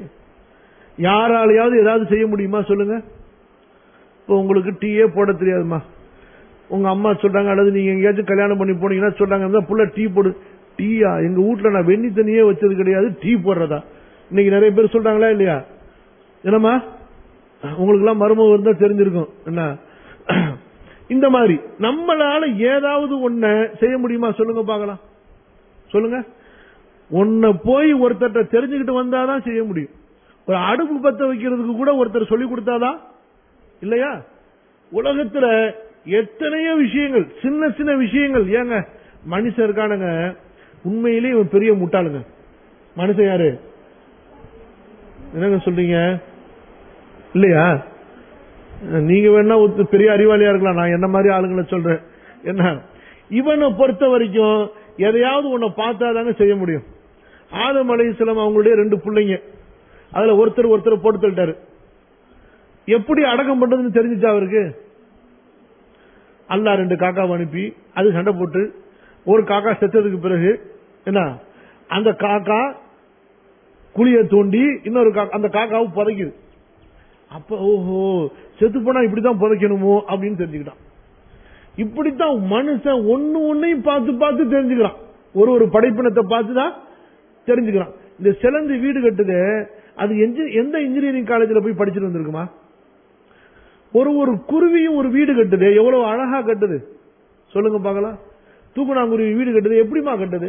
யாராலையாவது ஏதாவது செய்ய முடியுமா சொல்லுங்க இப்போ உங்களுக்கு டீயே போட தெரியாதுமா உங்க அம்மா சொல்றாங்க அல்லது நீங்க எங்கேயாச்சும் கல்யாணம் பண்ணி போனீங்கன்னா சொல்றாங்க "இந்த புள்ள டீ போடு டீயா எங்க வீட்ல நான் வெண்ணி தண்ணியே வச்சது கிடையாது டீ போடுறதா இன்னைக்கு நிறைய பேர் சொல்றாங்களா இல்லையா என்னம்மா உங்களுக்கு எல்லாம் மருமகம் இருந்தா தெரிஞ்சிருக்கும் என்ன இந்த மாதிரி நம்மளால ஏதாவது ஒன்ன செய்ய முடியுமா சொல்லுங்க பார்க்கலாம் சொல்லுங்க உன்னை போய் ஒருத்தர்ட்ட தெரிஞ்சுக்கிட்டு வந்தாதான் செய்ய முடியும் ஒரு அடுப்பு பத்த வைக்கிறதுக்கு கூட ஒருத்தர் சொல்லி கொடுத்தாதான் இல்லையா உலகத்துல எத்தனையோ விஷயங்கள் சின்ன சின்ன விஷயங்கள் ஏங்க மனுஷன் இருக்கானுங்க உண்மையிலேயே இவன் பெரிய முட்டாளுங்க மனுஷன் யாரு என்னங்க சொல்றீங்க இல்லையா நீங்க வேணா ஒரு பெரிய அறிவாளியா இருக்கலாம் நான் என்ன மாதிரி ஆளுங்களை சொல்றேன் என்ன இவனை பொறுத்த வரைக்கும் எதையாவது உன்னை பார்த்தாதாங்க செய்ய முடியும் ஆதம் அலைஹிஸ்ஸலாம் அவங்களுடைய ரெண்டு பிள்ளைங்க அதுல ஒருத்தர் ஒருத்தர் போட்டு தள்ளிட்டாரு எப்படி அடக்கம் பண்றதுன்னு தெரிஞ்சுச்சா அவருக்கு அல்லாஹ் ரெண்டு காக்காவை அனுப்பி அது சண்டை போட்டு ஒரு காக்கா செத்ததுக்கு பிறகு என்ன அந்த காக்கா குழிய தோண்டி இன்னொரு காக்கா அந்த காக்காவை புதைக்குது அப்ப ஓஹோ செத்து போனா இப்படிதான் புதைக்கணுமோ அப்படின்னு தெரிஞ்சுக்கிட்டான் இப்படித்தான் மனுஷன் ஒண்ணு ஒன்னையும் பார்த்து பார்த்து தெரிஞ்சுக்கிறான் ஒரு ஒரு படைப்பினத்தை பார்த்து தான் தெரிஞ்சுக்கிறான் இந்த சிலந்து வீடு கட்டுது அது எஞ்சி- எந்த இன்ஜினியரிங் காலேஜில் போய் படிச்சுட்டு வந்திருக்குமா ஒரு ஒரு குருவியும் ஒரு வீடு கட்டுது எவ்வளவு அழகா கட்டுது சொல்லுங்க பார்க்கலாம் தூக்குனாங்குருவி வீடு கட்டுது எப்படிமா கட்டுது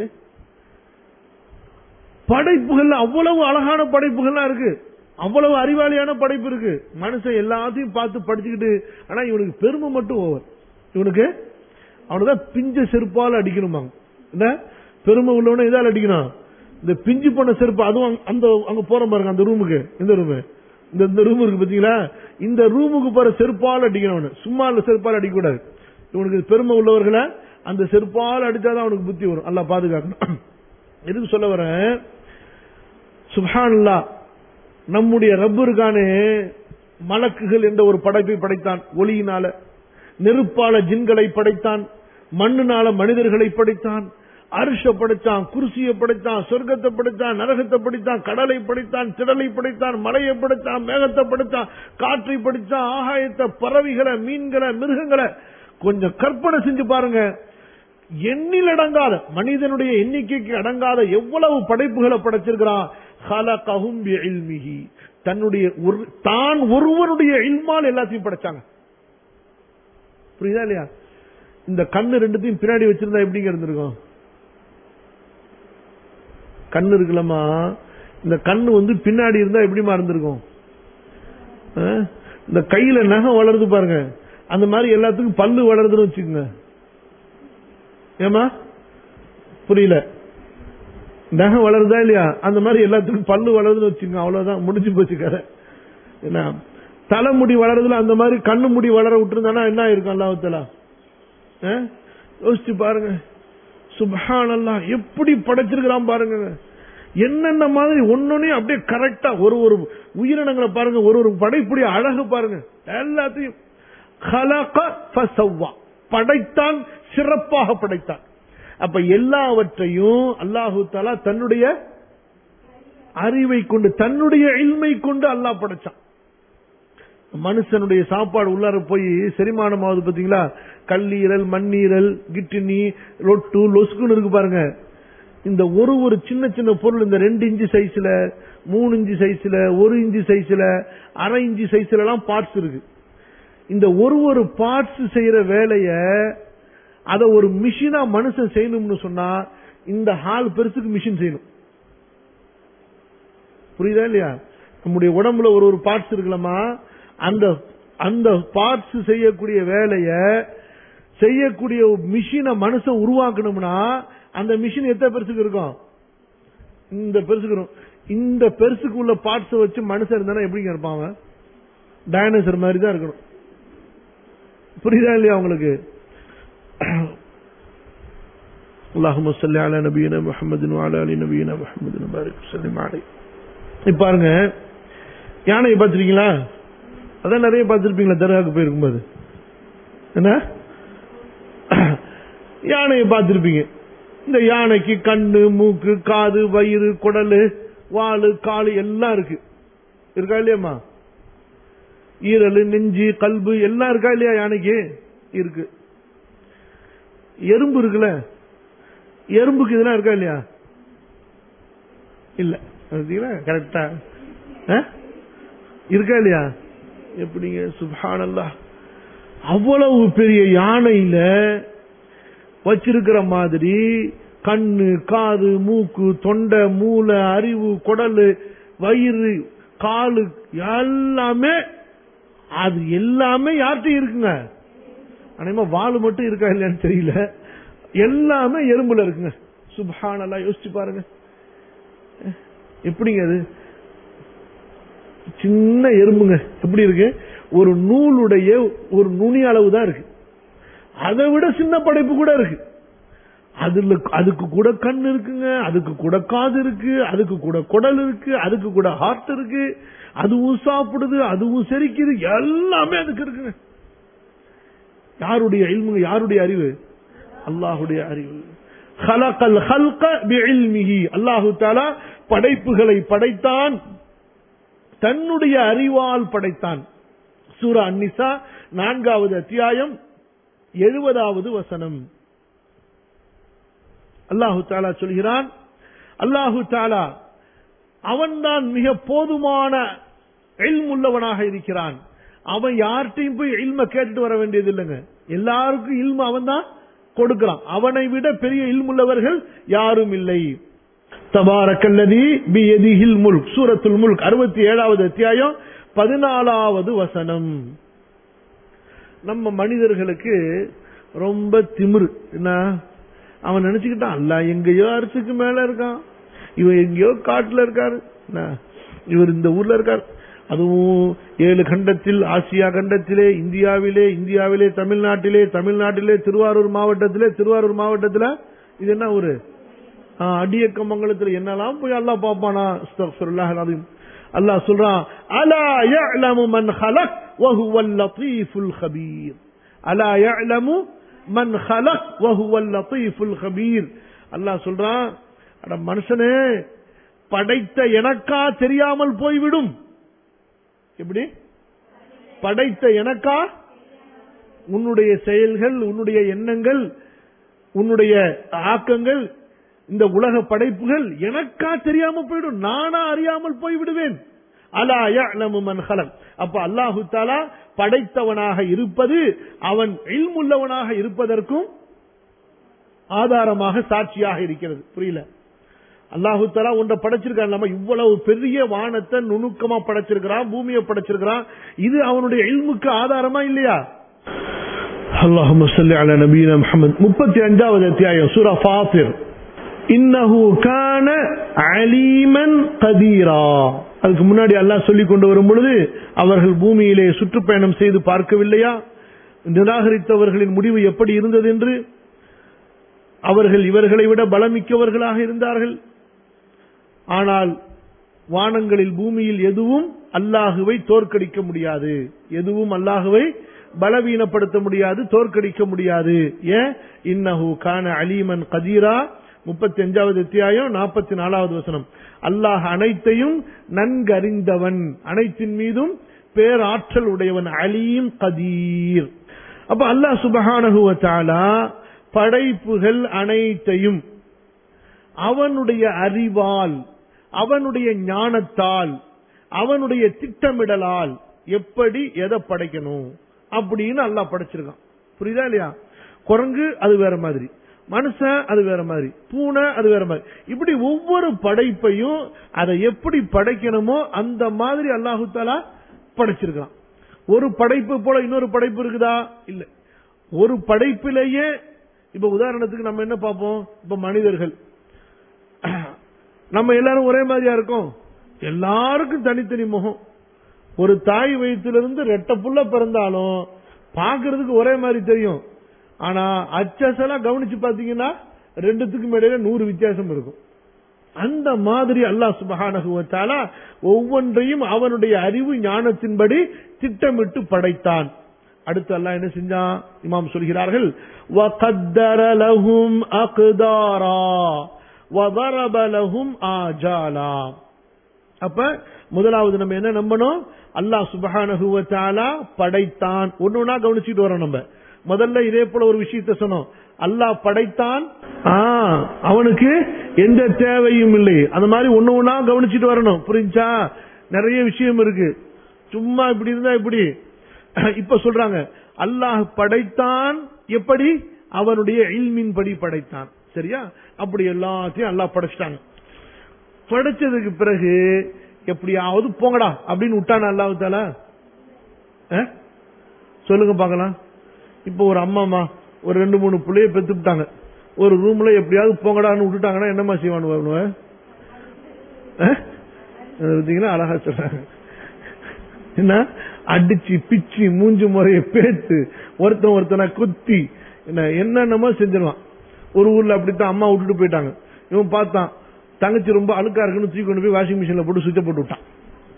படைப்புகள் அவ்வளவு அழகான படைப்புகள்லாம் இருக்கு அவ்வளவு அறிவாளியான படைப்பு இருக்கு மனுஷன் எல்லாத்தையும் பார்த்து படிச்சுக்கிட்டு ஆனா இவனுக்கு பெருமை மட்டும் ஓவர் இவனுக்கு அவனுதான் பிஞ்ச செருப்பால் அடிக்கணுமாங்க என்ன பெருமை உள்ளவன இதால் அடிக்கணும் இந்த பிஞ்சு பண்ண செருப்பு அதுவும் அங்க- அந்த அங்க போற பாருங்க அந்த ரூமுக்கு இந்த ரூமு இந்த இந்த ரூம் இருக்கு பாத்தீங்களா இந்த ரூமுக்கு போற செருப்பால் அடிக்கணும் அவனு. சும்மா இல்ல செருப்பால் அடிக்க கூடாது இவனுக்கு பெருமை உள்ளவர்களை அந்த செருப்பால் அடிச்சாதான் அவனுக்கு புத்தி வரும் அல்ல பாதுகாக்கணும் எதுக்கு சொல்ல வரேன் சுப்ஹானல்லாஹ் நம்முடைய ரப்பு இருக்கானே மலக்குகள் என்ற ஒரு படைப்பை படைத்தான் ஒளியினால நெருப்பால ஜின்களை படைத்தான் மண்ணுனால மனிதர்களை படைத்தான் அரிஷ படைத்தான் குருசியை படைத்தான் சொர்க்கத்தை படைத்தான் நரகத்தை படைத்தான் கடலை படைத்தான் திடலை படைத்தான் மலையை படைத்தான் மேகத்தை படைத்தான் காற்றை படைத்தான் ஆகாயத்தை பறவைகளை மீன்களை மிருகங்களை கொஞ்சம் கற்பனை செஞ்சு பாருங்க எண்ணில் அடங்காத மனிதனுடைய எண்ணிக்கைக்கு அடங்காத எவ்வளவு படைப்புகளை படைச்சிருக்கிறான் ஹலகஹும் பிஇல்மிஹி. தன்னுடைய ஒரு- தான் ஒருவனுடைய இல்மால் எல்லாத்தையும் படைச்சாங்க புரியுதா இல்லையா இந்த கண்ணு ரெண்டுத்தையும் பின்னாடி வச்சிருந்தா எப்படிங்க இருந்திருக்கும் கண்ணு இருக்குல்லம்மா இந்த கண்ணு வந்து பின்னாடி இருந்தா எப்படிமா இருந்திருக்கும் ஆ? இந்த கையில நகம் வளருது பாருங்க அந்த மாதிரி எல்லாத்துக்கும் பல்லு வளருதுன்னு வச்சுக்கோங்க ஏமா புரியல நகம் வளருதா இல்லையா அந்த மாதிரி எல்லாத்துக்கும் பல்லு வளருதுன்னு வச்சுக்கோங்க அவ்வளவுதான் முடிஞ்சு போச்சு கதை என்ன தலைமுடி வளருதுல அந்த மாதிரி கண்ணு முடி வளர விட்டுருந்தானா என்ன இருக்கும் அல்லாஹத்துல யோசிச்சு பாருங்க சுபஹானல்லாஹ் எப்படி படைச்சிருக்கிறான் பாருங்க என்னென்ன மாதிரி ஒன்னொன்னையும் அப்படியே கரெக்டா ஒரு ஒரு உயிரினங்களை பாருங்க ஒரு ஒரு படைப்புடைய அழகு பாருங்க எல்லாத்தையும் خلق فسوى. படைத்தான் சிறப்பாக படைத்தான் அப்ப எல்லாவற்றையும் அல்லாஹு தாலா தன்னுடைய அறிவை கொண்டு தன்னுடைய இல்மை கொண்டு அல்லாஹ் படைச்சான் மனுஷனுடைய சாப்பாடு உள்ளார போய் செரிமானம் ஆகுது பாத்தீங்களா கல்லீரல் மண்ணீரல் கிட்டினி ரொட்டு லொசுக்குன்னு இருக்கு பாருங்க இந்த ஒரு ஒரு சின்ன சின்ன பொருள் இந்த ரெண்டு இன்ச்சு சைஸ்ல மூணு இன்ச்சு சைஸ்ல ஒரு இன்ச்சு சைஸ்ல அரை இன்ச்சு சைஸ்ல எல்லாம் பார்ட்ஸ் இருக்கு இந்த ஒரு ஒரு பார்ட்ஸ் செய்யற வேலைய அத ஒரு மிஷினா மனுஷன் செய்யணும்னு சொன்னா இந்த ஹால் பெருசுக்கு மிஷின் செய்யணும் புரியுதா இல்லையா நம்முடைய உடம்புல ஒரு ஒரு பார்ட்ஸ் இருக்கலாமா அந்த அந்த பார்ட்ஸ் செய்யக்கூடிய வேலைய செய்யக்கூடிய மிஷினை மனுஷன் உருவாக்கணும்னா அந்த மிஷின் எத்தனை பெருசுக்கு இருக்கும் இந்த பெருசுக்கு இருக்கும் இந்த பெருசுக்கு உள்ள பார்ட்ஸ் வச்சு மனுஷன் இருந்தானா எப்படிங்க இருப்பான் அவன் டைனோசர் மாதிரி தான் இருக்கணும் புரியுதா இல்லையா உங்களுக்கு اللهم صل على نبينا محمد وعلى ال نبينا محمد وبارك وسلم عليه இப்ப பாருங்க யானையை பார்த்திருக்கீங்களா அதான் நிறைய பார்த்திருப்பீங்களா தர்காவுக்கு போயிருக்கும்போது என்ன யானையை பார்த்திருப்பீங்க இந்த யானைக்கு கண்ணு மூக்கு காது வயிறு குடலு வாலு காலு எல்லாம் இருக்கு இருக்கா இல்லையாம்மா ஈரல் நெஞ்சு கல்பு எல்லாம் இருக்கா இல்லையா யானைக்கு இருக்கு எறும்பு இருக்குல்ல எறும்புக்கு இதெல்லாம் இருக்கா இல்லையா இல்ல கரெக்டா இருக்கா இல்லையா எப்படிங்க சுபானல்லா அவ்வளவு பெரிய யானையில வச்சிருக்கிற மாதிரி கண்ணு காது மூக்கு தொண்டை மூளை அறிவு குடலு வயிறு காலு எல்லாமே அது எல்லாமே யார்கிட்ட இருக்குங்க அனைமா வால் மட்டும் இருக்கா இல்லையான்னு தெரியல எல்லாமே எறும்புல இருக்குங்க சுபானல்லா யோசிச்சு பாருங்க எப்படிங்க அது சின்ன எறும்புங்க எப்படி இருக்கு ஒரு நூலுடைய ஒரு நுனி அளவு தான் இருக்கு அதை விட சின்ன படைப்பு கூட இருக்கு அதுல அதுக்கு கூட கண் இருக்குங்க அதுக்கு கூட காது இருக்கு அதுக்கு கூட குடல் இருக்கு அதுக்கு கூட ஹார்ட் இருக்கு அதுவும் சாப்பிடுது அதுவும் செரிக்குது எல்லாமே அதுக்கு இருக்குங்க யாருடைய இல்முங்க யாருடைய அறிவு அல்லாஹுடைய அறிவு ஹலகல் ஹல்க பிஇல்மிஹி அல்லாஹு தாலா படைப்புகளை படைத்தான் தன்னுடைய அறிவால் படைத்தான் சூரா அன்னிசா நான்காவது அத்தியாயம் எழுபதாவது வசனம் அல்லாஹு தாலா சொல்கிறான் அல்லாஹு தாலா அவன்தான் மிக போதுமான உள்ளவனாக இருக்கிறான் அவன் யார்கிட்டையும் போய் இல்ம கேட்டுட்டு வர வேண்டியது இல்லைங்க எல்லாருக்கும் இல்ம அவன் தான் கொடுக்கிறான் அவனை விட பெரிய இல்முள்ளவர்கள் யாரும் இல்லை தபாரக்கல்லதி பி எதிஹில் முல்க் சூரத்துல் முல்க் அறுபத்தி ஏழாவது அத்தியாயம் பதினாலாவது வசனம் நம்ம மனிதர்களுக்கு ரொம்ப திமிரு என்ன அவன் நினைச்சுக்கிட்டான் அல்ல எங்கேயோ அரசுக்கு மேல இருக்கான் இவன் எங்கேயோ காட்டுல இருக்காரு இவர் இந்த ஊர்ல இருக்கார் அதுவும் ஏழு கண்டத்தில் ஆசியா கண்டத்திலே இந்தியாவிலே இந்தியாவிலே தமிழ்நாட்டிலே தமிழ்நாட்டிலே திருவாரூர் மாவட்டத்திலே திருவாரூர் மாவட்டத்தில் இது என்ன ஊரு அடியக்கமங்கலத்தில் என்னெல்லாம் போய் அல்லா பாப்பானா அல்லாஹ் சொல்றான் அலா يعلم من خلق وهو اللطيف الخبير அலா يعلم من خلق وهو اللطيف الخبير அல்லாஹ் சொல்றான் அட மனுஷனே படைத்த எனக்கா தெரியாமல் போய்விடும் எப்படி படைத்த எனக்கா உன்னுடைய செயல்கள் உன்னுடைய எண்ணங்கள் உன்னுடைய ஆக்கங்கள் இந்த உலக படைப்புகள் எனக்கா தெரியாம போயிடும் நானா அறியாமல் போய்விடுவேன் அலா யஅலமு மன் ஹலக் அப்ப அல்லாஹு தாலா படைத்தவனாக இருப்பது அவன் இல்முள்ளவனாக இருப்பதற்கும் ஆதாரமாக சாட்சியாக இருக்கிறது புரியல அல்லாஹு தாலா ஒன்றை படைச்சிருக்கான் நம்ம இவ்வளவு பெரிய வானத்தை நுணுக்கமா படைச்சிருக்கிறான் பூமியை படைச்சிருக்கிறான் இது அவனுடைய இல்முக்கு ஆதாரமா இல்லையா அல்லாஹு சொல்லி அல நபீன முகமது முப்பத்தி அஞ்சாவது அத்தியாயம் சூரா ஃபாத்திர் இன்னஹு கான அலீமன் கதீரா அதுக்கு முன்னாடி அல்லாஹ் சொல்லிக் கொண்டு வரும் பொழுது அவர்கள் பூமியிலே சுற்றுப்பயணம் செய்து பார்க்கவில்லையா நிராகரித்தவர்களின் முடிவு எப்படி இருந்தது என்று அவர்கள் இவர்களை விட பலமிக்கவர்களாக இருந்தார்கள் ஆனால் வானங்களில் பூமியில் எதுவும் அல்லாஹுவை தோற்கடிக்க முடியாது எதுவும் அல்லாஹுவை பலவீனப்படுத்த முடியாது தோற்கடிக்க முடியாது ஏன் இன்னஹு கான அலீமன் கதீரா முப்பத்தி அஞ்சாவது அத்தியாயம் நாற்பத்தி நாலாவது வசனம் அல்லாஹ் அனைத்தையும் நன்கறிந்தவன் அனைத்தின் மீதும் பேராற்றல் உடையவன் அலீம் கதீர் அப்ப அல்லாஹ் சுபஹானகுவத்தாலா படைப்புகள் அனைத்தையும் அவனுடைய அறிவால் அவனுடைய ஞானத்தால் அவனுடைய திட்டமிடலால் எப்படி எதை படைக்கணும் அப்படின்னு அல்லாஹ் படைச்சிருக்கான் புரியுதா இல்லையா குரங்கு அது வேற மாதிரி மனுஷன் அது வேற மாதிரி பூனை அது வேற மாதிரி இப்படி ஒவ்வொரு படைப்பையும் அதை எப்படி படைக்கணுமோ அந்த மாதிரி அல்லாஹு தாலா படைச்சிருக்கான் ஒரு படைப்பு போல இன்னொரு படைப்பு இருக்குதா இல்ல ஒரு படைப்பிலேயே இப்ப உதாரணத்துக்கு நம்ம என்ன பார்ப்போம் இப்ப மனிதர்கள் நம்ம எல்லாரும் ஒரே மாதிரியா இருக்கோம் எல்லாருக்கும் தனித்தனி முகம் ஒரு தாய் வயிற்றிலிருந்து ரெட்ட புள்ள பிறந்தாலும் பாக்குறதுக்கு ஒரே மாதிரி தெரியும் ஆனா அச்சசலா கவனிச்சு பாத்தீங்கன்னா ரெண்டுத்துக்கும் இடையில நூறு வித்தியாசம் இருக்கும் அந்த மாதிரி அல்லாஹ் சுபஹானகுவத்தால ஒவ்வொன்றையும் அவனுடைய அறிவு ஞானத்தின்படி திட்டமிட்டு படைத்தான் அடுத்து அல்லாஹ் என்ன செஞ்சான் இமாம் சொல்கிறார்கள் وَقَدَّرَ لَهُمْ أَقْدَارًا وَضَرَبَ لَهُمْ آجَالًا அப்ப முதலாவது நம்ம என்ன நம்பணும் அல்லாஹ் சுபஹானஹு வ தஆலா படைத்தான் ஒண்ணுனா கவனிச்சிட்டு வரோம் நம்ம முதல்ல இதே போல ஒரு விஷயத்த சொன்னோம் அல்லாஹ் படைத்தான் ஆ, அவனுக்கு எந்த தேவையும் இல்லை அந்த மாதிரி ஒண்ணு ஒண்ணா கவனிச்சிட்டு வரணும் புரிஞ்சா நிறைய விஷயம் இருக்கு சும்மா இப்படி இருந்தா இப்படி இப்ப சொல்றாங்க அல்லாஹ் படைத்தான் எப்படி அவனுடைய இல்மின் படி படைத்தான் சரியா அப்படி எல்லாத்தையும் அல்லாஹ் படைச்சிட்டாங்க படைச்சதுக்கு பிறகு எப்படியாவது போங்கடா அப்படின்னு விட்டான அல்லாஹ் தால சொல்லுங்க பார்க்கலாம் இப்போ ஒரு அம்மாமா ஒரு ரெண்டு மூணு பிள்ளைய பெத்துட்டாங்க ஒரு ரூம்ல எப்படியாவது போங்கடான்னு விட்டுட்டாங்கன்னா என்னம்மா செய்வானு வருவ பார்த்தீங்கன்னா அழகா சொல்றாங்க என்ன அடிச்சு பிச்சு மூஞ்சு முறைய பேத்து ஒருத்தன் ஒருத்தனை குத்தி என்ன என்னென்னமோ செஞ்சிருவான் ஒரு ஊர்ல அப்படித்தான் அம்மா விட்டுட்டு போயிட்டாங்க இவன் பார்த்தான் தங்கச்சி ரொம்ப அழுக்கா இருக்குன்னு தூக்கி கொண்டு போய் வாஷிங் மிஷின்ல போட்டு சுவிட்ச போட்டு விட்டான்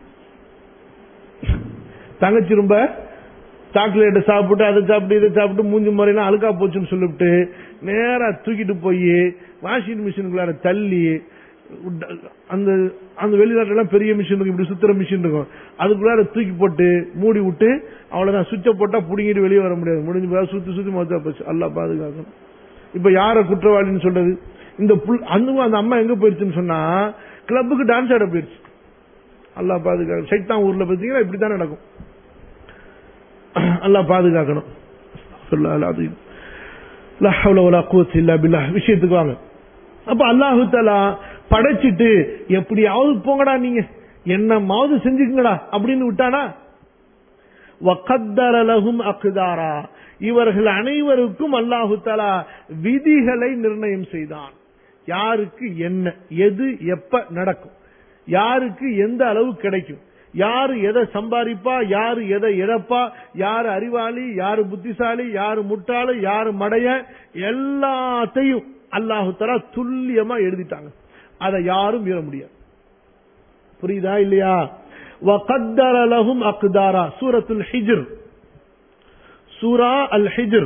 தங்கச்சி ரொம்ப சாக்லேட் சாப்பிட்டு அதை சாப்பிட்டு இதை சாப்பிட்டு மூஞ்சி முறையெல்லாம் அழுக்கா போச்சுன்னு சொல்லிவிட்டு நேரா தூக்கிட்டு போய் வாஷிங் மிஷினுக்குள்ளார தள்ளி உட்ட- அந்த அந்த வெளிநாட்டுலாம் பெரிய மிஷின் இருக்கும் இப்படி சுத்துற மிஷின் இருக்கும் அதுக்குள்ளார தூக்கி போட்டு மூடி விட்டு அவ்வளவுதான் சுவிட்ச போட்டா புடுங்கிட்டு வெளியே வர முடியாது முடிஞ்சு போய் சுத்தி சுத்தி மொத்தம் போச்சு அல்லா பாதுகாக்கணும் இப்ப யார குற்றவாளின்னு சொல்றது இந்த புல் அந்த அந்த அம்மா எங்க போயிருச்சுன்னு சொன்னா கிளப்புக்கு டான்ஸ் ஆட போயிருச்சு அல்லா பாதுகாக்க சைத்தான் ஊர்ல பாத்தீங்கன்னா இப்படித்தான் நடக்கும் அல்லாஹ் பாதுகாக்கணும் சொல்லலாம் அது லா ஹவ்ல வலா குவத்த இல்லா பில்லாஹ். விஷயத்துக்கு வாங்க அப்ப அல்லாஹு தஆலா படைச்சிட்டு எப்படியாவது போங்கடா நீங்க என்னமாவது செஞ்சுக்குங்கடா அப்படின்னு விட்டானா வகத்தர லஹும் அக்தாரா இவர்கள் அனைவருக்கும் அல்லாஹு தஆலா விதிகளை நிர்ணயம் செய்தான் யாருக்கு என்ன எது எப்ப நடக்கும் யாருக்கு எந்த அளவு கிடைக்கும் யாரு எதை சம்பாதிப்பா யாரு எதை இழப்பா யாரு அறிவாளி யாரு புத்திசாலி யாரு முட்டாளு யாரு மடைய எல்லாத்தையும் அல்லாஹு தஆலா துல்லியமா எழுதிட்டாங்க அதை யாரும் மீற முடியாது புரியுதா இல்லையா وقدر لهم أقدارا سورة الحجر سورة الحجر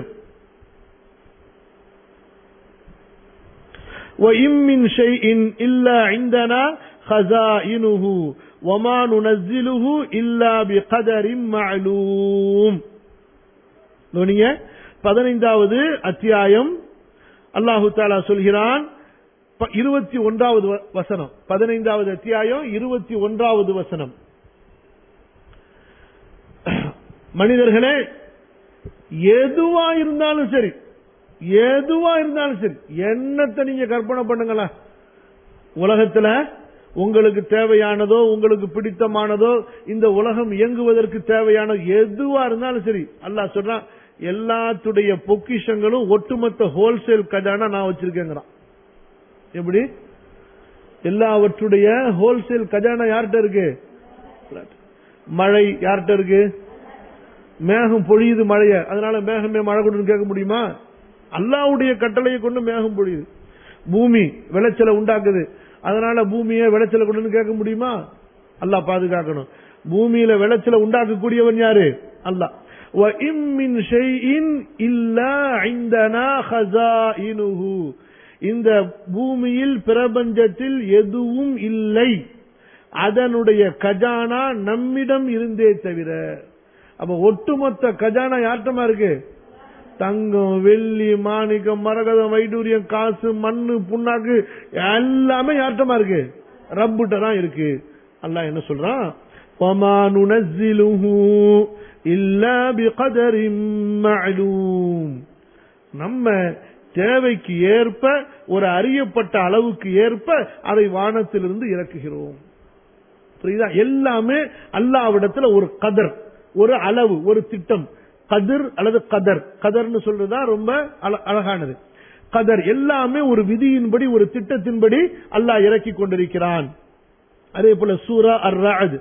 وإن من شيء إلا عندنا خزائنه وما ننزله إلا بقدر معلوم கவனிங்க பதினைந்தாவது அத்தியாயம் அல்லாஹு தாலா சொல்கிறான் ப- இருபத்தி ஒன்றாவது வ- வசனம் பதினைந்தாவது அத்தியாயம் இருபத்தி ஒன்றாவது வசனம் மனிதர்களே எதுவா இருந்தாலும் சரி எதுவா இருந்தாலும் சரி என்னத்தை நீங்க கற்பனை பண்ணுங்களா உலகத்துல உங்களுக்கு தேவையானதோ உங்களுக்கு பிடித்தமானதோ இந்த உலகம் இயங்குவதற்கு தேவையான எதுவா இருந்தாலும் சரி அல்லாஹ் சொல்றான் எல்லாத்துடைய பொக்கிஷங்களும் ஒட்டுமொத்த ஹோல்சேல் கஜானா நான் வச்சிருக்கேங்கிறான் எப்படி எல்லாவற்றுடைய ஹோல்சேல் கஜானா யார்கிட்ட இருக்கு மழை யார்கிட்ட இருக்கு மேகம் பொழியுது மழைய அதனால மேகமே மழை கொண்டு கேட்க முடியுமா அல்லாவுடைய கட்டளையை கொண்டு மேகம் பொழியுது பூமி விளைச்சலை உண்டாக்குது அதனால பூமியை விளைச்சலை கொண்டு கேட்க முடியுமா அல்லாஹ் பாதுகாக்கணும் பூமியில விளைச்சலை உண்டாக்கக்கூடியவன் யாரு அல்லாஹ் وَإِن مِّن شَيْءٍ إِلَّا عِندَنَا خَزَائِنُهُ இந்த பூமியில் பிரபஞ்சத்தில் எதுவும் இல்லை அதனுடைய கஜானா நம்மிடம் இருந்தே தவிர அப்ப ஒட்டுமொத்த கஜானா யார்ட்டமா இருக்கு தங்கம் வெள்ளி மாணிக்கம் மரகதம் வைடூரியம் காசு மண்ணு புண்ணாக்கு எல்லாமே யார்ட்டமா இருக்கு ரப்புட்ட தான் இருக்கு அல்லாஹ் என்ன சொல்றான் وَمَا نُنَزِّلُهُ إِلَّا بِقَدَرٍ مَعْلُومٍ நம்ம தேவைக்கு ஏற்ப ஒரு அறியப்பட்ட அளவுக்கு ஏற்ப அதை வானத்திலிருந்து இறக்குகிறோம் புரியுதா எல்லாமே அல்லாவிடத்துல ஒரு கதர் ஒரு அளவு ஒரு திட்டம் கதிர் அல்லது கதர் கதர்னு சொல்றதா ரொம்ப அழ- அழகானது கதர் எல்லாமே ஒரு விதியின்படி ஒரு திட்டத்தின்படி அல்லாஹ் இறக்கி கொண்டிருக்கிறான் அதே போல சூரா அர் ரஅத்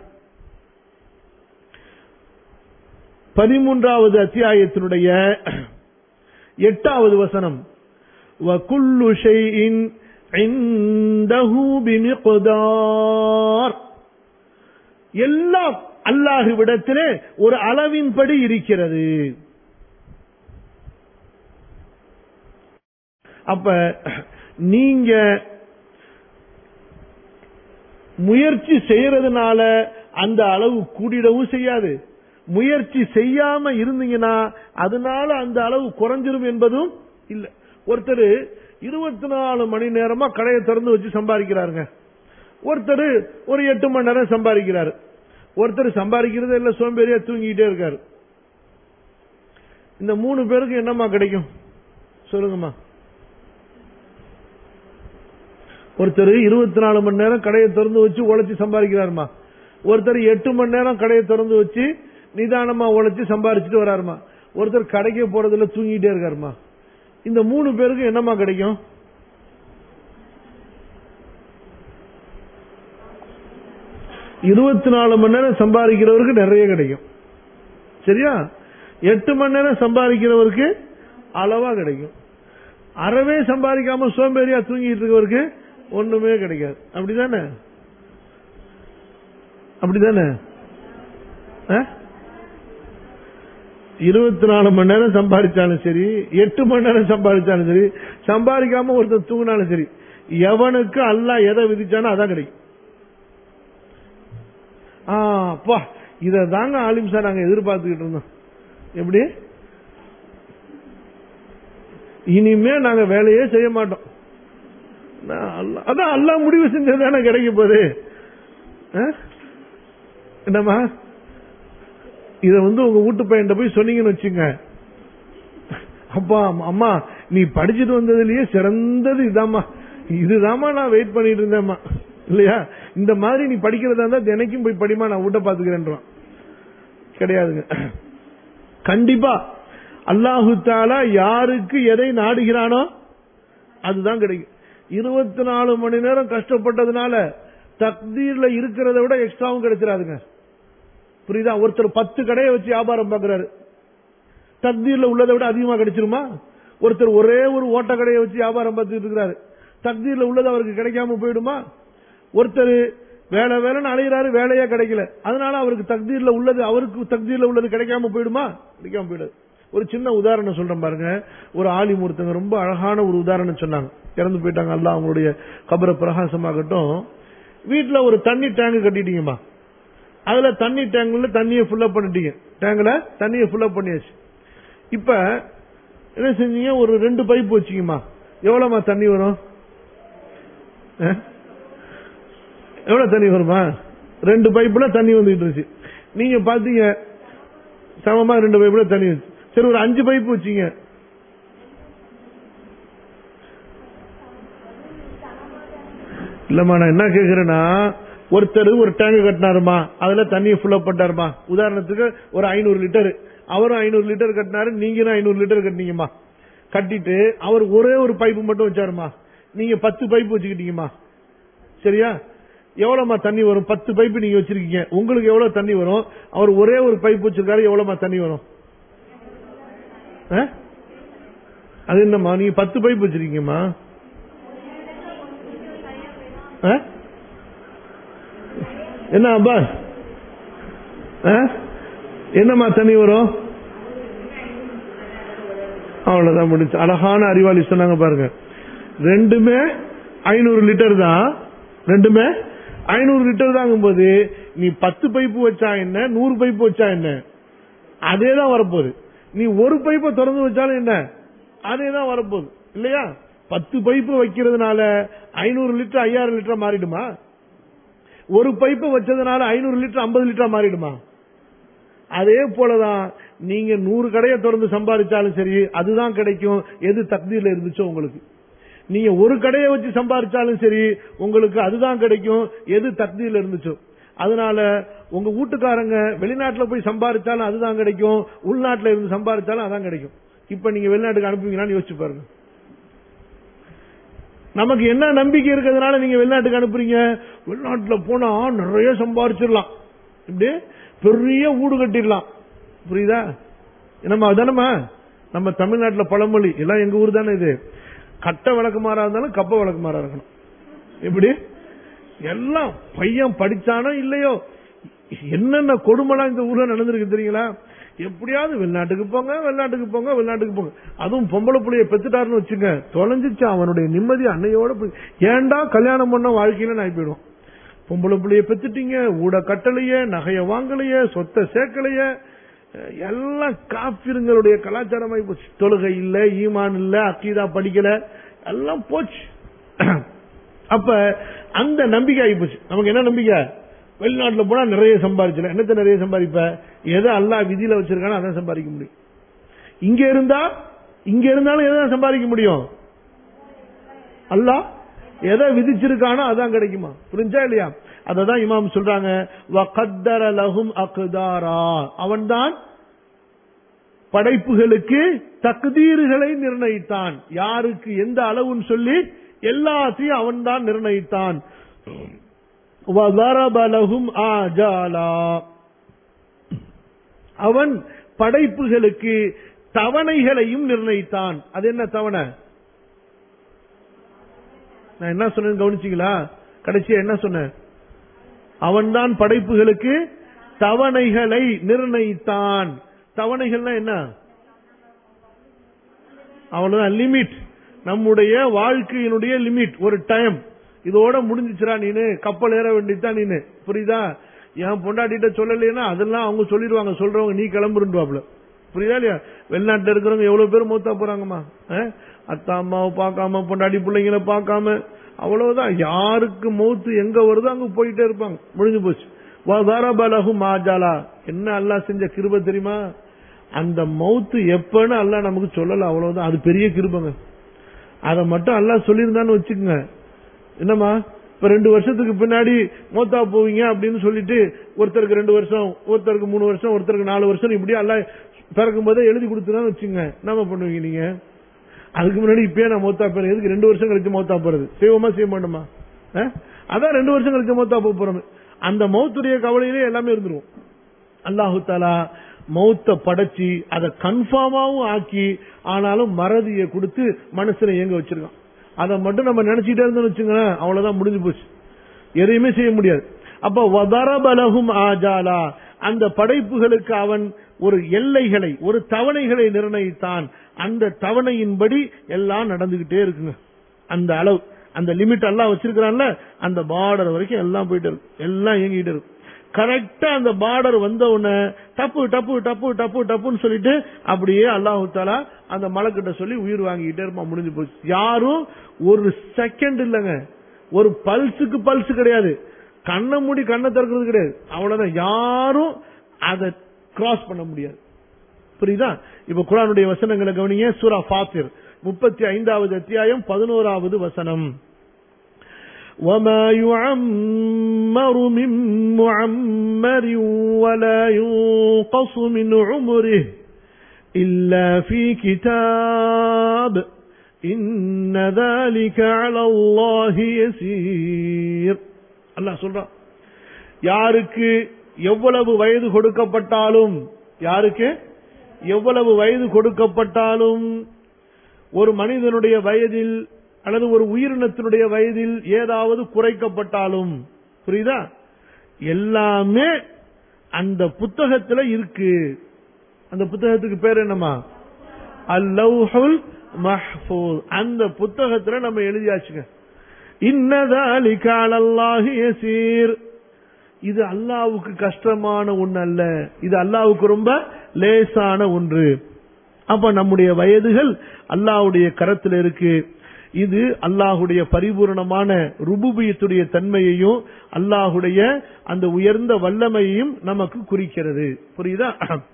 பதிமூன்றாவது அத்தியாயத்தினுடைய எட்டாவது வசனம் وَكُلُّ شَيْءٍ عِندَهُ بِمِقْدَارٍ எல்லாம் அல்லாஹுவிடத்திலே ஒரு அளவின்படி இருக்கிறது அப்ப நீங்க முயற்சி செய்யறதுனால அந்த அளவு கூடிடவும் செய்யாது முயற்சி செய்யாம இருந்தீங்கன்னா அதனால அந்த அளவு குறைஞ்சிரும் என்பதும் இல்ல ஒருத்தர் இருபத்தி நாலு மணி நேரமா கடையை திறந்து வச்சு சம்பாதிக்கிறாருங்க ஒருத்தர் ஒரு எட்டு மணி நேரம் சம்பாதிக்கிறாரு ஒருத்தர் சம்பாதிக்கிறது இல்ல சோம்பேறியா தூங்கிட்டே இருக்காரு இந்த மூணு பேருக்கு என்னம்மா கிடைக்கும் சொல்லுங்கம்மா ஒருத்தர் இருபத்தி நாலு மணி நேரம் கடையை திறந்து வச்சு உழைச்சி சம்பாதிக்கிறாருமா ஒருத்தர் எட்டு மணி நேரம் கடையை திறந்து வச்சு நிதானமா உழைச்சி சம்பாரிச்சுட்டு வராருமா ஒருத்தர் கடைக்கே போறதுல தூங்கிட்டே இருக்காருமா இந்த மூணு பேருக்கு என்னம்மா கிடைக்கும் இருபத்தி நாலு மணி நேரம் சம்பாதிக்கிறவருக்கு நிறைய கிடைக்கும் சரியா எட்டு மணி நேரம் சம்பாதிக்கிறவருக்கு அளவா கிடைக்கும் அறவே சம்பாதிக்காம சோம்பேறியா தூங்கிட்டு இருக்கவருக்கு ஒண்ணுமே கிடைக்காது அப்படிதானே அப்படிதானே இருபத்தி நாலு மணி நேரம் சம்பாதிச்சாலும் சரி எட்டு மணி நேரம் சம்பாதிச்சாலும் சரி சம்பாதிக்காம ஒருத்தர் தூங்கினாலும் சரி எவனுக்கு அல்லா எதை விதிச்சானோ அதான் கிடைக்கும் ஆ, அப்பா இத தாங்க ஆலிம் சார் நாங்க எதிர்பார்த்துக்கிட்டு இருந்தோம் எப்படி இனிமே நாங்க வேலையே செய்ய மாட்டோம் நான் அல்லா- அதான் அல்லா முடிவு செஞ்சதுதானே கிடைக்க போகுது ஆ? என்னம்மா இத வந்து உங்க வீட்டு பையன் போய் சொன்னீங்கன்னு வச்சுங்க அப்பா அம்மா நீ படிச்சுட்டு வந்ததுலயே சிறந்தது இதாம்மா இதுதாம்மா நான் வெயிட் பண்ணிட்டு இருந்தேம்மா இல்லையா இந்த மாதிரி நீ படிக்கிறதா இருந்தா தினைக்கும் போய் படிமா நான் வீட்டை பாத்துக்கிறேன்றான் கிடையாதுங்க கண்டிப்பா அல்லாஹு தாலா யாருக்கு எதை நாடுகிறானோ அதுதான் கிடைக்கும் இருபத்தி நாலு மணி நேரம் கஷ்டப்பட்டதுனால தக்தீர்ல இருக்கிறத விட எக்ஸ்ட்ராவும் கிடைச்சிடாதுங்க புரியுதா ஒருத்தர் பத்து கடையை வச்சு வியாபாரம் பாக்குறாரு தக்தீர்ல உள்ளதை விட அதிகமா கிடைச்சிருமா ஒருத்தர் ஒரே ஒரு ஓட்ட கடையை வச்சு வியாபாரம் பார்த்துட்டு இருக்கிறாரு தக்தீர்ல உள்ளது அவருக்கு கிடைக்காம போயிடுமா ஒருத்தர் வேலை வேலைன்னு அலைகிறாரு வேலையே கிடைக்கல அதனால அவருக்கு தக்தீர்ல உள்ளது அவருக்கு தக்தீர்ல உள்ளது கிடைக்காம போயிடுமா கிடைக்காம போயிடுது ஒரு சின்ன உதாரணம் சொல்றேன் பாருங்க ஒரு ஆலிம் ஒருத்தங்க ரொம்ப அழகான ஒரு உதாரணம் சொன்னாங்க இறந்து போயிட்டாங்க அல்ல அவங்களுடைய கபர பிரகாசமாகட்டும் வீட்டுல ஒரு தண்ணி டேங்க் கட்டிட்டீங்கம்மா அதுல தண்ணி டேங்க்ல தண்ணியை ஃபுல்லப் பண்ணிட்டீங்க டேங்க்ல தண்ணியை ஃபுல்லப் பண்ணியாச்சு இப்ப என்ன செஞ்சீங்க ஒரு ரெண்டு பைப் வச்சுக்கமா எவ்வளவுமா தண்ணி வரும் அஹ்? எவ்வளவு தண்ணி வருமா ரெண்டு பைப்புல தண்ணி வந்துகிட்டு இருந்துச்சு நீங்க பாத்தீங்க சமமா ரெண்டு பைப்புல தண்ணி வந்துச்சு சரி ஒரு அஞ்சு பைப் வச்சீங்க இல்லம்மா நான் என்ன கேக்குறேன்னா ஒருத்தர் ஒரு டேங்க் கட்டினாருமா அதுல தண்ணியை ஃபுல்லப் பண்ணாருமா உதாரணத்துக்கு ஒரு ஐநூறு லிட்டர் அவரும் ஐநூறு லிட்டர் கட்டினாரு நீங்களும் ஐநூறு லிட்டர் கட்டினீங்கம்மா கட்டிட்டு அவர் ஒரே ஒரு பைப்பு மட்டும் வச்சாருமா நீங்க பத்து பைப்பு வச்சுக்கிட்டீங்கம்மா சரியா எவ்வளவுமா தண்ணி வரும் பத்து பைப்பு நீங்க வச்சிருக்கீங்க உங்களுக்கு எவ்வளவு தண்ணி வரும் அவர் ஒரே ஒரு பைப் வச்சிருக்காரு எவ்வளவுமா தண்ணி வரும் ஆ? அது என்னம்மா நீங்க பத்து பைப் வச்சிருக்கீங்கம்மா ஆ? என்ன அப்பா ஆ? என்னம்மா தண்ணி வரும் அவ்வளவுதான் முடிச்சு அழகான அறிவாளி சொன்னாங்க பாருங்க ரெண்டுமே ஐநூறு லிட்டர் தான் ரெண்டுமே ஐநூறு லிட்டர் தாங்கும் போது நீ பத்து பைப்பு வச்சா என்ன நூறு பைப்பு வச்சா என்ன அதே தான் வரப்போகுது நீ ஒரு பைப்பை திறந்து வச்சாலும் என்ன அதே தான் வரப்போகுது இல்லையா பத்து பைப்பு வைக்கிறதுனால ஐநூறு லிட்டர் ஐயாயிரம் லிட்டர் மாறிடுமா ஒரு பைப்பை வச்சதுனால ஐநூறு லிட்டர் ஐம்பது லிட்டர் மாறிடுமா அதே போலதான் நீங்க நூறு கடையை திறந்து சம்பாதிச்சாலும் சரி அதுதான் கிடைக்கும் எது தக்தீர்ல இருந்துச்சோ உங்களுக்கு நீங்க ஒரு கடையை வச்சு சம்பாதிச்சாலும் சரி உங்களுக்கு அதுதான் கிடைக்கும் எது தக்தீர்ல இருந்துச்சோ அதனால உங்க வீட்டுக்காரங்க வெளிநாட்டுல போய் சம்பாதிச்சாலும் அதுதான் கிடைக்கும் உள்நாட்டுல இருந்து சம்பாதிச்சாலும் அதான் கிடைக்கும் இப்ப நீங்க வெளிநாட்டுக்கு அனுப்புவீங்களான்னு யோசிச்சு பாருங்க நமக்கு என்ன நம்பிக்கை இருக்கிறதுனால நீங்க வெளிநாட்டுக்கு அனுப்புறீங்க வெளிநாட்டுல போனா நிறைய சம்பாதிச்சிடலாம் இப்படி பெரிய வீடு கட்டிடலாம் புரியுதா நம்ம அதானமா நம்ம தமிழ்நாட்டுல பழமொழி எல்லாம் எங்க ஊர் தானே இது கட்ட விளக்குமாறா இருந்தாலும் கப்ப விளக்குமாறா இருக்கணும் எப்படி எல்லாம் பையன் படிச்சானோ இல்லையோ என்னென்ன கொடுமைலாம் இந்த ஊர்ல நடந்திருக்கு தெரியுங்களா எப்படியாவது வெளிநாட்டுக்கு போங்க வெளிநாட்டுக்கு போங்க வெளிநாட்டுக்கு போங்க அதுவும் பொம்பளை புள்ளைய பெத்துட்டாருன்னு வச்சுங்க தொலைஞ்சிச்சு அவனுடைய நிம்மதி அன்னையோட போய் ஏன்டா கல்யாணம் பண்ண வாழ்க்கையில நான் போயிடும் பொம்பளை புள்ளைய பெத்துட்டீங்க ஊட கட்டலையே நகைய வாங்கலையே சொத்தை சேர்க்கலையே அஹ் எல்லாம் காபிருங்களுடைய கலாச்சாரமாய் போச்சு தொழுகை இல்ல ஈமான் இல்ல அக்கீதா படிக்கல எல்லாம் போச்சு அப்ப அந்த நம்பிக்கை ஆகி போச்சு நமக்கு என்ன நம்பிக்கை வெளிநாட்டுல போனா நிறைய சம்பாதிச்சல என்னத்தை நிறைய சம்பாதிப்ப எதை அல்லாஹ் விதியில வச்சிருக்கானோ அதான் சம்பாதிக்க முடியும் இங்க இருந்தா இங்க இருந்தாலும் எதை சம்பாதிக்க முடியும் அல்லாஹ் எதை விதிச்சிருக்கானோ அதான் கிடைக்குமா புரிஞ்சா இல்லையா அததான் இமாம் சொல்றாங்க வகத்தர லஹும் அக்தாரா அவன்தான் படைப்புகளுக்கு தக்தீர்களை நிர்ணயித்தான் யாருக்கு எந்த அளவுன்னு சொல்லி எல்லாத்தையும் அவன்தான் நிர்ணயித்தான் وَضَرَبَ لَهُمْ آجَالًا அவன் படைப்புகளுக்கு தவணைகளையும் நிர்ணயித்தான் அது என்ன தவணை நான் என்ன சொன்னேன் கவனிச்சீங்களா கடைசியா என்ன சொன்னேன் அவன்தான் படைப்புகளுக்கு தவணைகளை நிர்ணயித்தான் தவணைகள்னா என்ன அவ்வளவுதான் லிமிட் நம்முடைய வாழ்க்கையினுடைய லிமிட் ஒரு டைம் இதோட முடிஞ்சிச்சுரா நீனு கப்பல் ஏற வேண்டியதுதான் நீனு புரியுதா என் பொண்டாட்டிட்ட சொல்லலைன்னா அதெல்லாம் அவங்க சொல்லிடுவாங்க சொல்றவங்க நீ கிளம்புருவாப்ல புரியுதா இல்லையா வெளிநாட்டுல இருக்கிறவங்க எவ்வளவு பேர் மூத்தா போறாங்கம்மா அஹ்? அத்தா அம்மாவை பார்க்காம பொண்டாட்டி பிள்ளைங்களை பார்க்காம அவ்வளவுதான் யாருக்கு மௌத்து எங்க வருதோ அங்க போயிட்டே இருப்பாங்க முடிஞ்சு போச்சு வதரபலஹு மாஜாலா என்ன அல்லாஹ் செஞ்ச கிருப தெரியுமா அந்த மௌத்து எப்பன்னு அல்லாஹ் நமக்கு சொல்லல அவ்வளவுதான் அது பெரிய கிருபங்க அதை மட்டும் அல்லாஹ் சொல்லியிருந்தான்னு வச்சுக்கோங்க என்னம்மா இப்ப ரெண்டு வருஷத்துக்கு பின்னாடி மோத்தா போவீங்க அப்படின்னு சொல்லிட்டு ஒருத்தருக்கு ரெண்டு வருஷம் ஒருத்தருக்கு மூணு வருஷம் ஒருத்தருக்கு நாலு வருஷம் இப்படி எல்லாம் பிறக்கும் போதே எழுதி கொடுத்துருந்தான்னு வச்சுங்க என்னம்மா பண்ணுவீங்க நீங்க அதுக்கு முன்னாடி இப்பயே நான் மோத்தா போறேன் எதுக்கு ரெண்டு வருஷம் கழிச்சு மோத்தா போறது செய்வோமா செய்ய மாட்டோமா அஹ்? அதான் ரெண்டு வருஷம் கழிச்சு மோத்தா போக போறோம் அந்த மௌத்துடைய கவலையிலே எல்லாமே இருந்துரும் அல்லாஹு தாலா மௌத்த படைச்சி அதை கன்ஃபார்மாவும் ஆக்கி ஆனாலும் மறதியை கொடுத்து மனசுல இயங்க வச்சிருக்கான் அதை மட்டும் நம்ம நினைச்சிட்டே இருந்தோம்னு வச்சுங்களேன் அவ்வளவுதான் முடிஞ்சு போச்சு எதையுமே செய்ய முடியாது அப்ப வதரபலகும் ஆஜாலா அந்த படைப்புகளுக்கு அவன் ஒரு எல்லைகளை ஒரு தவணைகளை நிர்ணயித்தான் அந்த தவணையின்படி எல்லாம் நடந்துகிட்டே இருக்குங்க அந்த அளவு அந்த லிமிட் எல்லாம் வச்சிருக்கிறான்ல அந்த பார்டர் வரைக்கும் எல்லாம் போயிட்டு இருக்கு எல்லாம் இயங்கிட்டு இருக்கு கரெக்டா அந்த பார்டர் வந்த உடனே டப்பு டப்பு டப்பு டப்பு டப்புன்னு சொல்லிட்டு அப்படியே அல்லாஹு தாலா அந்த மலைக்கிட்ட சொல்லி உயிர் வாங்கிக்கிட்டே இருப்பான் முடிஞ்சு போச்சு யாரும் ஒரு செகண்ட் இல்லைங்க ஒரு பல்ஸுக்கு பல்ஸ் கிடையாது கண்ணை மூடி கண்ணை திறக்கிறது கிடையாது அவ்வளவுதான் யாரும் அதை கிராஸ் பண்ண முடியாது புரியுதா இப்ப குரானுடைய வசனங்களை கவனிங்க சூரா ஃபாத்திர் முப்பத்தி ஐந்தாவது அத்தியாயம் பதினோராவது வசனம் وما يعمر من معمر ولا ينقص من عمره إلا في كتاب إن ذلك على الله يسير الله சொல்றான் யாருக்கு எவ்வளவு வயது கொடுக்கப்பட்டாலும் யாருக்கு எவ்வளவு வயது கொடுக்கப்பட்டாலும் ஒரு மனிதனுடைய வயதில் அல்லது ஒரு உயிரினத்தினுடைய வயதில் ஏதாவது குறைக்கப்பட்டாலும் புரியுதா எல்லாமே அந்த புத்தகத்துல இருக்கு அந்த புத்தகத்துக்கு பேர் என்னமா அல்லவுல் மஹ்பூஸ் அந்த புத்தகத்துல நம்ம எழுதியாச்சுங்க இன்னதாலிக அலல்லாஹி யசீர் இது அல்லாவுக்கு கஷ்டமான ஒன்று அல்ல இது அல்லாவுக்கு ரொம்ப லேசான ஒன்று அப்ப நம்முடைய வயதுகள் அல்லாஹ்வுடைய கரத்தில் இருக்கு இது அல்லாஹுடைய பரிபூரணமான ருபுபியத்துடைய தன்மையையும் அல்லாஹுடைய அந்த உயர்ந்த வல்லமையையும் நமக்கு குறிக்கிறது புரியுதா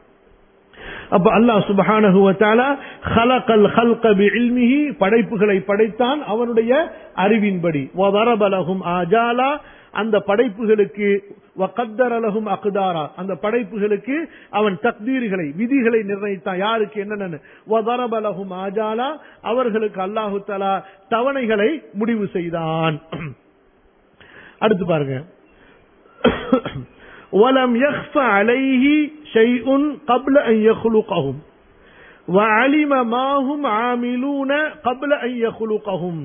அப்ப அல்லாஹ் சுபஹானஹு வ தஆலா خلقல் خلق بعلمه படைப்புகளை படைத்தான் அவனுடைய அறிவின்படி وضرب لهم آجالا அந்த படைப்புகளுக்கு வகத்தர லஹும் அக்தாரா அந்த படைப்புகளுக்கு அவன் தக்தீர்களை விதிகளை நிர்ணயித்தான் யாருக்கு என்னென்ன வதரப லஹும் ஆஜாலா அவர்களுக்கு அல்லாஹு தலா தவணைகளை முடிவு செய்தான் அடுத்து பாருங்க ولم يخف عليه شيء قبل أن يخلقهم وعلم ما هم عاملون قبل أن يخلقهم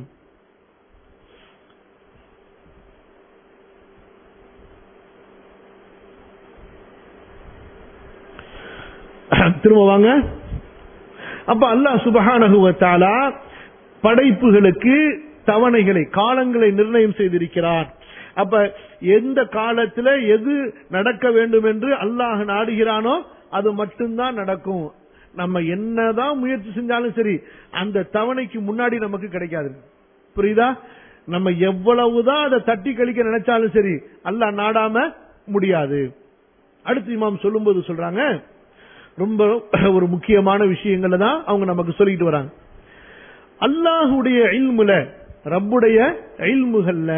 திரும்ப வாங்க அப்ப அல்லாஹ் சுபஹானஹு வ தஆலா படைப்புகளுக்கு தவணைகளை காலங்களை நிர்ணயம் செய்திருக்கிறார் அப்ப எந்த காலத்துல எது நடக்க வேண்டும் என்று அல்லாஹ் நாடுகிறானோ அது மட்டும்தான் நடக்கும் நம்ம என்னதான் முயற்சி செஞ்சாலும் சரி அந்த தவணைக்கு முன்னாடி நமக்கு கிடைக்காது புரியுதா நம்ம எவ்வளவுதான் அதை தட்டி கழிக்க நினைச்சாலும் சரி அல்லாஹ் நாடாம முடியாது அடுத்து இமாம் சொல்லும்போது சொல்றாங்க ரொம்ப ஒரு முக்கியமான விஷயங்களை தான் அவங்க நமக்கு சொல்லிட்டு வராங்க அல்லாஹுடைய இல்முல ரப்புடைய இல்முகள்ல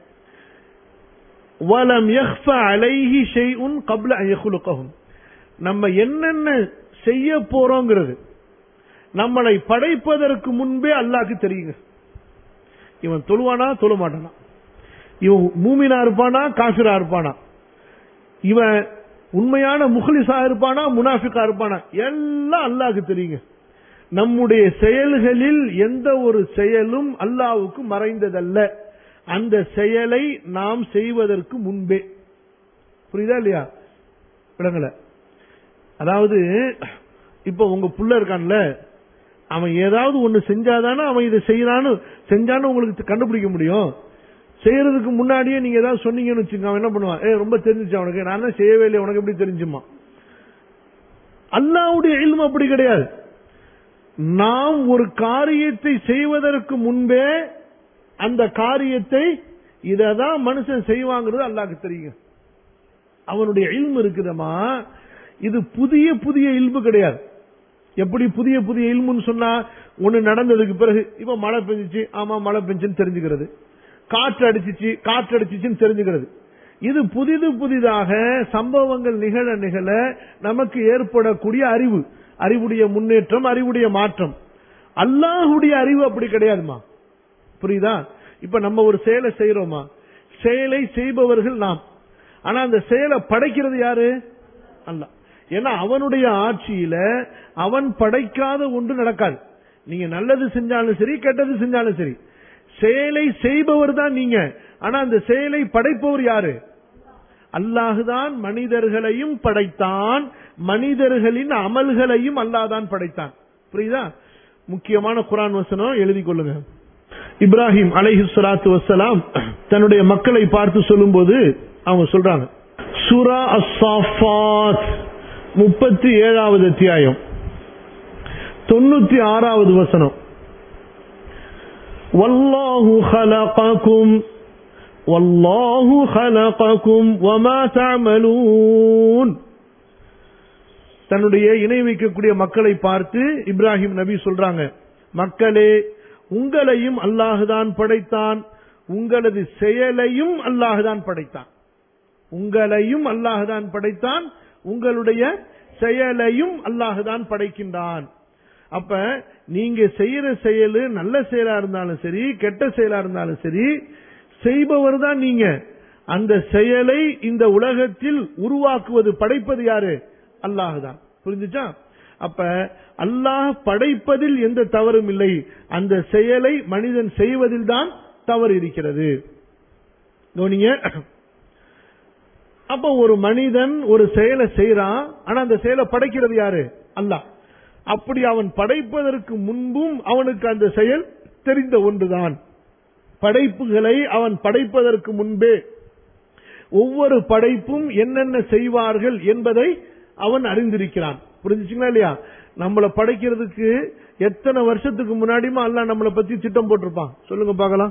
வலம் யஹ்ஃப அலைஹி ஷைஉன் கப்ல அன் யஹ்லுகஹும் நம்ம என்னென்ன செய்ய போறோங்கிறது நம்மளை படைப்பதற்கு முன்பே அல்லாஹ்க்கு தெரியுங்க இவன் தொழுவானா தொழ மாட்டானா இவன் மூமினா இருப்பானா காஃபிரா இருப்பானா இவன் உண்மையான முஹ்லிஸா இருப்பானா முனாஃபிகா இருப்பானா எல்லாம் அல்லாஹ்க்கு தெரியுங்க நம்முடைய செயல்களில் எந்த ஒரு செயலும் அல்லாஹ்வுக்கு மறைந்ததல்ல அந்த செயலை நாம் செய்வதற்கு முன்பே புரியுதா இல்லையா விளங்கல அதாவது இப்ப உங்க புள்ள இருக்கான்ல அவன் ஏதாவது ஒண்ணு செஞ்சாதானே அவன் இதை செய்யறான்னு செஞ்சான்னு உங்களுக்கு கண்டுபிடிக்க முடியும் செய்யறதுக்கு முன்னாடியே நீங்க ஏதாவது சொன்னீங்கன்னு வச்சுக்கோங்க அவன் என்ன பண்ணுவான் ஏ ரொம்ப தெரிஞ்சிச்சு அவனுக்கு நான் தான் செய்யவே இல்லை உனக்கு எப்படி தெரிஞ்சுமா அல்லாவுடைய இல்மு அப்படி கிடையாது நாம் ஒரு காரியத்தை செய்வதற்கு முன்பே அந்த காரியத்தை இததான் மனுஷன் செய்வாங்கிறது அல்லாஹ்க்கு தெரியும் அவனுடைய இல்மு இருக்குதமா இது புதிய புதிய இல்மு கிடையாது எப்படி புதிய புதிய இல்முன்னு சொன்னா ஒண்ணு நடந்ததுக்கு பிறகு இப்ப மழை பெஞ்சிச்சு ஆமா மழை பெஞ்சுன்னு தெரிஞ்சுக்கிறது காற்று அடிச்சிச்சு காற்று அடிச்சிச்சுன்னு தெரிஞ்சுக்கிறது இது புதிது புதிதாக சம்பவங்கள் நிகழ நிகழ நமக்கு ஏற்படக்கூடிய அறிவு அறிவுடைய முன்னேற்றம் அறிவுடைய மாற்றம் அல்லாஹுடைய அறிவு அப்படி கிடையாதுமா புரியுதா இப்ப நம்ம ஒரு செயலை செய்யறோமா செயலை செய்பவர்கள் நாம் ஆனா அந்த செயலை படைக்கிறது யாரு அல்ல ஏன்னா அவனுடைய ஆட்சியில அவன் படைக்காத ஒன்று நடக்காது நீங்க நல்லது செஞ்சாலும் சரி கெட்டது செஞ்சாலும் சரி செயலை செய்பவர் தான் நீங்க ஆனா அந்த செயலை படைப்பவர் யாரு அல்லாஹுதான் மனிதர்களையும் படைத்தான் மனிதர்களின் அமல்களையும் அல்லாஹ்தான் படைத்தான் புரியுதா முக்கியமான குரான் வசனம் எழுதி கொள்ளுங்க இப்ராஹிம் அலைஹி ஸலாத்து வஸ்ஸலாம் தன்னுடைய மக்களை பார்த்து சொல்லும்போது அவங்க சொல்றாங்க சூரா அஸ்-சாஃபாத் முப்பத்தி ஏழாவது அத்தியாயம் தொண்ணூத்தி ஆறாவது வசனம் வல்லாஹு خلقكم والله خلقكم وما تعملون தன்னுடைய இணை வைக்கக்கூடிய மக்களை பார்த்து இப்ராஹிம் நபி சொல்றாங்க மக்களே உங்களையும் அல்லாஹுதான் படைத்தான் உங்களது செயலையும் அல்லாஹுதான் படைத்தான் உங்களையும் அல்லாஹுதான் படைத்தான் உங்களுடைய செயலையும் அல்லாஹுதான் படைக்கின்றான் அப்ப நீங்க செய்யற செயலு நல்ல செயலா இருந்தாலும் சரி கெட்ட செயலா இருந்தாலும் சரி செய்பவர் தான் நீங்க அந்த செயலை இந்த உலகத்தில் உருவாக்குவது படைப்பது யாரு அல்லாஹுதான் புரிஞ்சுச்சா அப்ப அல்லாஹ் படைப்பதில் எந்த தவறும் இல்லை அந்த செயலை மனிதன் செய்வதில் தான் தவறு இருக்கிறது கவனிங்க அப்ப ஒரு மனிதன் ஒரு செயலை செய்யறான் ஆனா அந்த செயலை படைக்கிறது யாரு அல்லாஹ் அப்படி அவன் படைப்பதற்கு முன்பும் அவனுக்கு அந்த செயல் தெரிந்த ஒன்றுதான் படைப்புகளை அவன் படைப்பதற்கு முன்பே ஒவ்வொரு படைப்பும் என்னென்ன செய்வார்கள் என்பதை அவன் அறிந்திருக்கிறான் புரிஞ்சுச்சுங்களா இல்லையா நம்மளை படைக்கிறதுக்கு எத்தனை வருஷத்துக்கு முன்னாடியுமா அல்ல நம்மளை பத்தி திட்டம் போட்டிருப்பான் சொல்லுங்க பார்க்கலாம்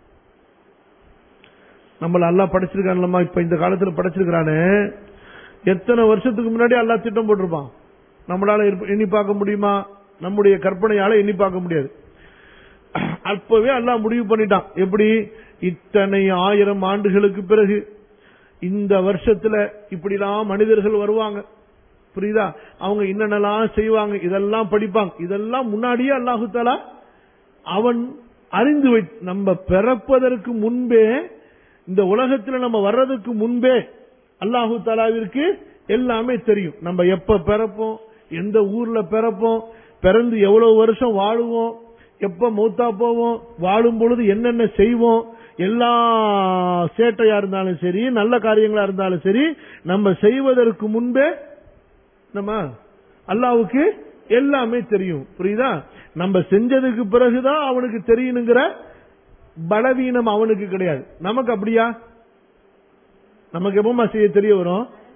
நம்மள அல்லா படைச்சிருக்கான்லமா இப்ப இந்த காலத்துல படைச்சிருக்கிறானே எத்தனை வருஷத்துக்கு முன்னாடி அல்லா திட்டம் போட்டிருப்பான் நம்மளால எண்ணி பார்க்க முடியுமா நம்முடைய கற்பனையால எண்ணி பார்க்க முடியாது அப்பவே அல்லாஹ் முடிவு பண்ணிட்டான் எப்படி இத்தனை ஆயிரம் ஆண்டுகளுக்கு பிறகு இந்த வருஷத்துல இப்படிலாம் மனிதர்கள் வருவாங்க புரியுதா அவங்க என்னென்னலாம் செய்வாங்க இதெல்லாம் படிப்பாங்க இதெல்லாம் முன்னாடியே அல்லாஹு தாலா அவன் அறிந்து வை நம்ம பிறப்பதற்கு முன்பே இந்த உலகத்துல நம்ம வர்றதுக்கு முன்பே அல்லாஹு தாலாவிற்கு எல்லாமே தெரியும் நம்ம எப்ப பிறப்போம் எந்த ஊர்ல பிறப்போம் பிறந்து எவ்வளவு வருஷம் வாழுவோம் எப்ப மூத்தா போவோம் வாழும் பொழுது என்னென்ன செய்வோம் எல்லா சேட்டையா இருந்தாலும் சரி நல்ல காரியங்களா இருந்தாலும் சரி நம்ம செய்வதற்கு முன்பே நம்ம அல்லாவுக்கு எல்லாமே தெரியும் புரியுதா நம்ம செஞ்சதுக்கு பிறகுதான் அவனுக்கு தெரியணுங்கிற பலவீனம் அவனுக்கு கிடையாது நமக்கு அப்படியா நமக்கு எப்பமா செய்ய தெரிய வரும்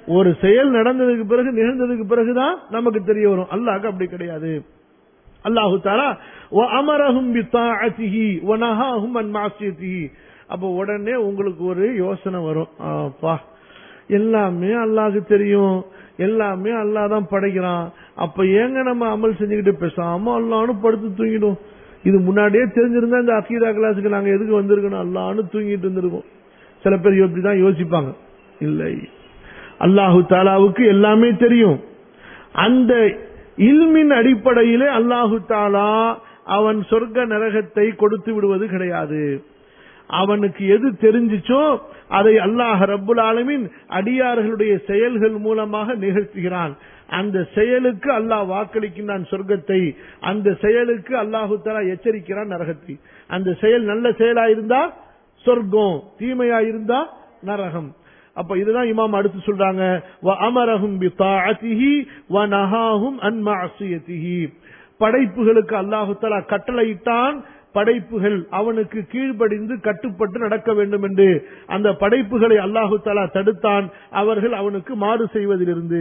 ஒரு செயல் நடந்ததுக்கு பிறகு நிகழ்ந்ததுக்கு பிறகுதான் நமக்கு தெரிய வரும் அல்லாஹ்க்கு அப்படி கிடையாது அல்லாஹு தாலா அமரஹும் பித்தாஅத்திஹி வ நஹாஹும் அன் மாசியத்திஹி அப்ப உடனே உங்களுக்கு ஒரு யோசனை வரும் அப்பா எல்லாமே அல்லாஹ்க்கு தெரியும் எல்லாமே அல்லாஹ் தான் படைக்கிறான் அப்ப ஏங்க நம்ம அமல் செஞ்சுக்கிட்டு பேசாம அல்லான்னு படுத்து தூங்கிடும் இது முன்னாடியே தெரிஞ்சிருந்தா இந்த அக்கீதா கிளாஸுக்கு நாங்க எதுக்கு வந்திருக்கணும் அல்லான்னு தூங்கிட்டு இருந்திருக்கோம் சில பேர் இப்படிதான் யோசிப்பாங்க இல்லை அல்லாஹு தாலாவுக்கு எல்லாமே தெரியும் அந்த இல்மின் அடிப்படையிலே அல்லாஹு தாலா அவன் சொர்க்க நரகத்தை கொடுத்து விடுவது கிடையாது அவனுக்கு எது தெரிஞ்சிச்சோ அதை அல்லாஹ் ரப்புல் ஆலமின் அடியார்களுடைய செயல்கள் மூலமாக நிகழ்த்துகிறான் அந்த செயலுக்கு அல்லாஹ் வாக்களிக்கின்றான் சொர்க்கத்தை அந்த செயலுக்கு அல்லாஹு தலா எச்சரிக்கிறான் நரகத்தை அந்த செயல் நல்ல செயலா இருந்தா சொர்க்கம் தீமையா இருந்தா நரகம் அப்ப இதுதான் இமாம் அடுத்து சொல்றாங்க வ அமரஹும் பி தாஅத்திஹி வ நஹாஹும் அன் மஅசியத்திஹி படைப்புகளுக்கு அல்லாஹு தஆலா கட்டளையிட்டான் படைப்புகள் அவனுக்கு கீழ்ப்படிந்து கட்டுப்பட்டு நடக்க வேண்டும் என்று அந்த படைப்புகளை அல்லாஹு தஆலா தடுத்தான் அவர்கள் அவனுக்கு மாறு செய்வதிலிருந்து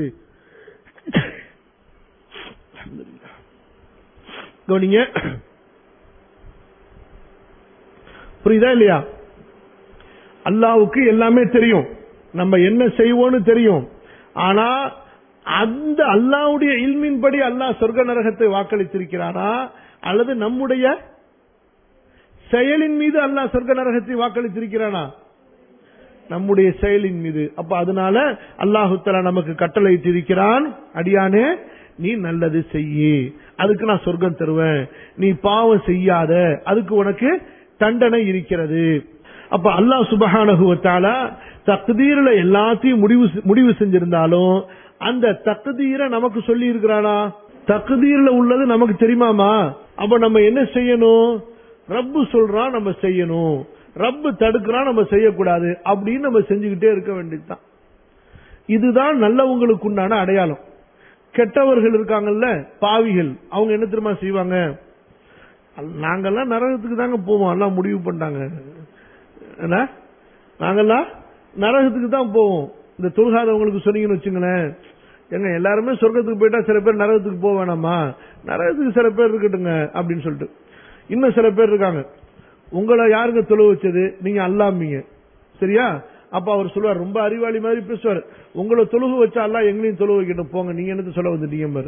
கவனிங்க புரியுதா இல்லையா அல்லாவுக்கு எல்லாமே தெரியும் நம்ம என்ன செய்வோம்னு தெரியும் ஆனா அந்த அல்லாவுடைய இல்மின்படி அல்லாஹ் சொர்க்க நரகத்தை வாக்களித்திருக்கிறானா அல்லது நம்முடைய செயலின் மீது அல்லாஹ் சொர்க்க நரகத்தை வாக்களித்திருக்கிறானா நம்முடைய செயலின் மீது அப்ப அதனால அல்லாஹு தலா நமக்கு கட்டளையிட்டிருக்கிறான் அடியானே நீ நல்லது செய்யி அதுக்கு நான் சொர்க்கம் தருவேன் நீ பாவம் செய்யாத அதுக்கு உனக்கு தண்டனை இருக்கிறது அப்ப அல்லாஹ் சுபஹானகுவத்தால தக்தீர்ல எல்லாத்தையும் முடிவு முடிவு செஞ்சிருந்தாலும் அந்த தக்தீரை நமக்கு சொல்லி இருக்கிறானா தக்தீர்ல உள்ளது நமக்கு தெரியுமாமா அப்ப நம்ம என்ன செய்யணும் ரப்பு சொல்றான் நம்ம செய்யணும் ரப்பு தடுக்கிறான் நம்ம செய்யக்கூடாது அப்படின்னு நம்ம செஞ்சுக்கிட்டே இருக்க வேண்டியதுதான் இதுதான் நல்லவங்களுக்கு உண்டான அடையாளம் கெட்டவர்கள் இருக்காங்கல்ல பாவிகள் அவங்க என்ன தெரியுமா செய்வாங்க நாங்கெல்லாம் நரகத்துக்கு தாங்க போவோம் எல்லாம் முடிவு பண்ணிட்டாங்க என்ன நாங்கெல்லாம் நரகத்துக்கு தான் போவோம் இந்த தொழுகாதவங்களுக்கு சொன்னீங்கன்னு வச்சுங்களேன் எங்க எல்லாருமே சொர்க்கத்துக்கு போயிட்டா சில பேர் நரகத்துக்கு போக வேணாமா நரகத்துக்கு சில பேர் இருக்கட்டுங்க அப்படின்னு சொல்லிட்டு இன்னும் சில பேர் இருக்காங்க உங்களை யாருங்க தொழு வச்சது நீங்க அல்லாமீங்க சரியா அப்ப அவர் சொல்லுவார் ரொம்ப அறிவாளி மாதிரி பேசுவார் உங்களை தொழுகு வச்சா அல்லா எங்களையும் தொழு வைக்கட்டும் போங்க நீங்க என்னது சொல்ல வந்துட்டீங்க பாரு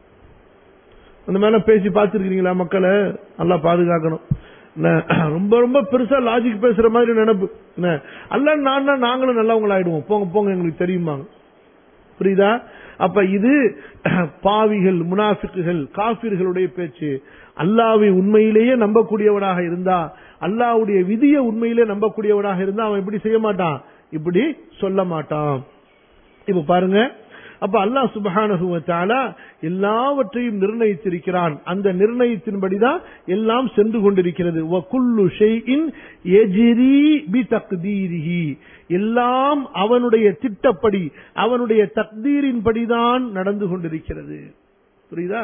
அந்த மேல பேசி பார்த்திருக்கீங்களா மக்களை நல்லா பாதுகாக்கணும் என்ன, ரொம்ப ரொம்ப பெருசா லாஜிக் பேசுற மாதிரி நினைப்பு என்ன அல்ல நான் நாங்களும் நல்லவங்கள ஆயிடுவோம் போங்க போங்க எங்களுக்கு தெரியுமாங்க புரியுதா அப்ப இது பாவிகள் முனாஃபிக்குகள் காபிர்களுடைய பேச்சு அல்லாவை உண்மையிலேயே நம்பக்கூடியவனாக இருந்தா அல்லாவுடைய விதியை உண்மையிலே நம்பக்கூடியவனாக இருந்தா அவன் இப்படி செய்ய மாட்டான் இப்படி சொல்ல மாட்டான் இப்ப பாருங்க அப்ப அல்லாஹ் சுபஹானஹு வ தஆலா எல்லாவற்றையும் நிர்ணயித்திருக்கிறான் அந்த நிர்ணயத்தின்படிதான் எல்லாம் சென்று கொண்டிருக்கிறது வ குல்லு ஷைஇன் யஜ்ரி பி தக்தீரிஹி எல்லாம் அவனுடைய திட்டப்படி அவனுடைய தக்தீரின் படிதான் நடந்து கொண்டிருக்கிறது புரியுதா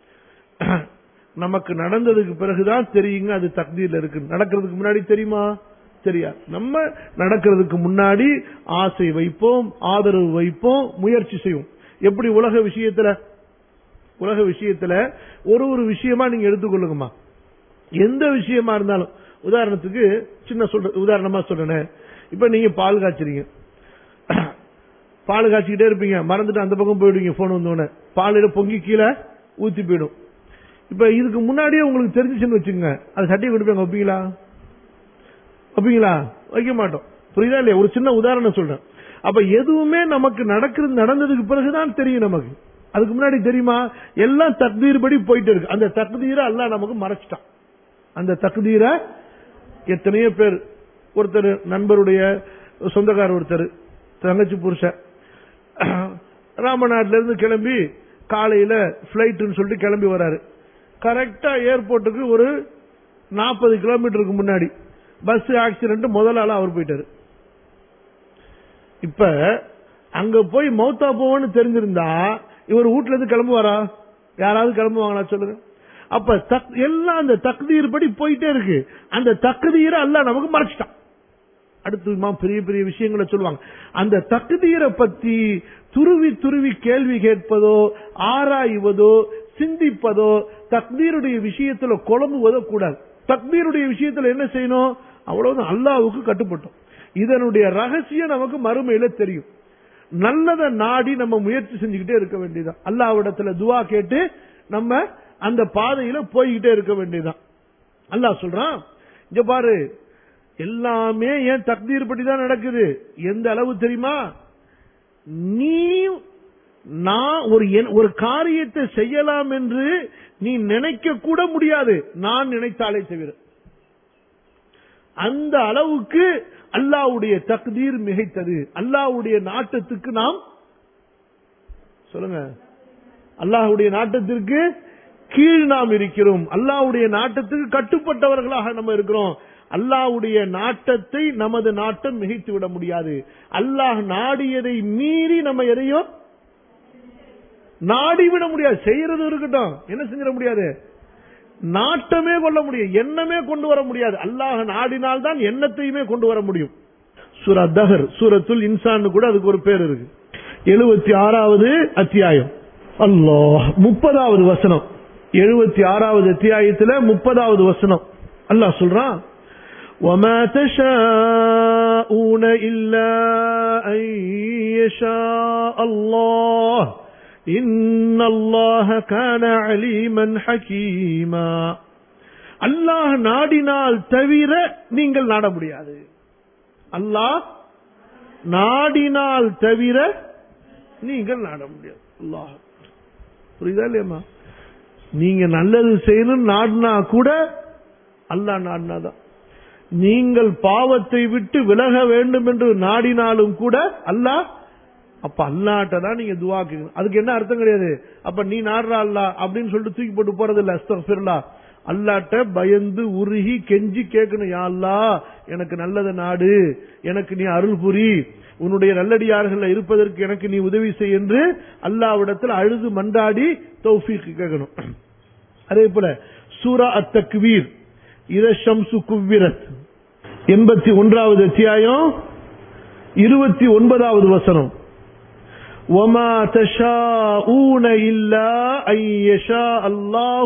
நமக்கு நடந்ததுக்கு பிறகுதான் தெரியுங்க அது தக்தீர்ல இருக்கு நடக்கிறதுக்கு முன்னாடி தெரியுமா தெரியாது நம்ம நடக்கிறதுக்கு முன்னாடி ஆசை வைப்போம் ஆதரவு வைப்போம் முயற்சி செய்வோம் எப்படி உலக விஷயத்துல உலக விஷயத்துல ஒரு ஒரு விஷயமா நீங்க எடுத்துக்கொள்ளுங்கம்மா எந்த விஷயமா இருந்தாலும் உதாரணத்துக்கு சின்ன சொல்ற உதாரணமா சொல்றேன் இப்ப நீங்க பால் காய்ச்சறீங்க பால் காய்ச்சிக்கிட்டே இருப்பீங்க மறந்துட்டு அந்த பக்கம் போயிடுவீங்க போன் வந்தோடனே பாலில பொங்கி கீழே ஊத்தி போயிடும் இப்ப இதுக்கு முன்னாடியே உங்களுக்கு தெரிஞ்சிச்சுன்னு வச்சுங்க அது சட்டியை கொண்டு போய் அங்க வைப்பீங்களா வைப்பீங்களா வைக்க மாட்டோம் புரியுதா இல்லையா ஒரு சின்ன உதாரணம் சொல்றேன் அப்ப எதுவுமே நமக்கு நடக்கிறது நடந்ததுக்கு பிறகுதான் தெரியும் நமக்கு அதுக்கு முன்னாடி தெரியுமா எல்லாம் தக்தீர் படி போயிட்டு இருக்கு அந்த தக்தீரை அல்லாஹ் நமக்கு மறைச்சிட்டான் அந்த தக்தீரை எத்தனையோ பேர் ஒருத்தர் நண்பருடைய சொந்தக்கார ஒருத்தர் தங்கச்சி புருஷன் ராமநாட்டில இருந்து கிளம்பி காலையில பிளைட்னு சொல்லிட்டு கிளம்பி வராரு கரெக்டா ஏர்போர்ட்டுக்கு ஒரு நாற்பது கிலோமீட்டருக்கு முன்னாடி பஸ் ஆக்சிடென்ட் முதல் ஆளா அவர் போயிட்டாரு இப்ப அங்க போய் மௌத்தா போவோன்னு தெரிஞ்சிருந்தா இவர் வீட்ல இருந்து கிளம்புவாரா யாராவது கிளம்புவாங்களா சொல்லுங்க அப்ப தக்- எல்லாம் அந்த தக்தீர் படி போயிட்டே இருக்கு அந்த தக்தீரை அல்லாஹ் நமக்கு மறைச்சிட்டான் அடுத்து இமாம் பெரிய பெரிய விஷயங்களை சொல்லுவாங்க அந்த தக்தீரை பத்தி துருவி துருவி கேள்வி கேட்பதோ ஆராய்வதோ சிந்திப்பதோ தக்தீருடைய விஷயத்துல குழம்புவதோ கூடாது தக்தீருடைய விஷயத்துல என்ன செய்யணும் அவ்வளவுதான் அல்லாவுக்கு கட்டுப்பட்டோம் இதனுடைய ரகசியம் நமக்கு மறுமையில தெரியும் நல்லத நாடி நம்ம முயற்சி செஞ்சுக்கிட்டே இருக்க வேண்டியதுதான் அல்லாவிடத்துல துவா கேட்டு நம்ம அந்த பாதையில போய்கிட்டே இருக்க வேண்டியதுதான் அல்லாஹ் சொல்றான் இங்க பாரு எல்லாமே ஏன் தக்தீர் படி தான் நடக்குது எந்த அளவு தெரியுமா நீ நான் ஒரு என்- ஒரு காரியத்தை செய்யலாம் என்று நீ நினைக்க கூட முடியாது நான் நினைத்தாலே தவிர அந்த அளவுக்கு அல்லாவுடைய தக்தீர் மிகைத்தது அல்லாவுடைய நாட்டத்துக்கு நாம் சொல்லுங்க அல்லாஹ்வுடைய நாட்டத்திற்கு கீழ் நாம் இருக்கிறோம் அல்லாஹ்வுடைய நாட்டத்துக்கு கட்டுப்பட்டவர்களாக நம்ம இருக்கிறோம் அல்லாஹ்வுடைய நாட்டத்தை நமது நாட்டம் மிகைத்து விட முடியாது அல்லாஹ் நாடியதை மீறி நம்ம எதையும் நாடி விட முடியாது செய்யறது இருக்கட்டும் என்ன செஞ்சிட முடியாது நாட்டமே கொள்ள முடியும் எண்ணமே கொண்டு வர முடியாது அல்லாஹ் நாடினால் தான் எண்ணத்தையுமே கொண்டு வர முடியும் சூரா தஹர் சூரத்துல் இன்சான் கூட அதுக்கு ஒரு பேர் இருக்கு எழுபத்தி ஆறாவது அத்தியாயம் அல்லாஹ் முப்பதாவது வசனம் எழுபத்தி ஆறாவது அத்தியாயத்துல முப்பதாவது வசனம் அல்லாஹ் சொல்றான் وما تشاءون إلا أن يشاء الله إن الله كان عليما حكيما அல்லாஹ் நாடினால் தவிர நீங்கள் நாட முடியாது அல்லாஹ் நாடினால் தவிர நீங்கள் நாட முடியாது அல்லாஹ் புரியுதா இல்லையம்மா நீங்க நல்லது செய்யணும் நாடினா கூட அல்லாஹ் நாடினாதான் நீங்கள் பாவத்தை விட்டு விலக வேண்டும் என்று நாடினாலும் கூட அல்லாஹ் அப்ப அல்லாட்ட தான் நீங்க துவா கேட்கணும் அதுக்கு என்ன அர்த்தம் கிடையாது அப்ப நீ நாடுறா அல்லா அப்படின்னு சொல்லிட்டு தூக்கி போட்டு போறது இல்ல அஸ்தபிர்லா அல்லாட்ட பயந்து உருகி கெஞ்சி கேட்கணும் யா அல்லாஹ் எனக்கு நல்லத நாடு எனக்கு நீ அருள் புரி உன்னுடைய நல்லடியார்கள் இருப்பதற்கு எனக்கு நீ உதவி செய் என்று அல்லாவிடத்தில் அழுது மண்டாடி தௌஃபீக் கேட்கணும் அதே போல சூரா அத் தக்வீர் இத ஷம்சு குவ்விரத் எண்பத்தி ஒன்றாவது அத்தியாயம் இருபத்தி ஒன்பதாவது வசனம் وما تشاءون إلا أن يشاء الله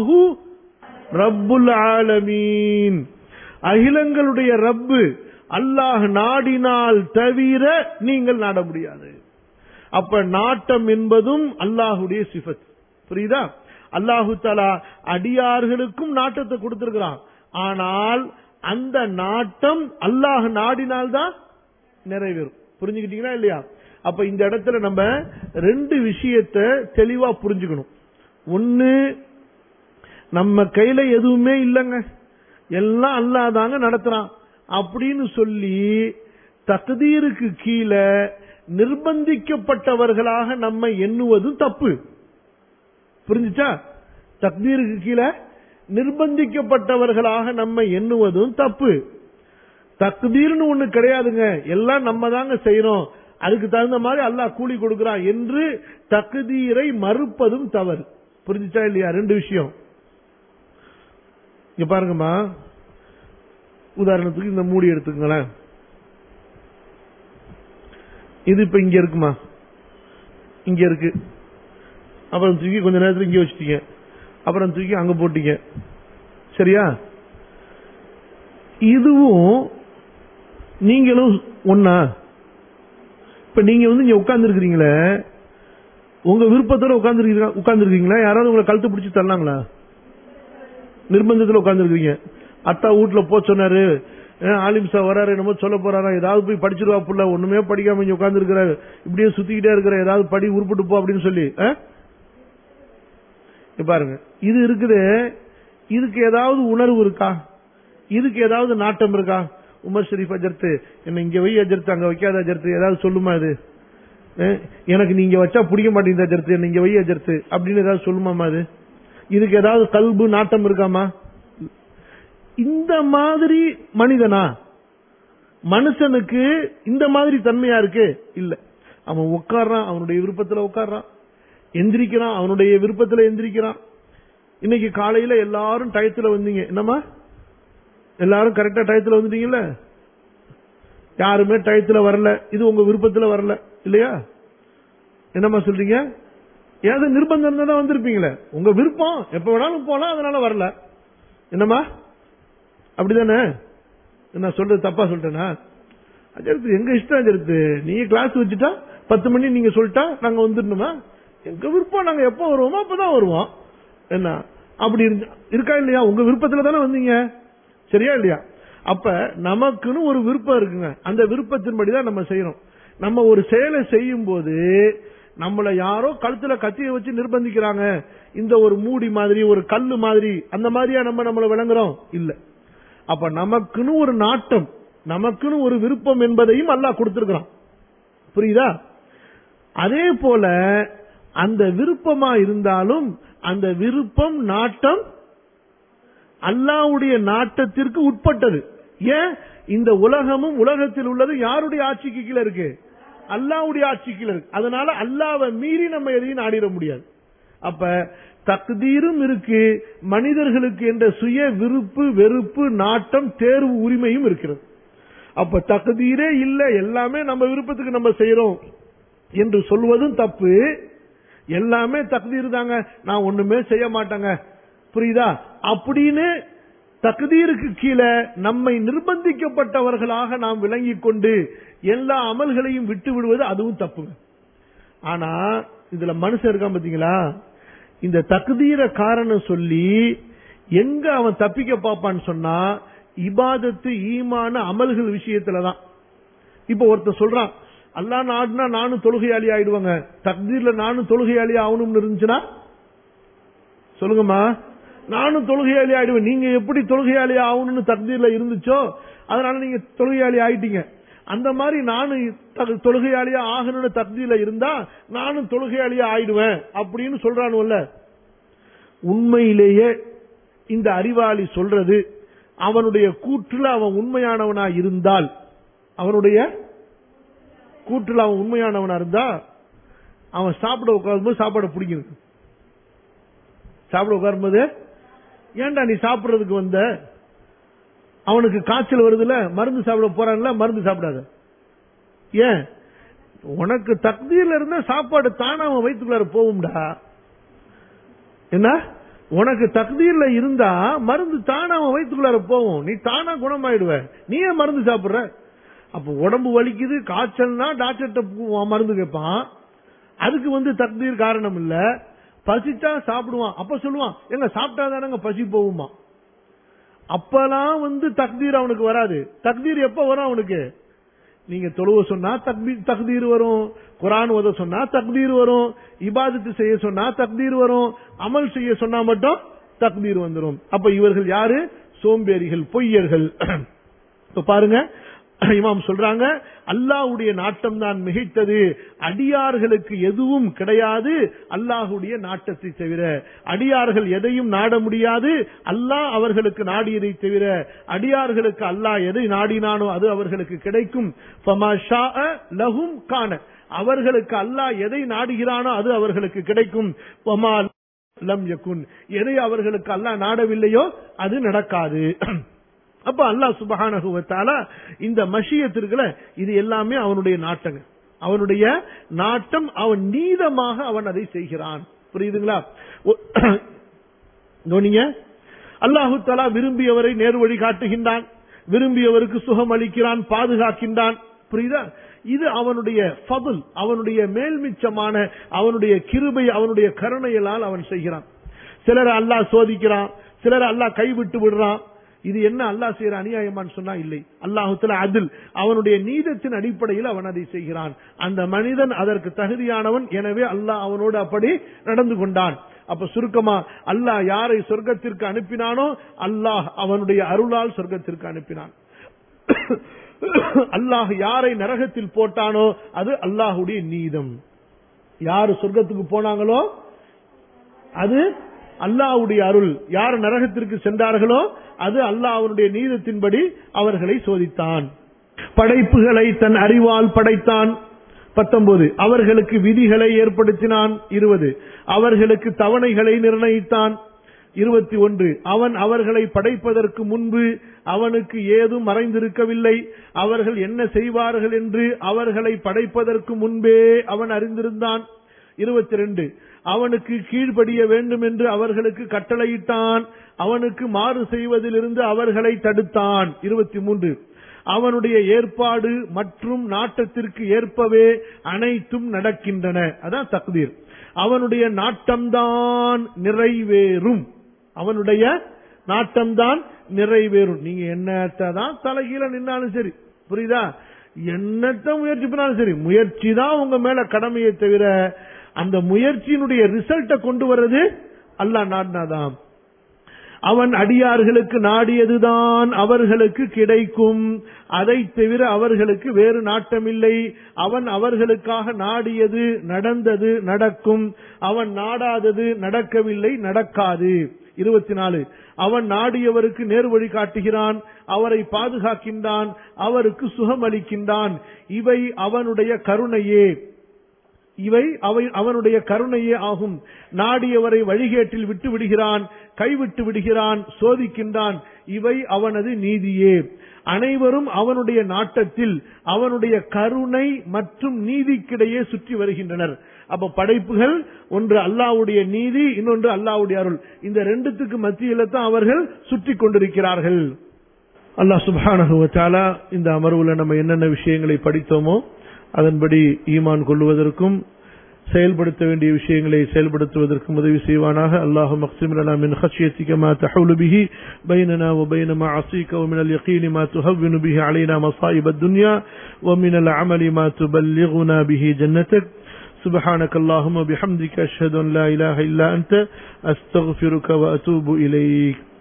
رب العالمين அகிலங்களுடைய ரப்பு அல்லாஹ் நாடினால் தவிர நீங்கள் நாட முடியாது அப்ப நாட்டம் என்பதும் அல்லாஹுடைய சிஃபத் புரியுதா அல்லாஹு தலா அடியார்களுக்கும் நாட்டத்தை கொடுத்திருக்கிறான் ஆனால் அந்த நாட்டம் அல்லாஹ் நாடினால்தான் நிறைவேறும் புரிஞ்சுக்கிட்டீங்களா இல்லையா அப்ப இந்த இடத்துல நம்ம ரெண்டு விஷயத்தை தெளிவா புரிஞ்சுக்கணும் ஒன்னு நம்ம கையில எதுவுமே இல்லைங்க எல்லாம் அல்லாதாங்க நடத்துறான் அப்படின்னு சொல்லி தகுதீருக்கு கீழே நிர்பந்திக்கப்பட்டவர்களாக நம்ம எண்ணுவதும் தப்பு புரிஞ்சுச்சா தக்தீருக்கு கீழே நிர்பந்திக்கப்பட்டவர்களாக நம்ம எண்ணுவதும் தப்பு தக்தீர்னு ஒண்ணு கிடையாதுங்க எல்லாம் நம்ம தாங்க செய்யறோம் அதுக்கு தகுந்த மாதிரி அல்லாஹ் கூலி கொடுக்கிறான் என்று தகுதீரை மறுப்பதும் தவறு புரிஞ்சுச்சா இல்லையா ரெண்டு விஷயம் இங்க பாருங்கம்மா உதாரணத்துக்கு இந்த மூடி எடுத்துக்கங்களேன் இது இப்ப இங்க இருக்குமா இங்க இருக்கு அப்புறம் தூக்கி கொஞ்ச நேரத்துல இங்க வச்சுட்டீங்க அப்புறம் தூக்கி அங்க போட்டீங்க சரியா இதுவும் நீங்களும் ஒன்னா இப்ப நீங்க வந்து இங்க உட்கார்ந்து இருக்கிறீங்களே உங்க விருப்பத்தோட உட்கார்ந்து உட்கார்ந்து இருக்கீங்களா யாராவது உங்களை கழுத்து பிடிச்சி தரலாங்களா நிர்பந்தத்துல உட்கார்ந்து இருக்கீங்க அத்தா வீட்டுல போ சொன்னாரு ஏன் ஆலிம் சார் வராரு என்னமோ சொல்ல போறாரா ஏதாவது போய் படிச்சிருவா புள்ள ஒண்ணுமே படிக்காம இங்க உட்கார்ந்து இருக்கிறாரு இப்படியே சுத்திக்கிட்டே இருக்கிற ஏதாவது படி உருப்பிட்டு போ அப்படின்னு சொல்லி ஆ? இங்க பாருங்க இது இருக்குது இதுக்கு ஏதாவது உணர்வு இருக்கா இதுக்கு ஏதாவது நாட்டம் இருக்கா உமர் ஷரீஃப் அஜர்த்து என்ன இங்க வை அஜர்த்து அங்க வைக்காத அஜர்த்து ஏதாவது சொல்லுமா இது அஹ், எனக்கு நீங்க வச்சா பிடிக்க மாட்டேங்குது அஜர்த்து என்ன இங்க வை அஜர்த்து அப்படின்னு ஏதாவது சொல்லுமாமா அது இதுக்கு ஏதாவது கல்பு நாட்டம் இருக்காமா இந்த மாதிரி மனிதனா மனுஷனுக்கு இந்த மாதிரி தன்மையா இருக்கு இல்ல அவன் உட்கார்றான் அவனுடைய விருப்பத்துல உட்கார்றான் எந்திரிக்கிறான் அவனுடைய விருப்பத்துல எந்திரிக்கிறான் இன்னைக்கு காலையில எல்லாரும் டயத்துல வந்தீங்க என்னம்மா எல்லாரும் கரெக்டா டயத்துல வந்துட்டீங்கல்ல யாருமே டயத்துல வரல இது உங்க விருப்பத்துல வரல இல்லையா என்னம்மா சொல்றீங்க ஏதாவது நிர்பந்தம் இருந்தா தான் வந்திருப்பீங்களே உங்க விருப்பம் எப்ப வேணாலும் போலாம் அதனால வரல என்னம்மா அப்படிதானே நான் சொல்றது தப்பா சொல்லிட்டேனா அஜரத்து எங்க இஷ்டம் அஜரத்து நீங்க கிளாஸ் வச்சுட்டா பத்து மணி நீங்க சொல்லிட்டா நாங்க வந்துடணுமா எங்க விருப்பம் நாங்க எப்போ வருவோமோ அப்பதான் வருவோம் என்ன அப்படி இருந்து- இருக்கா இல்லையா உங்க விருப்பத்துல தானே வந்தீங்க சரியா இல்லையா அப்ப நமக்குன்னு ஒரு விருப்பம் இருக்குங்க அந்த விருப்பத்தின்படி தான் நம்ம செய்யறோம் நம்ம ஒரு செயலை செய்யும் போது நம்மள யாரோ கழுத்துல கத்திய வச்சு நிர்பந்திக்கிறாங்க இந்த ஒரு மூடி மாதிரி ஒரு கல்லு மாதிரி அந்த மாதிரியா நம்ம நம்மள விளங்குறோம் இல்ல அப்ப நமக்குன்னு ஒரு நாட்டம் நமக்குன்னு ஒரு விருப்பம் என்பதையும் அல்லாஹ் கொடுத்திருக்கிறான் புரியுதா அதே போல அந்த விருப்பமா இருந்தாலும் அந்த விருப்பம் நாட்டம் அல்லாவுடைய நாட்டத்திற்கு உட்பட்டது ஏன் இந்த உலகமும் உலகத்தில் உள்ளது யாருடைய ஆட்சிக்கு கீழே இருக்கு அல்லாவுடைய ஆட்சி கீழே இருக்கு அதனால அல்லாவை மீறி நம்ம எதையும் நாடிட முடியாது அப்ப தக்தீரும் இருக்கு மனிதர்களுக்கு என்ற சுய விருப்பு வெறுப்பு நாட்டம் தேர்வு உரிமையும் இருக்கிறது அப்ப தகுதீரே இல்ல எல்லாமே நம்ம விருப்பத்துக்கு நம்ம செய்யறோம் என்று சொல்வதும் தப்பு எல்லாமே தகுதீர் தாங்க நான் ஒண்ணுமே செய்ய மாட்டேங்க புரியுதா அப்படின்னு தகுதீருக்கு கீழே நம்மை நிர்பந்திக்கப்பட்டவர்களாக நாம் விளங்கிக் கொண்டு எல்லா அமல்களையும் விட்டு விடுவது அதுவும் தப்புங்க ஆனா இதுல மனுஷன் இருக்கான் பாத்தீங்களா இந்த தகுதீர காரணம் சொல்லி எங்க அவன் தப்பிக்க பார்ப்பான்னு சொன்னா இபாதத்து ஈமான அமல்கள் விஷயத்துலதான் இப்ப ஒருத்தன் சொல்றான் அல்லா நாடுனா நானும் தொழுகையாளி ஆயிடுவாங்க தக்தீர்ல நானும் தொழுகையாளி ஆகணும்னு இருந்துச்சுன்னா சொல்லுங்கம்மா நானும் தொழுகையாளி ஆயிடுவேன் நீங்க எப்படி தொழுகையாளி ஆகணும்னு தக்தீர்ல இருந்துச்சோ அதனால நீங்க தொழுகையாளி ஆயிட்டீங்க அந்த மாதிரி நானும் த- தொழுகையாளியா ஆகணும்னு தக்தீர்ல இருந்தா நானும் தொழுகையாளியா ஆயிடுவேன் அப்படின்னு சொல்றானுல்ல உண்மையிலேயே இந்த அறிவாளி சொல்றது அவனுடைய கூற்றுல அவன் உண்மையானவனா இருந்தால் அவனுடைய கூற்றுல அவன் உண்மையானவனா இருந்தா அவன் சாப்பிட உட்காரும்போது சாப்பாடு பிடிக்கிறது சாப்பிட உட்காரும்போது ஏன்டா நீ சாப்பிடுறதுக்கு வந்த அவனுக்கு காய்ச்சல் வருதுல மருந்து சாப்பிட போறான்ல மருந்து சாப்பிடாத ஏன் உனக்கு தக்தீர்ல இருந்தா சாப்பாடு தானா அவன் வயிற்றுக்குள்ளார போகும்டா என்ன உனக்கு தக்தீர்ல இருந்தா மருந்து தானா அவன் வயிற்றுக்குள்ளார போகும் நீ தானா குணமாயிடுவ நீ ஏன் மருந்து சாப்பிடுற அப்ப உடம்பு வலிக்குது காய்ச்சல்னா டாக்டர்கிட்ட போ- மருந்து கேட்பான் அதுக்கு வந்து தக்தீர் காரணம் இல்ல பசிச்சா சாப்பிடுவான் அப்ப சொல்லுவான் எங்க சாப்பிட்டா தானங்க பசி போகுமா அப்பெல்லாம் வந்து தக்தீர் அவனுக்கு வராது தக்தீர் எப்ப வரும் அவனுக்கு நீங்க தொழுவ சொன்னா தக்பீர் தக்தீர் வரும் குரான் ஓத சொன்னா தக்தீர் வரும் இபாதத்து செய்ய சொன்னா தக்தீர் வரும் அமல் செய்ய சொன்னா மட்டும் தக்தீர் வந்துரும் அப்ப இவர்கள் யாரு சோம்பேறிகள் பொய்யர்கள் இப்ப பாருங்க இமாம் சொல்றாங்க அல்லாஹ்வுடைய நாட்டம் தான் மிகைத்தது அடியார்களுக்கு எதுவும் கிடையாது அல்லாஹ்வுடைய நாட்டத்தை தவிர அடியார்கள் எதையும் நாட முடியாது அல்லாஹ் அவர்களுக்கு நாடியதை தவிர அடியார்களுக்கு அல்லாஹ் எதை நாடினானோ அது அவர்களுக்கு கிடைக்கும் ஃபமா ஷாஅ லஹும் கான அவர்களுக்கு அல்லாஹ் எதை நாடுகிறானோ அது அவர்களுக்கு கிடைக்கும் ஃபமா லம் யகுன் எதை அவர்களுக்கு அல்லாஹ் நாடவில்லையோ அது நடக்காது அப்ப அல்லாஹ் சுபஹானஹு வ தஆலா இந்த மஷியத்திற்குல இது எல்லாமே அவனுடைய நாட்டங்க அவனுடைய நாட்டம் அவன் நீதமாக அவன் அதை செய்கிறான் புரியுதுங்களா ஒ- கவனிங்க அல்லாஹு தஆலா விரும்பியவரை நேர்வழி காட்டுகின்றான் விரும்பியவருக்கு சுகம் அளிக்கிறான் பாதுகாக்கின்றான் புரியுதா இது அவனுடைய ஃபதுல் அவனுடைய மேல்மிச்சமான அவனுடைய கிருபை அவனுடைய கருணையலால் அவன் செய்கிறான் சிலர் அல்லாஹ் சோதிக்கிறான் சிலர் அல்லாஹ் கைவிட்டு விடுறான் இது என்ன அல்லாஹ் செய்யற அநியாயமான்னு சொன்னா இல்லை அல்லாஹுத்துல அதில் அவனுடைய நீதத்தின் அடிப்படையில் அவன் அதை செய்கிறான் அந்த மனிதன் அதற்கு தகுதியானவன் எனவே அல்லாஹ் அவனோடு அப்படி நடந்து கொண்டான் அப்ப சுருக்கமா அல்லாஹ் யாரை சொர்க்கத்திற்கு அனுப்பினானோ அல்லாஹ் அவனுடைய அருளால் சொர்க்கத்திற்கு அனுப்பினான் அல்லாஹ் யாரை நரகத்தில் போட்டானோ அது அல்லாஹுடைய நீதம் யாரு சொர்க்கத்துக்கு போனாங்களோ அது அல்லாஹ்வுடைய அருள் யார் நரகத்திற்கு சென்றார்களோ அது அல்லாஹ் அவனுடைய நீதத்தின்படி அவர்களை சோதித்தான் படைப்புகளை தன் அறிவால் படைத்தான் பத்தொன்பது அவர்களுக்கு விதிகளை ஏற்படுத்தினான் இருபது அவர்களுக்கு தவணைகளை நிர்ணயித்தான் இருபத்தி ஒன்று அவன் அவர்களை படைப்பதற்கு முன்பு அவனுக்கு ஏதும் மறைந்திருக்கவில்லை அவர்கள் என்ன செய்வார்கள் என்று அவர்களை படைப்பதற்கு முன்பே அவன் அறிந்திருந்தான் இருபத்தி ரெண்டு அவனுக்கு கீழ்ப்படிய வேண்டும் என்று அவர்களுக்கு கட்டளையிட்டான் அவனுக்கு மாறு செய்வதிலிருந்து அவர்களை தடுத்தான் இருபத்தி மூன்று அவனுடைய ஏற்பாடு மற்றும் நாட்டத்திற்கு ஏற்பவே அனைத்தும் நடக்கின்றன அதான் தக்தீர் அவனுடைய நாட்டம்தான் நிறைவேறும் அவனுடைய நாட்டம்தான் நிறைவேறும் நீங்க என்னத்தான் தலைகீழ நின்னாலும் சரி புரியுதா என்னத்த முயற்சி பண்ணாலும் சரி முயற்சி தான் உங்க மேல கடமையை தவிர அந்த முயற்சியினுடைய ரிசல்ட்டை கொண்டு வர்றது அல்லா நாடினாதான் அவன் அடியார்களுக்கு நாடியதுதான் அவர்களுக்கு கிடைக்கும் அதை தவிர அவர்களுக்கு வேறு நாட்டமில்லை அவன் அவர்களுக்காக நாடியது நடந்தது நடக்கும் அவன் நாடாதது நடக்கவில்லை நடக்காது இருபத்தி நாலு அவன் நாடியவருக்கு நேர்வழி காட்டுகிறான் அவரை பாதுகாக்கின்றான் அவருக்கு சுகம் அளிக்கின்றான் இவை அவனுடைய கருணையே இவை அவை அவனுடைய கருணையே ஆகும் நாடியவரை வழிகேட்டில் விட்டு விடுகிறான் கைவிட்டு விடுகிறான் சோதிக்கின்றான் இவை அவனது நீதியே அனைவரும் அவனுடைய நாட்டத்தில் அவனுடைய கருணை மற்றும் நீதிக்கிடையே சுற்றி வருகின்றனர் அப்ப படைப்புகள் ஒன்று அல்லாவுடைய நீதி இன்னொன்று அல்லாவுடைய அருள் இந்த ரெண்டுத்துக்கு மத்தியில தான் அவர்கள் சுற்றி கொண்டிருக்கிறார்கள் அல்லாஹ் சுபானகுவத்தாலா இந்த அமர்வுல நம்ம என்னென்ன விஷயங்களை படித்தோமோ அதன்படி ஈமான் கொள்வதற்கும் செயல்படுத்த வேண்டிய விஷயங்களை செயல்படுத்துவதற்கும் உதவி செய்வானாக அல்லாஹு மக்சிம் லனா மின் خشيتك ما تحول به بيننا وبين معاصيك ومن اليقين ما تهون به علينا مصائب الدنيا ومن العمل ما تبلغنا به جنتك سبحانك اللهم وبحمدك أشهد أن لا إله إلا أنت أستغفرك وأتوب إليك